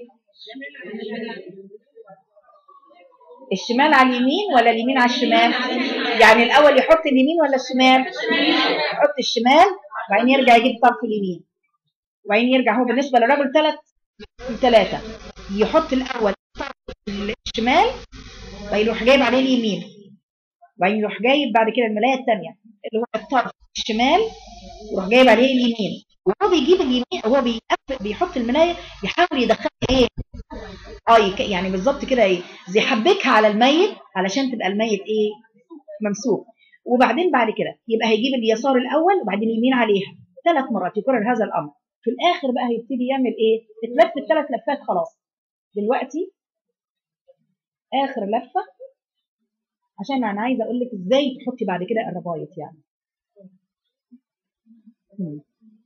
الشمال على اليمين ولا اليمين على الشمال يعني الاول يحط اليمين ولا الشمال يحط الشمال وبعدين يرجع يجيب طرف اليمين وبعدين يرجع هو بالنسبه للراجل ثلاث ثلاثه يحط الاول طرف الشمال وبعدين يروح جايب عليه اليمين وبعدين يروح جايب بعد كده الملايه الثانيه اللي هو الطرف الشمال ويروح جايب عليه اليمين وهو بيجيب اليمين هو بيقفل بيحط الملايه يحاول يدخلها ايه اه يك- يعني بالظبط كده ايه زي حبكها على الميت علشان تبقى الميت ايه ممسوك وبعدين بعد كده يبقى هيجيب اليسار الاول وبعدين اليمين عليها ثلاث مرات يكرر هذا الامر في الاخر بقى هيبتدي يعمل ايه اتلف الثلاث لفات خلاص دلوقتي اخر لفه عشان انا عايزه اقول لك ازاي تحطي بعد كده الربايط يعني مم.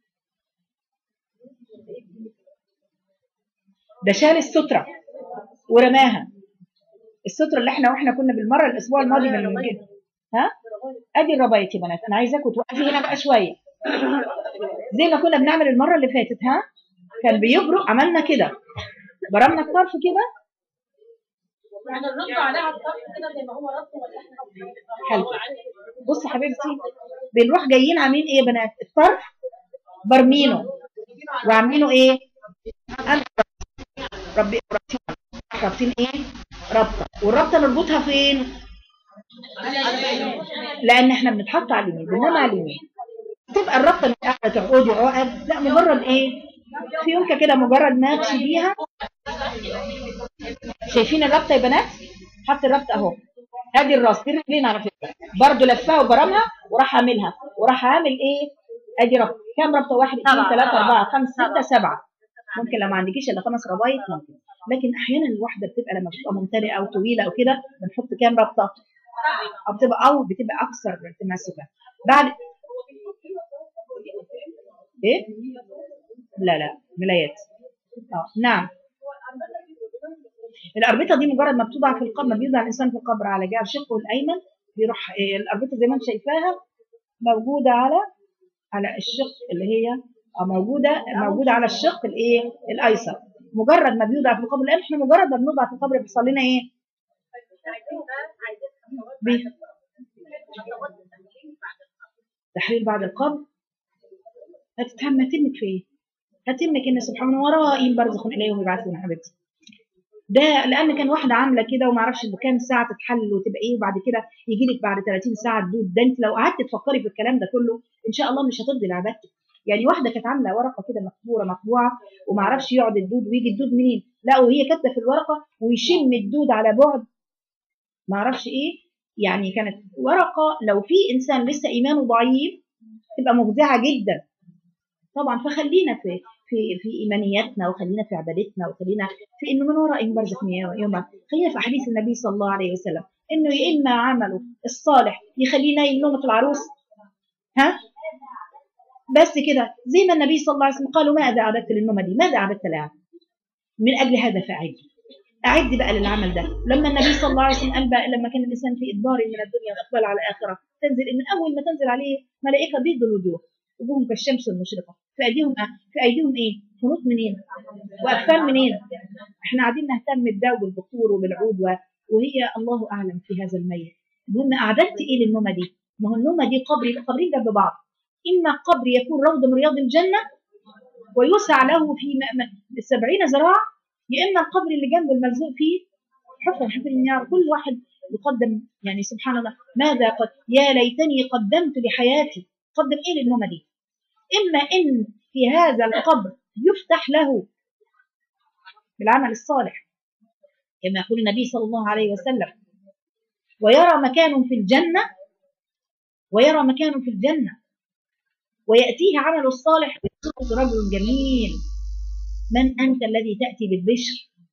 ده شال الستره ورماها الستره اللي احنا واحنا كنا بالمره الاسبوع الماضي من كده ها ادي الربايط يا بنات انا عايزاكم توقفي هنا بقى شويه زي ما كنا بنعمل المره اللي فاتت ها كان بيجرؤ عملنا كده برمنا الطرف كده يعني الرد عليها على الطرف كده زي ما هو رد ولا احنا حلو بص يا حبيبتي بنروح جايين عاملين ايه يا بنات الطرف برمينه وعاملينه ايه أنا ربي رابطين رابطين ايه رابطه والرابطه نربطها فين لان احنا بنتحط على اليمين بننام على اليمين تبقى الرابطه مش قاعده تقعدي عقد لا مجرد ايه في يمكن كده مجرد ما تشيليها شايفين الرابطه يا بنات حط الرابطه اهو ادي الراس دي رجلين على فكره برضه لفها وبرمها وراح عاملها وراح عامل ايه ادي رابطه كام رابطه واحد اثنين ثلاثه اربعه خمسه سته سبعه ممكن لو ما عندكيش الا خمس ربايط ممكن لكن احيانا الواحده بتبقى لما بتبقى ممتلئه او طويله او كده بنحط كام رابطه او بتبقى او بتبقى اكثر تماسكا بعد ايه لا لا ملايات اه نعم الاربطه دي مجرد ما بتوضع في القبر ما بيوضع الانسان في القبر على جهه شقه الايمن بيروح إيه، الاربطه زي ما انت شايفاها موجوده على على الشق اللي هي آه، موجوده موجوده على الشق الايه الايسر مجرد ما بيوضع في القبر الان احنا مجرد ما بنوضع في القبر بيحصل لنا ايه بي- تحليل بعد القبر هتتهم هتمك في ايه هتمك ان سبحان الله ورائي برزخ اليهم يبعثون يا حبيبتي ده لان كان واحده عامله كده وما اعرفش بكام ساعه تتحل وتبقى ايه وبعد كده يجي لك بعد 30 ساعه الدود ده انت لو قعدت تفكري في الكلام ده كله ان شاء الله مش هترضي لعبادتك يعني واحده كانت عامله ورقه كده مكبوره مطبوعه وما اعرفش يقعد الدود ويجي الدود منين لا وهي كاتبه في الورقه ويشم الدود على بعد ما اعرفش ايه يعني كانت ورقه لو في انسان لسه ايمانه ضعيف تبقى مفزعه جدا طبعا فخلينا في في في ايمانياتنا وخلينا في عبادتنا وخلينا في انه من ورائهم برزخ يوم خلينا في احاديث النبي صلى الله عليه وسلم انه يا اما عمله الصالح يخلينا ينومة العروس ها بس كده زي ما النبي صلى الله عليه وسلم قالوا ماذا اعددت للنومه دي ماذا اعددت لها من اجل هذا فاعدي اعد بقى للعمل ده لما النبي صلى الله عليه وسلم قال بقى لما كان الانسان في ادبار من الدنيا واقبال على الاخره تنزل من اول ما تنزل عليه ملائكه بيض الوجوه وجوههم كالشمس المشرقه في ايديهم في ايديهم ايه خنوط منين واكفان منين احنا قاعدين نهتم بالداء وبالبخور وبالعود و- وهي الله اعلم في هذا الميت المهم اعددت ايه للنومه دي ما هو النومه دي قبر قبرين جنب بعض اما قبر يكون روض من رياض الجنه ويوسع له في م- م- سبعين ذراع يا اما القبر اللي جنبه الملزوق فيه حفر حفر النار كل واحد يقدم يعني سبحان الله ماذا قد يا ليتني قدمت لحياتي قدم ايه للنومه دي اما ان في هذا القبر يفتح له بالعمل الصالح كما يقول النبي صلى الله عليه وسلم ويرى مكان في الجنه ويرى مكان في الجنه وياتيه عمل الصالح بصوره رجل جميل من انت الذي تاتي بالبشر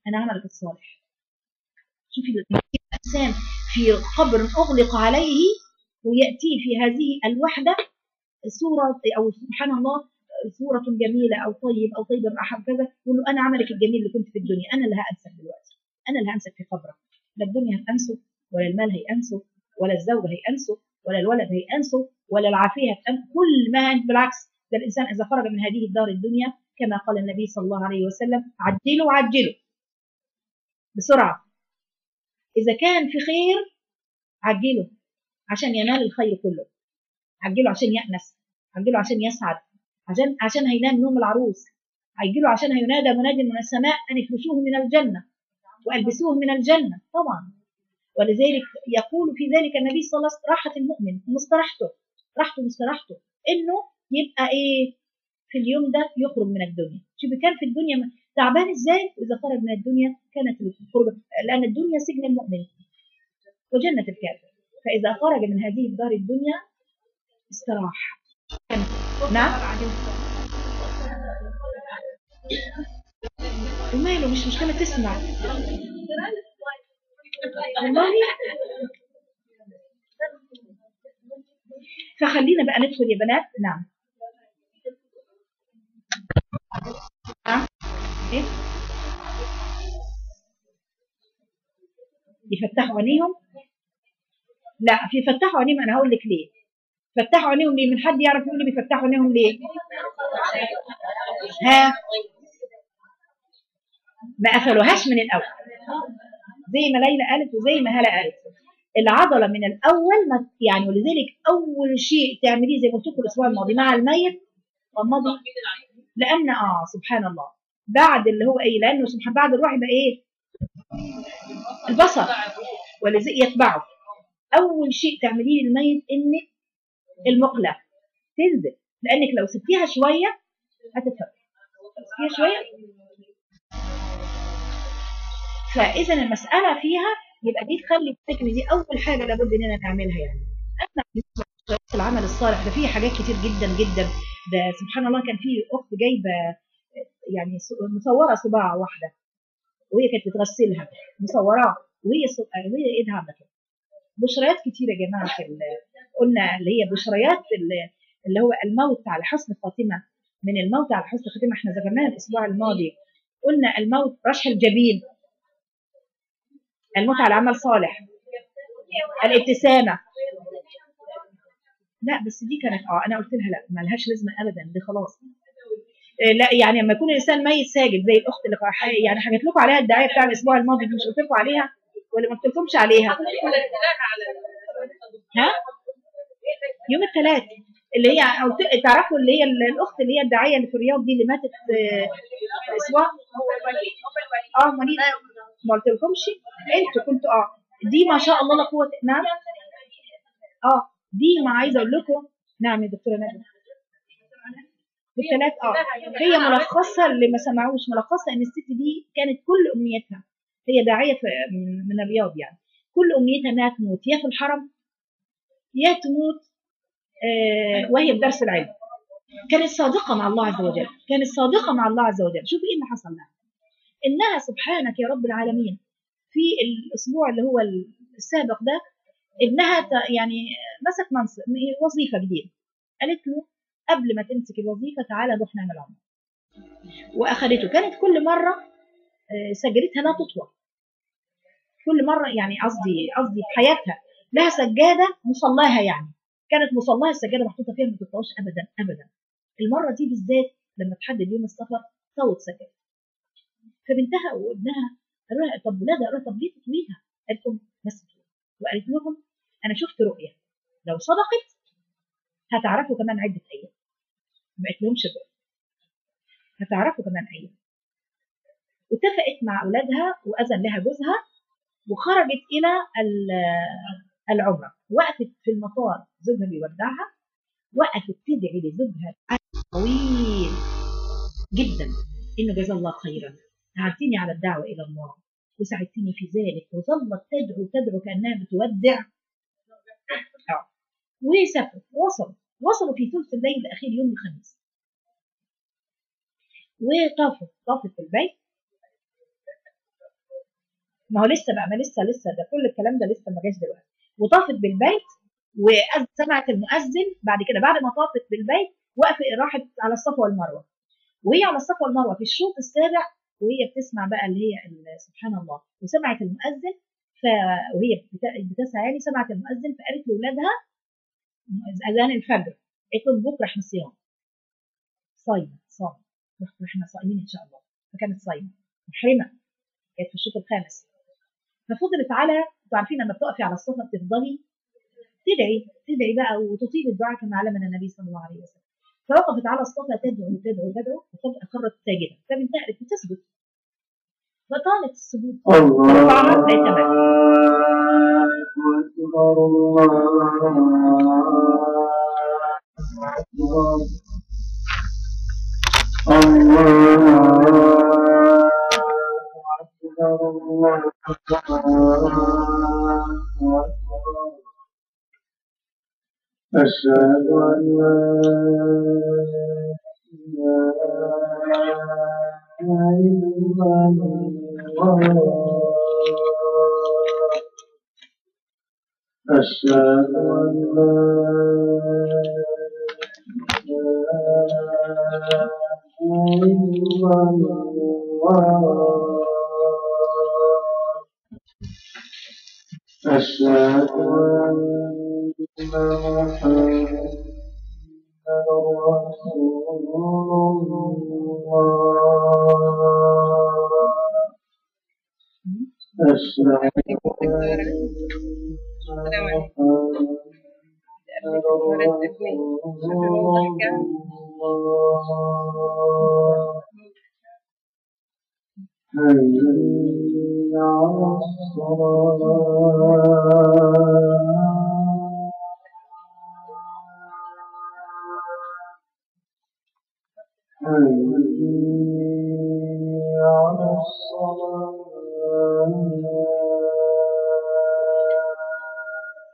أنا عملك الصالح شوفي الإنسان في قبر أغلق عليه ويأتي في هذه الوحدة صورة أو سبحان الله صورة جميلة أو طيب أو طيب الرحم كذا يقول له أنا عملك الجميل اللي كنت في الدنيا أنا اللي هأنسك دلوقتي أنا اللي هأنسك في قبرك لا الدنيا هتأنسه ولا المال هيأنسه ولا الزوج هيأنسه ولا الولد هيأنسه ولا العافية هتأنسه كل ما بالعكس ده الإنسان إذا خرج من هذه الدار الدنيا كما قال النبي صلى الله عليه وسلم عجلوا عجلوا بسرعة إذا كان في خير عجلوا عشان ينال الخير كله عجلوا عشان يأنس عجلوا عشان يسعد عشان عشان هينام نوم العروس عجلوا عشان هينادى مناد من السماء أن افرشوه من الجنة وألبسوه من الجنة طبعا ولذلك يقول في ذلك النبي صلى الله عليه وسلم راحة المؤمن ومستراحته راحته ومستراحته إنه يبقى إيه في اليوم ده يخرج من الدنيا شوف كان في الدنيا تعبان ازاي واذا خرج من الدنيا كانت الخروج لان الدنيا سجن المؤمن وجنه الكافر فاذا خرج من هذه الدار الدنيا استراح نعم وماله مش مشكله تسمع والله فخلينا بقى ندخل يا بنات نعم نعم ايه يفتحوا عينيهم لا في فتحوا عينيهم انا هقول لك ليه فتحوا عينيهم ليه من حد يعرف يقول لي بيفتحوا عينيهم ليه ها ما قفلوهاش من الاول زي ما ليلى قالت وزي ما هلا قالت العضله من الاول ما يعني ولذلك اول شيء تعمليه زي ما قلت لكم الاسبوع الماضي مع الميت غمضي لان اه سبحان الله بعد اللي هو ايه لانه سبحان بعد الروح يبقى ايه البصر ولذلك يتبعه اول شيء تعمليه للميت انك المقله تنزل لانك لو سبتيها شويه هتتفك سبتيها شويه فاذا المساله فيها يبقى دي تخلي الفكر دي اول حاجه لابد اننا نعملها يعني اما بالنسبة العمل الصالح ده فيه حاجات كتير جدا جدا ده سبحان الله كان في اخت جايبه يعني مصوره صباع واحده وهي كانت بتغسلها مصوراه وهي وهي ايدها عامله كده بشريات كتيره يا جماعه في قلنا اللي هي بشريات اللي هو الموت على حسن خاتمه من الموت على حسن خاتمه احنا ذكرناها الاسبوع الماضي قلنا الموت رشح الجبين الموت على عمل صالح الابتسامه لا بس دي كانت اه انا قلت لها لا ما لهاش لازمه ابدا دي خلاص لا يعني لما يكون الانسان ميت ساجد زي الاخت اللي يعني حكيت لكم عليها الدعايه بتاع الاسبوع الماضي مش قلت لكم عليها ولا ما قلت لكمش عليها ها يوم الثلاث اللي هي قلت تعرفوا اللي هي الاخت اللي هي الداعيه اللي في الرياض دي اللي ماتت الاسبوع اه مريض ما قلت لكمش انتوا كنتوا اه دي ما شاء الله لا قوه نعم اه دي ما عايزه اقول لكم نعم يا دكتوره ندى بالثلاث اه هي ملخصها اللي ما سمعوش ملخصها ان الست دي كانت كل امنيتها هي داعيه من الرياض يعني كل امنيتها انها تموت يا في الحرم يا تموت آه وهي بدرس العلم كانت صادقه مع الله عز وجل كانت صادقه مع الله عز وجل شوفي ايه اللي حصل لها انها سبحانك يا رب العالمين في الاسبوع اللي هو السابق ده ابنها يعني مسك منصب وظيفه جديده قالت له قبل ما تمسك الوظيفه تعالى نروح نعمل عمره واخدته كانت كل مره سجلتها لا تطوى كل مره يعني قصدي قصدي في حياتها لها سجاده مصلاها يعني كانت مصلاها السجاده محطوطه فيها ما تطواش ابدا ابدا المره دي بالذات لما تحدد يوم السفر طوت سجاده فبنتها وابنها قالوا لها طب ولادها قالوا طب ليه تطويها؟ قالت لهم بس وقالت لهم انا شفت رؤيه لو صدقت هتعرفوا كمان عده ايام ما قالتلهمش الرؤيه هتعرفوا كمان ايام واتفقت مع اولادها واذن لها جوزها وخرجت الى العمره وقفت في المطار زوجها بيودعها وقفت تدعي لزوجها طويل جدا انه جزا الله خيرا أعدتني على الدعوة إلى الله وساعدتني في ذلك وظلت تدعو تدعو كأنها بتودع آه. وسافروا وصلوا وصلوا في ثلث الليل الأخير يوم الخميس وطافوا طافت في البيت ما هو لسه بقى ما لسه لسه ده كل الكلام ده لسه ما جاش دلوقتي وطافت بالبيت وسمعت المؤذن بعد كده بعد ما طافت بالبيت وقفت راحت على الصفا والمروه وهي على الصفا والمروه في الشوط السابع وهي بتسمع بقى اللي هي ال- سبحان الله وسمعت المؤذن ف وهي بت- بتسعى يعني سمعت المؤذن فقالت لاولادها اذان الفجر قالت لهم بكره احنا صيام صايمه صام بكره احنا صايمين ان شاء الله فكانت صايمه محرمه كانت في الشوط الخامس ففضلت على انتوا عارفين لما بتقفي على الصفا بتفضلي تدعي تدعي بقى وتطيل الدعاء كما علمنا النبي صلى الله عليه وسلم فوقفت على الصفا تدعو تدعو تدعو وفجأة خرت ساجدة فبنتقلت بتسجد فطالت السجود فرفعها بقت تمام أشهد أن لا إله إلا الله أشهد أن لا إله إلا الله أشهد أن محمدا رسول الله أشهد حي على الصلاة حي على الصلاة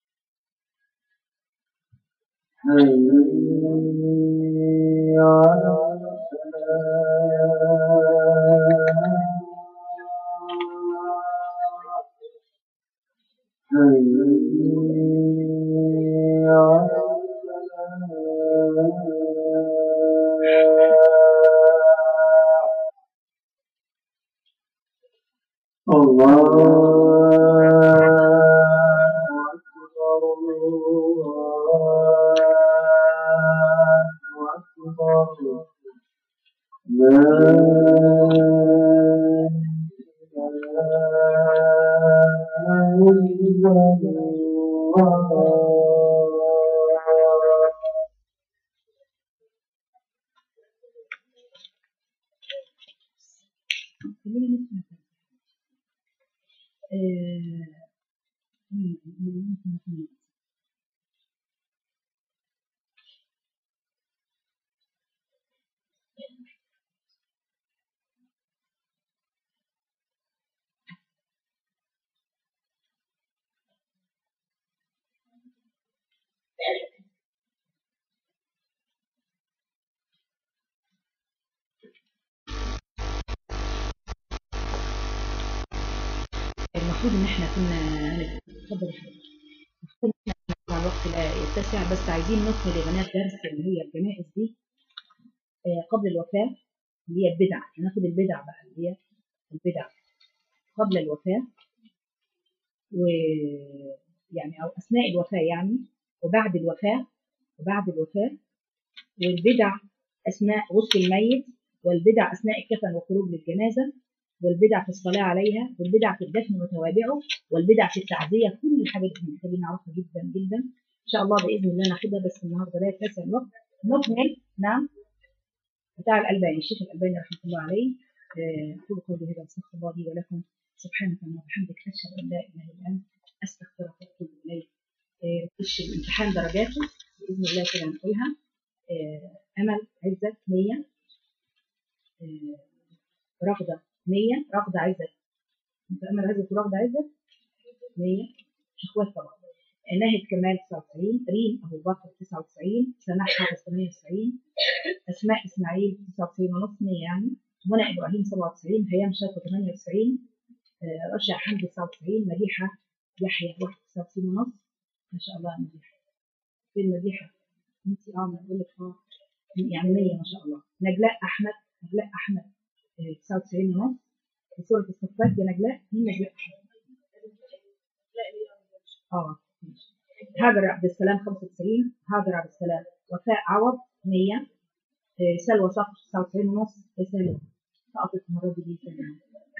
حي على الفلاح حي على الفلاح الله أكبر الله أكبر لا إله إلا الله خلينا نسمع آه، مم، مم، مم، مم. المفروض ان احنا كنا اتفضل يا حبيبي المفروض ان احنا مع الوقت لا يتسع بس عايزين نكمل يا بنات درس اللي هي الجنائز دي آه، قبل الوفاه اللي هي البدع هناخد البدع بقى اللي هي البدع قبل الوفاه ويعني او اثناء الوفاه يعني وبعد الوفاه وبعد الوفاه والبدع اثناء غسل الميت والبدع اثناء الكفن والخروج للجنازه والبدع في الصلاه عليها والبدع في الدفن وتوابعه والبدع في التعزيه كل الحاجات دي احنا محتاجين نعرفها جدا جدا ان شاء الله باذن الله ناخدها بس النهارده لا يتسع الوقت نكمل نعم بتاع الألباني الشيخ الألباني رحمه الله عليه آه، أقول قولي هذا واستغفر الله لي ولكم سبحانك اللهم وبحمدك أشهد أن لا إله إلا أنت أستغفرك وأتوب إليك آه، خش الامتحان درجاته بإذن الله كده نقولها آه، أمل عزت نية آه، رغدة نية رغدة عزت أنت أمل عزت ورغدة عزت نية مش إخوات طبعا آه، ناهد كمال 99 ريم أبو بكر 99 سناء حافظ 98 أسماء إسماعيل 99 ونص 100 يعني منى إبراهيم 97 هيام شاكو 98 آه، رشا حمد 99 مديحه يحيى 91 ونص ما شاء الله مديحه فين مديحه انت اه ما بقول لك اه يعني 100 ما شاء الله نجلاء احمد نجلاء احمد آه، 99 ونص في سوره الصفات دي نجلاء مين نجلاء احمد اه ماشي. هاجر عبد السلام 95 هاجر عبد السلام وفاء عوض 100 آه، سلوى صقر 99 ونص يا سلوى سقطت المره دي ليه سلوى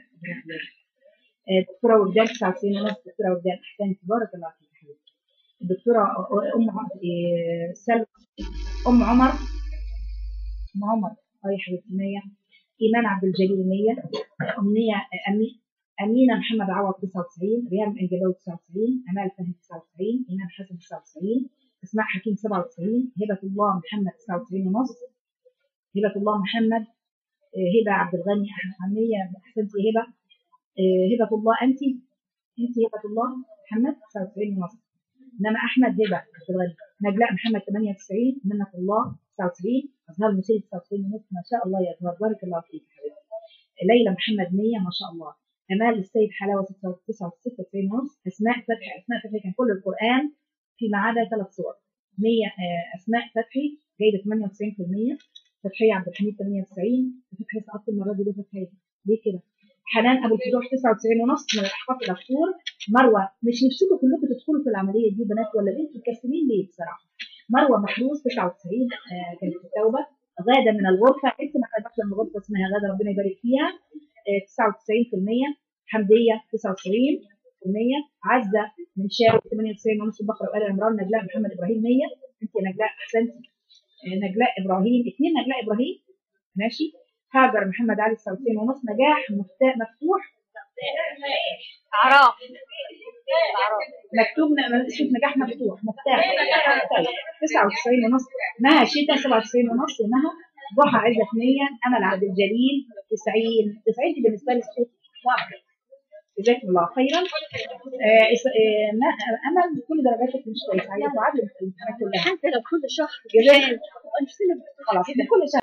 آه، دكتوره وردان 99 ونص دكتوره وردان احسنت تبارك الله فيك يا حبيبتي الدكتوره ام ع- آه، سلوى ام عمر ام عمر اه يا حبيبتي 100 ايمان عبد الجليل 100 امنيه آه، أمي أمينة محمد عوض 99 ريان إنجلاوي 99 أمال فهمي 99 إيمان حسن 99 إسماء حكيم 97 هبة الله محمد 99 ونص هبة الله محمد آه، هبة عبد الغني أحمد عمية أحسنتي يا هبة آه، هبة الله أنت أنت هبة الله محمد 99 ونص إنما أحمد هبة عبد الغني نجلاء محمد 98 منة الله 99 أزهار المسيري 99 ونص ما شاء الله يا أزهار بارك الله فيك يا حبيبتي ليلى محمد 100 ما شاء الله امال السيد حلاوه 96 ونص اسماء فتحي اسماء فتحي كان كل القران فيما عدا ثلاث صور 100 آه، اسماء فتحي جايبه 98% فتحيه عبد الحميد 98 فتحيه سقطت المره دي ليه فتحيه ليه كده حنان ابو الفتوح 99 ونص من الاحقاف الاغفور مروه مش نفسكم كلكم تدخلوا في العمليه دي بنات ولا انتوا مكسلين ليه بصراحه مروه محروس 99 آه، كانت في التوبه غاده من الغرفه انت ما خدتش من الغرفه اسمها غاده ربنا يبارك فيها آه، 99% حمديه 99% عزه من شاوي 98 ونص بقره وال عمران نجلاء محمد ابراهيم 100 انت يا نجلاء احسنتي آه، نجلاء ابراهيم اثنين نجلاء ابراهيم ماشي هاجر محمد علي 99 ونص نجاح مفتاح مفتوح اعراف مكتوب ن- شوف نجاح مفتوح مفتاح طيب 99 ونص مها شتاء 97 ونص ومها ضحى عزة 100 امل عبد الجليل 90 90 دي بالنسبه لي صوت واحد جزاكم الله خيرا آه إس- آه ما- امل كل درجاتك مش كويسه عايزه تعادل الامتحانات كلها حتى لو كل شهر جزاك خلاص كل شهر